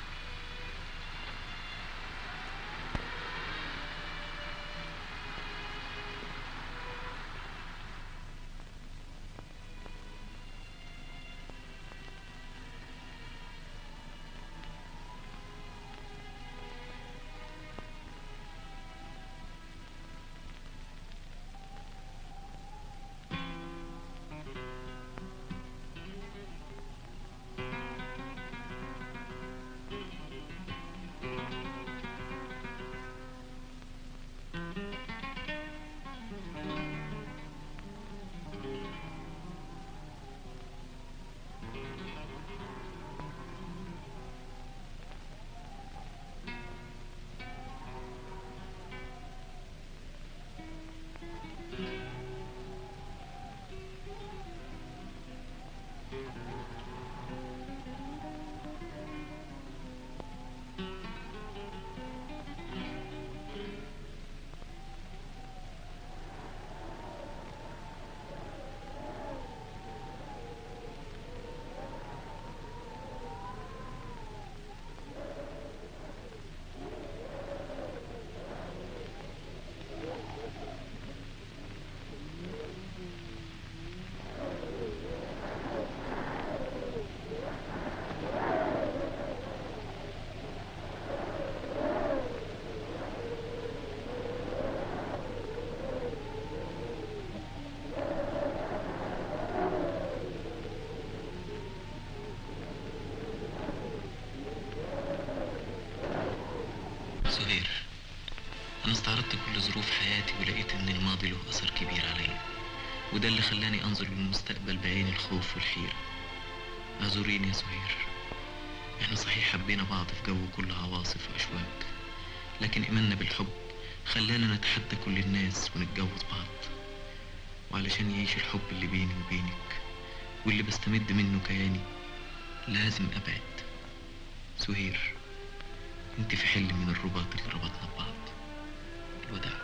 الماضي له أثر كبير عليا وده اللي خلاني أنظر للمستقبل بعين الخوف والحيرة اعذريني يا سهير احنا صحيح حبينا بعض في جو كله عواصف وأشواك لكن إيماننا بالحب خلانا نتحدى كل الناس ونتجوز بعض وعلشان يعيش الحب اللي بيني وبينك واللي بستمد منه كياني لازم أبعد سهير انت في حل من الرباط اللي ربطنا ببعض الوداع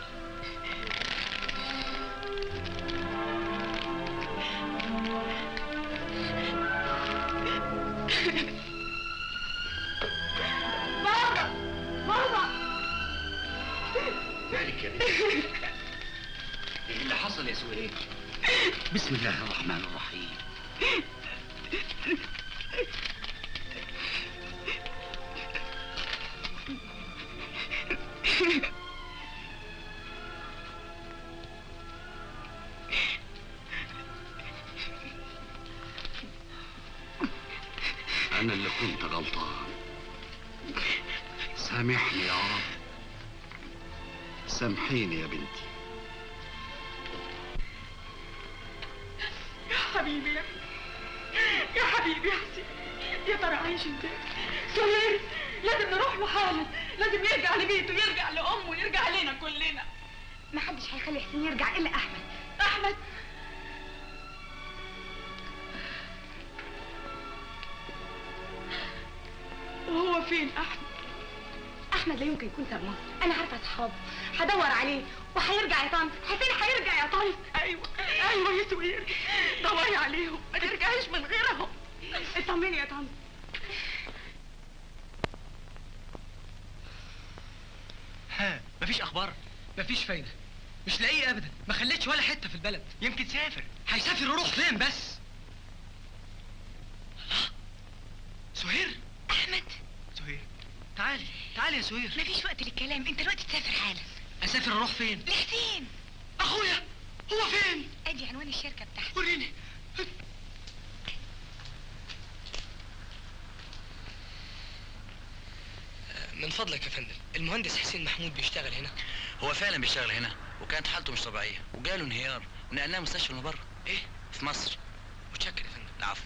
بابا بابا مالك يا بنت ايه اللي حصل يا سهير بسم الله الرحمن الرحيم أنا اللي كنت غلطان سامحني يا رب سامحيني يا بنتي يا حبيبي يا يا حبيبي يا حسين يا ترى عايش ازاي سهير لازم نروح له حالا لازم يرجع لبيته يرجع لامه يرجع لنا كلنا محدش هيخلي حسين يرجع الا احمد احمد وهو فين احمد احمد لا يمكن يكون ساب مصر انا عارفه اصحابه هدور عليه وهيرجع يا طنط حسين هيرجع يا طنط ايوه ايوه يا سهير دوري عليهم ما ترجعيش من غيرهم اطمني يا طنط ها مفيش اخبار مفيش فايده مش لاقيه ابدا ما خليتش ولا حته في البلد يمكن سافر هيسافر يروح فين بس سهير احمد سهير تعالي تعالي يا سهير مفيش وقت للكلام انت دلوقتي تسافر حالا اسافر اروح فين لحسين اخويا هو فين ادي عنوان الشركه بتاعتي وريني من فضلك يا فندم المهندس حسين محمود بيشتغل هنا هو فعلا بيشتغل هنا وكانت حالته مش طبيعيه وجاله انهيار ونقلناه مستشفى من بره ايه في مصر متشكر يا فندم العفو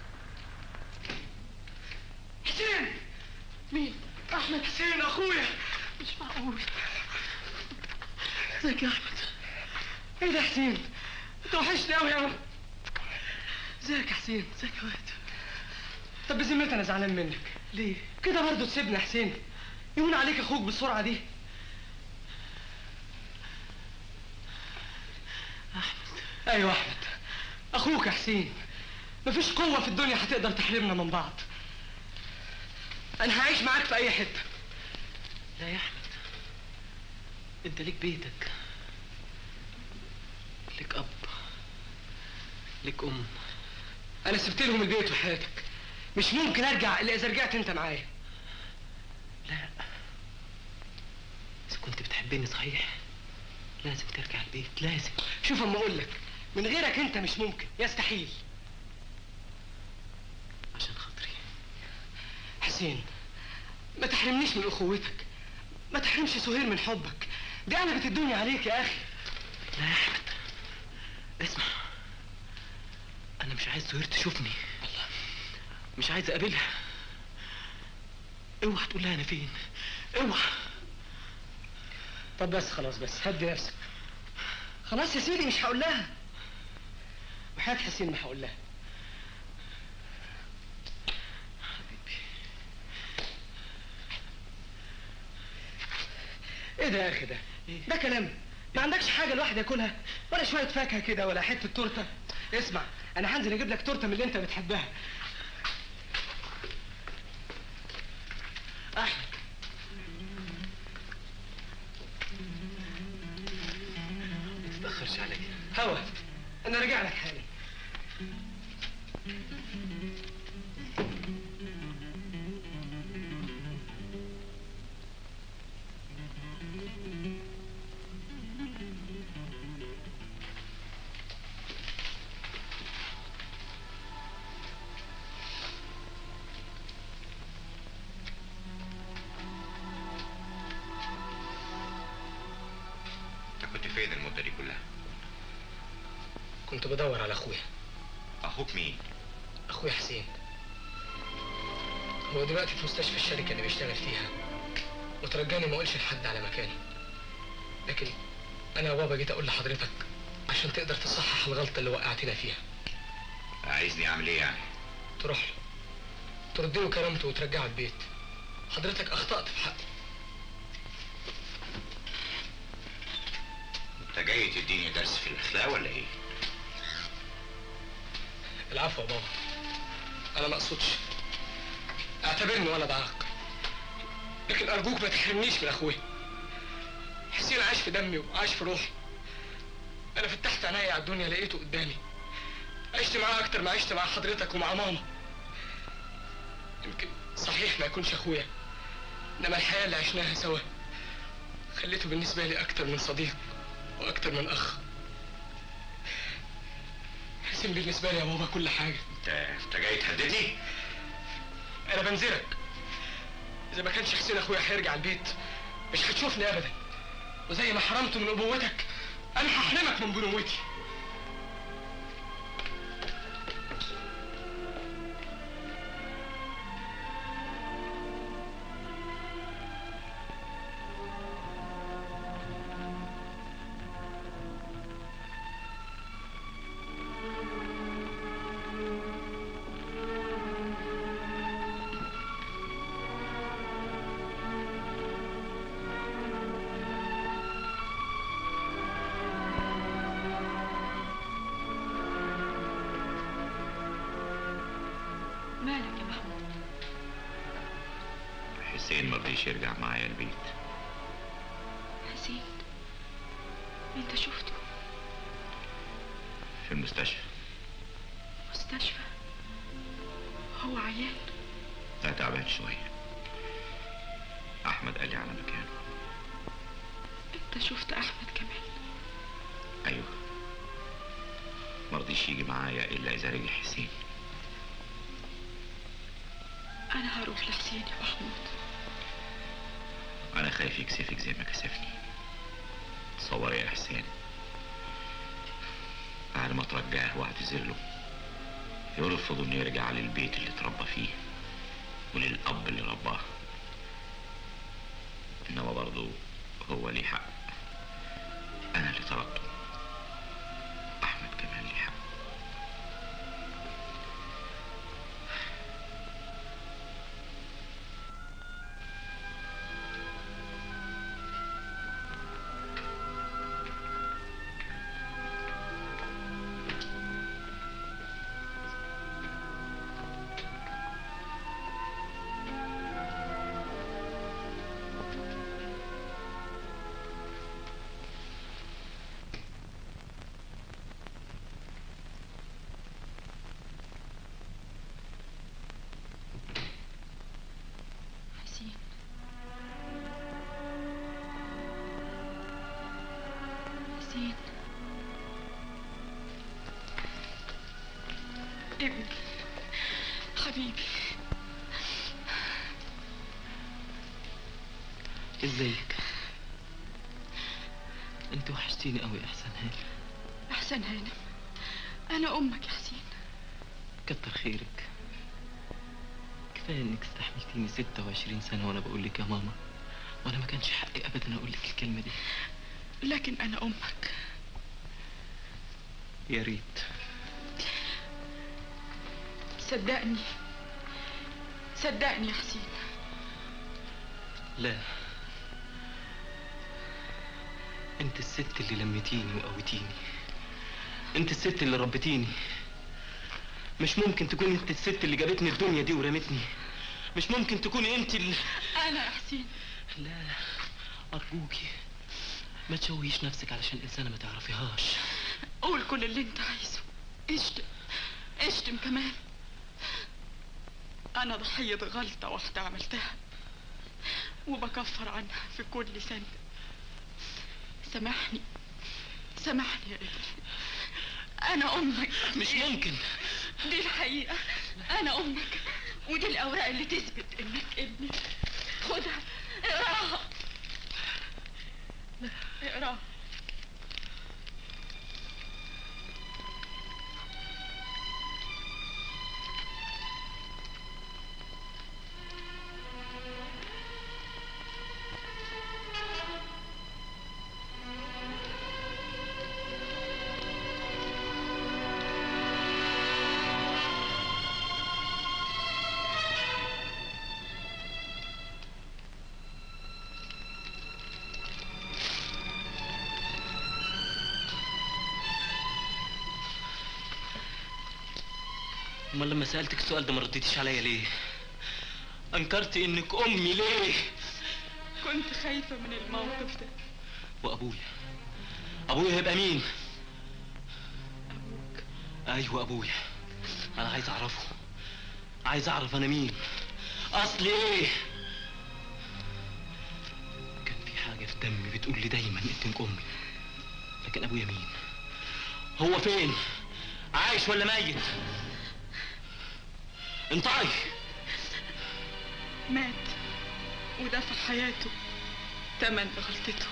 حسين مين احمد حسين اخويا مش معقول ازيك يا احمد ايه ده يا حسين انت وحشني قوي يا رب ازيك يا حسين ازيك يا واد طب بذمتي انا زعلان منك ليه كده برضه تسيبني يا حسين يهون عليك اخوك بالسرعه دي احمد ايوه احمد اخوك يا حسين مفيش قوه في الدنيا هتقدر تحرمنا من بعض انا هعيش معاك في اي حته لا يا احمد انت ليك بيتك ليك اب ليك ام انا سبت لهم البيت وحياتك مش ممكن ارجع الا اذا رجعت انت معايا لا اذا كنت بتحبني صحيح لازم ترجع البيت لازم شوف اما اقول لك من غيرك انت مش ممكن يستحيل عشان خاطري حسين ما تحرمنيش من اخوتك ما تحرمش سهير من حبك دي قلبت الدنيا عليك يا اخي لا يا احمد اسمع انا مش عايز سهير تشوفني الله مش عايز اقابلها اوعى تقول لها انا فين اوعى طب بس خلاص بس هدي نفسك خلاص يا سيدي مش هقول لها وحياة حسين ما هقول لها ايه ده يا اخي ده ده كلام ما عندكش حاجه الواحد ياكلها ولا شويه فاكهه كده ولا حته تورته اسمع انا هنزل اجيب لك تورته من اللي انت بتحبها احمد ما تتاخرش عليا هوا انا راجع لك حالا انت كنت فين المده دي كلها كنت بدور على اخويا اخوك مين اخويا حسين هو دلوقتي في مستشفى الشركه اللي بيشتغل فيها وترجاني ما اقولش لحد على مكاني لكن انا يا بابا جيت اقول لحضرتك عشان تقدر تصحح الغلطه اللي وقعتنا فيها عايزني اعمل ايه يعني تروح له ترد له كرامته وترجعه البيت حضرتك اخطات في حقه انت جاي تديني درس في الاخلاق ولا ايه العفو يا بابا انا ما اقصدش اعتبرني ولد عاق لكن ارجوك ما تحرمنيش من اخويا حسين عاش في دمي وعاش في روحي انا فتحت عينيا على الدنيا لقيته قدامي عشت معاه اكتر ما عشت مع حضرتك ومع ماما يمكن صحيح ما يكونش اخويا انما الحياه اللي عشناها سوا خليته بالنسبه لي اكتر من صديق واكتر من اخ حسين بالنسبه لي يا بابا كل حاجه انت انت جاي تهددني انا بنزلك اذا ما كانش حسين اخويا هيرجع البيت مش هتشوفني ابدا وزي ما حرمته من ابوتك انا هحرمك من بنوتي مالك يا محمود حسين ما رضيش يرجع معايا البيت حسين انت شفته في المستشفى مستشفى هو عيان لا تعبان شويه احمد قال لي على مكانه انت شفت احمد كمان ايوه ما رضيش يجي معايا الا اذا رجع حسين انا هروح لحسين يا محمود انا خايف يكسفك زي ما كسفني تصور يا حسين بعد ما ترجاه واعتذر له يرفض انه يرجع للبيت اللي اتربى فيه وللاب اللي رباه انما برضه هو ليه حق انا اللي طردته احمد كمان ليه حق حسين حسين ابني حبيبي ازيك انت وحشتيني قوي يا احسن هاني احسن هانم انا امك يا حسين كتر خيرك كفايه انك استحملتيني 26 سنه وانا بقول لك يا ماما وانا ما كانش حقي ابدا اقول لك الكلمه دي لكن انا امك يا ريت صدقني صدقني يا حسين لا انت الست اللي لمتيني وقوتيني انت الست اللي ربتيني مش ممكن تكوني انت الست اللي جابتني الدنيا دي ورمتني مش ممكن تكوني انت اللي انا يا حسين لا ارجوكي ما تشوهيش نفسك علشان انسانه ما تعرفيهاش قول كل اللي انت عايزه اشتم اشتم كمان انا ضحية غلطة واحدة عملتها وبكفر عنها في كل سنة سامحني سامحني يا ابني انا امك مش ممكن دي الحقيقة انا امك ودي الاوراق اللي تثبت انك ابني خدها اقراها اقراها امال لما سالتك السؤال ده ما رديتيش عليا ليه انكرتي انك امي ليه كنت خايفة من الموقف ده وابويا ابويا هيبقى مين ابوك ايوه ابويا انا عايز اعرفه عايز اعرف انا مين اصلي ايه كان في حاجه في دمي بتقول لي دايما انك امي لكن ابويا مين هو فين عايش ولا ميت انطقي مات وده في حياته تمن غلطته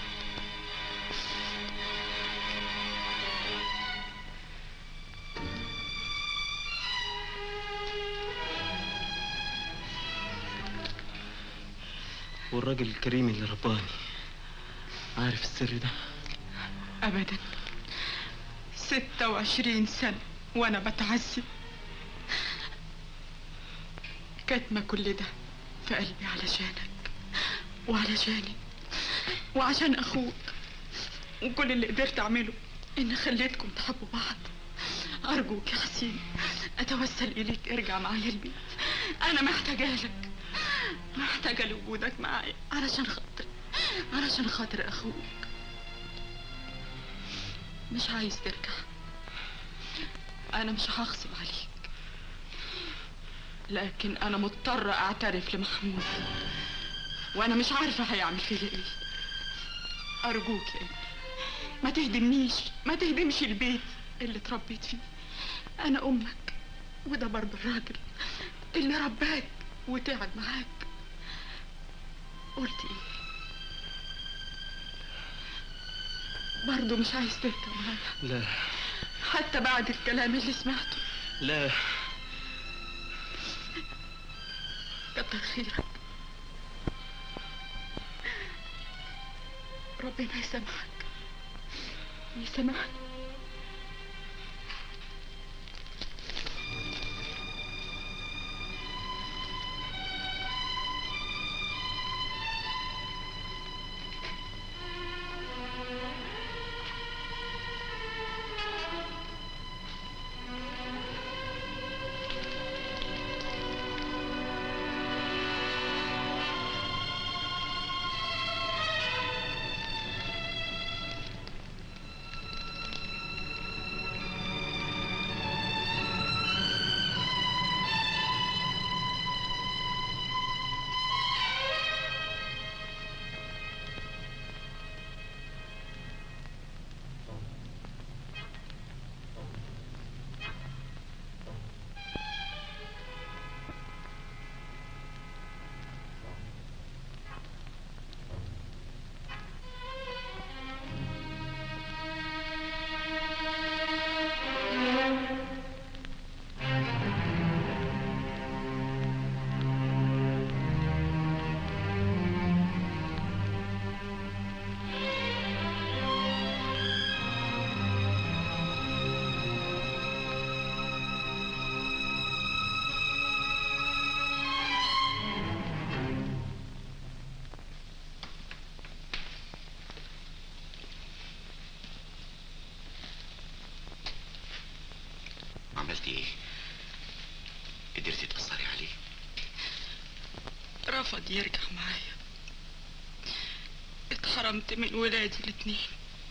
والراجل الكريم اللي رباني عارف السر ده أبدا ستة وعشرين سنة وأنا بتعذب كاتمة كل ده في قلبي علشانك وعلشاني وعشان أخوك وكل اللي قدرت أعمله إن خليتكم تحبوا بعض أرجوك يا حسين أتوسل إليك ارجع معايا البيت أنا محتاجة لك محتاجة لوجودك معايا علشان خاطر علشان خاطر أخوك مش عايز ترجع أنا مش هغصب عليك لكن أنا مضطرة أعترف لمحمود وأنا مش عارفة هيعمل فيا إيه أرجوك يا ابني ما تهدمنيش ما تهدمش البيت اللي اتربيت فيه أنا أمك وده برضه الراجل اللي رباك وتعب معاك قلت إيه برضه مش عايز ترجع معايا لا حتى بعد الكلام اللي سمعته لا كتر خيرك ربنا يسامحك يسامحني عملتي ايه قدرتي تأثري عليه رفض يرجع معايا اتحرمت من ولادي الاتنين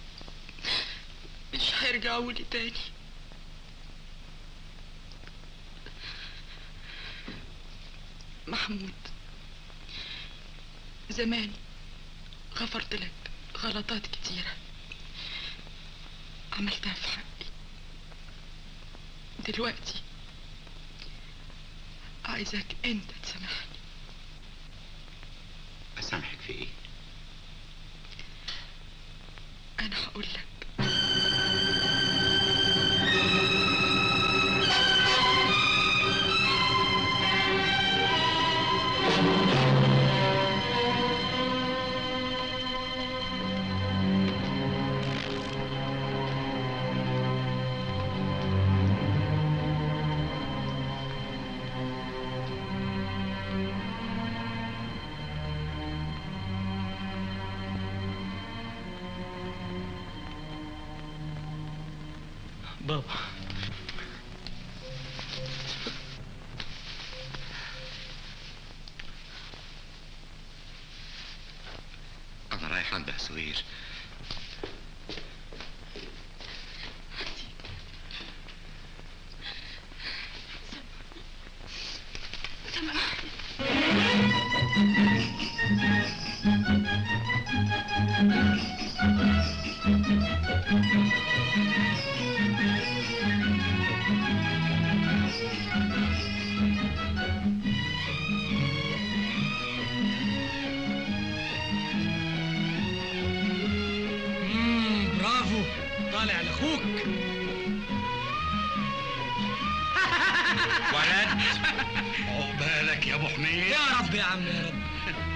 مش هيرجعوا لي تاني محمود زمان غفرت لك غلطات كتيرة عملتها في حقي دلوقتي عايزك انت تسامحني اسامحك في ايه انا هقول لك بابا التصوير مم، برافو طالع لاخوك ولد عقبالك يا ابو حميد يا رب يا عم يا رب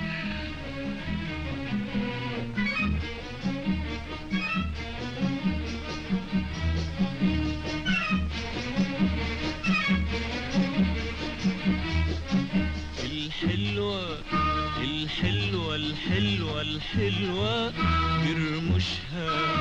الحلوة الحلوة الحلوة الحلوة برمشها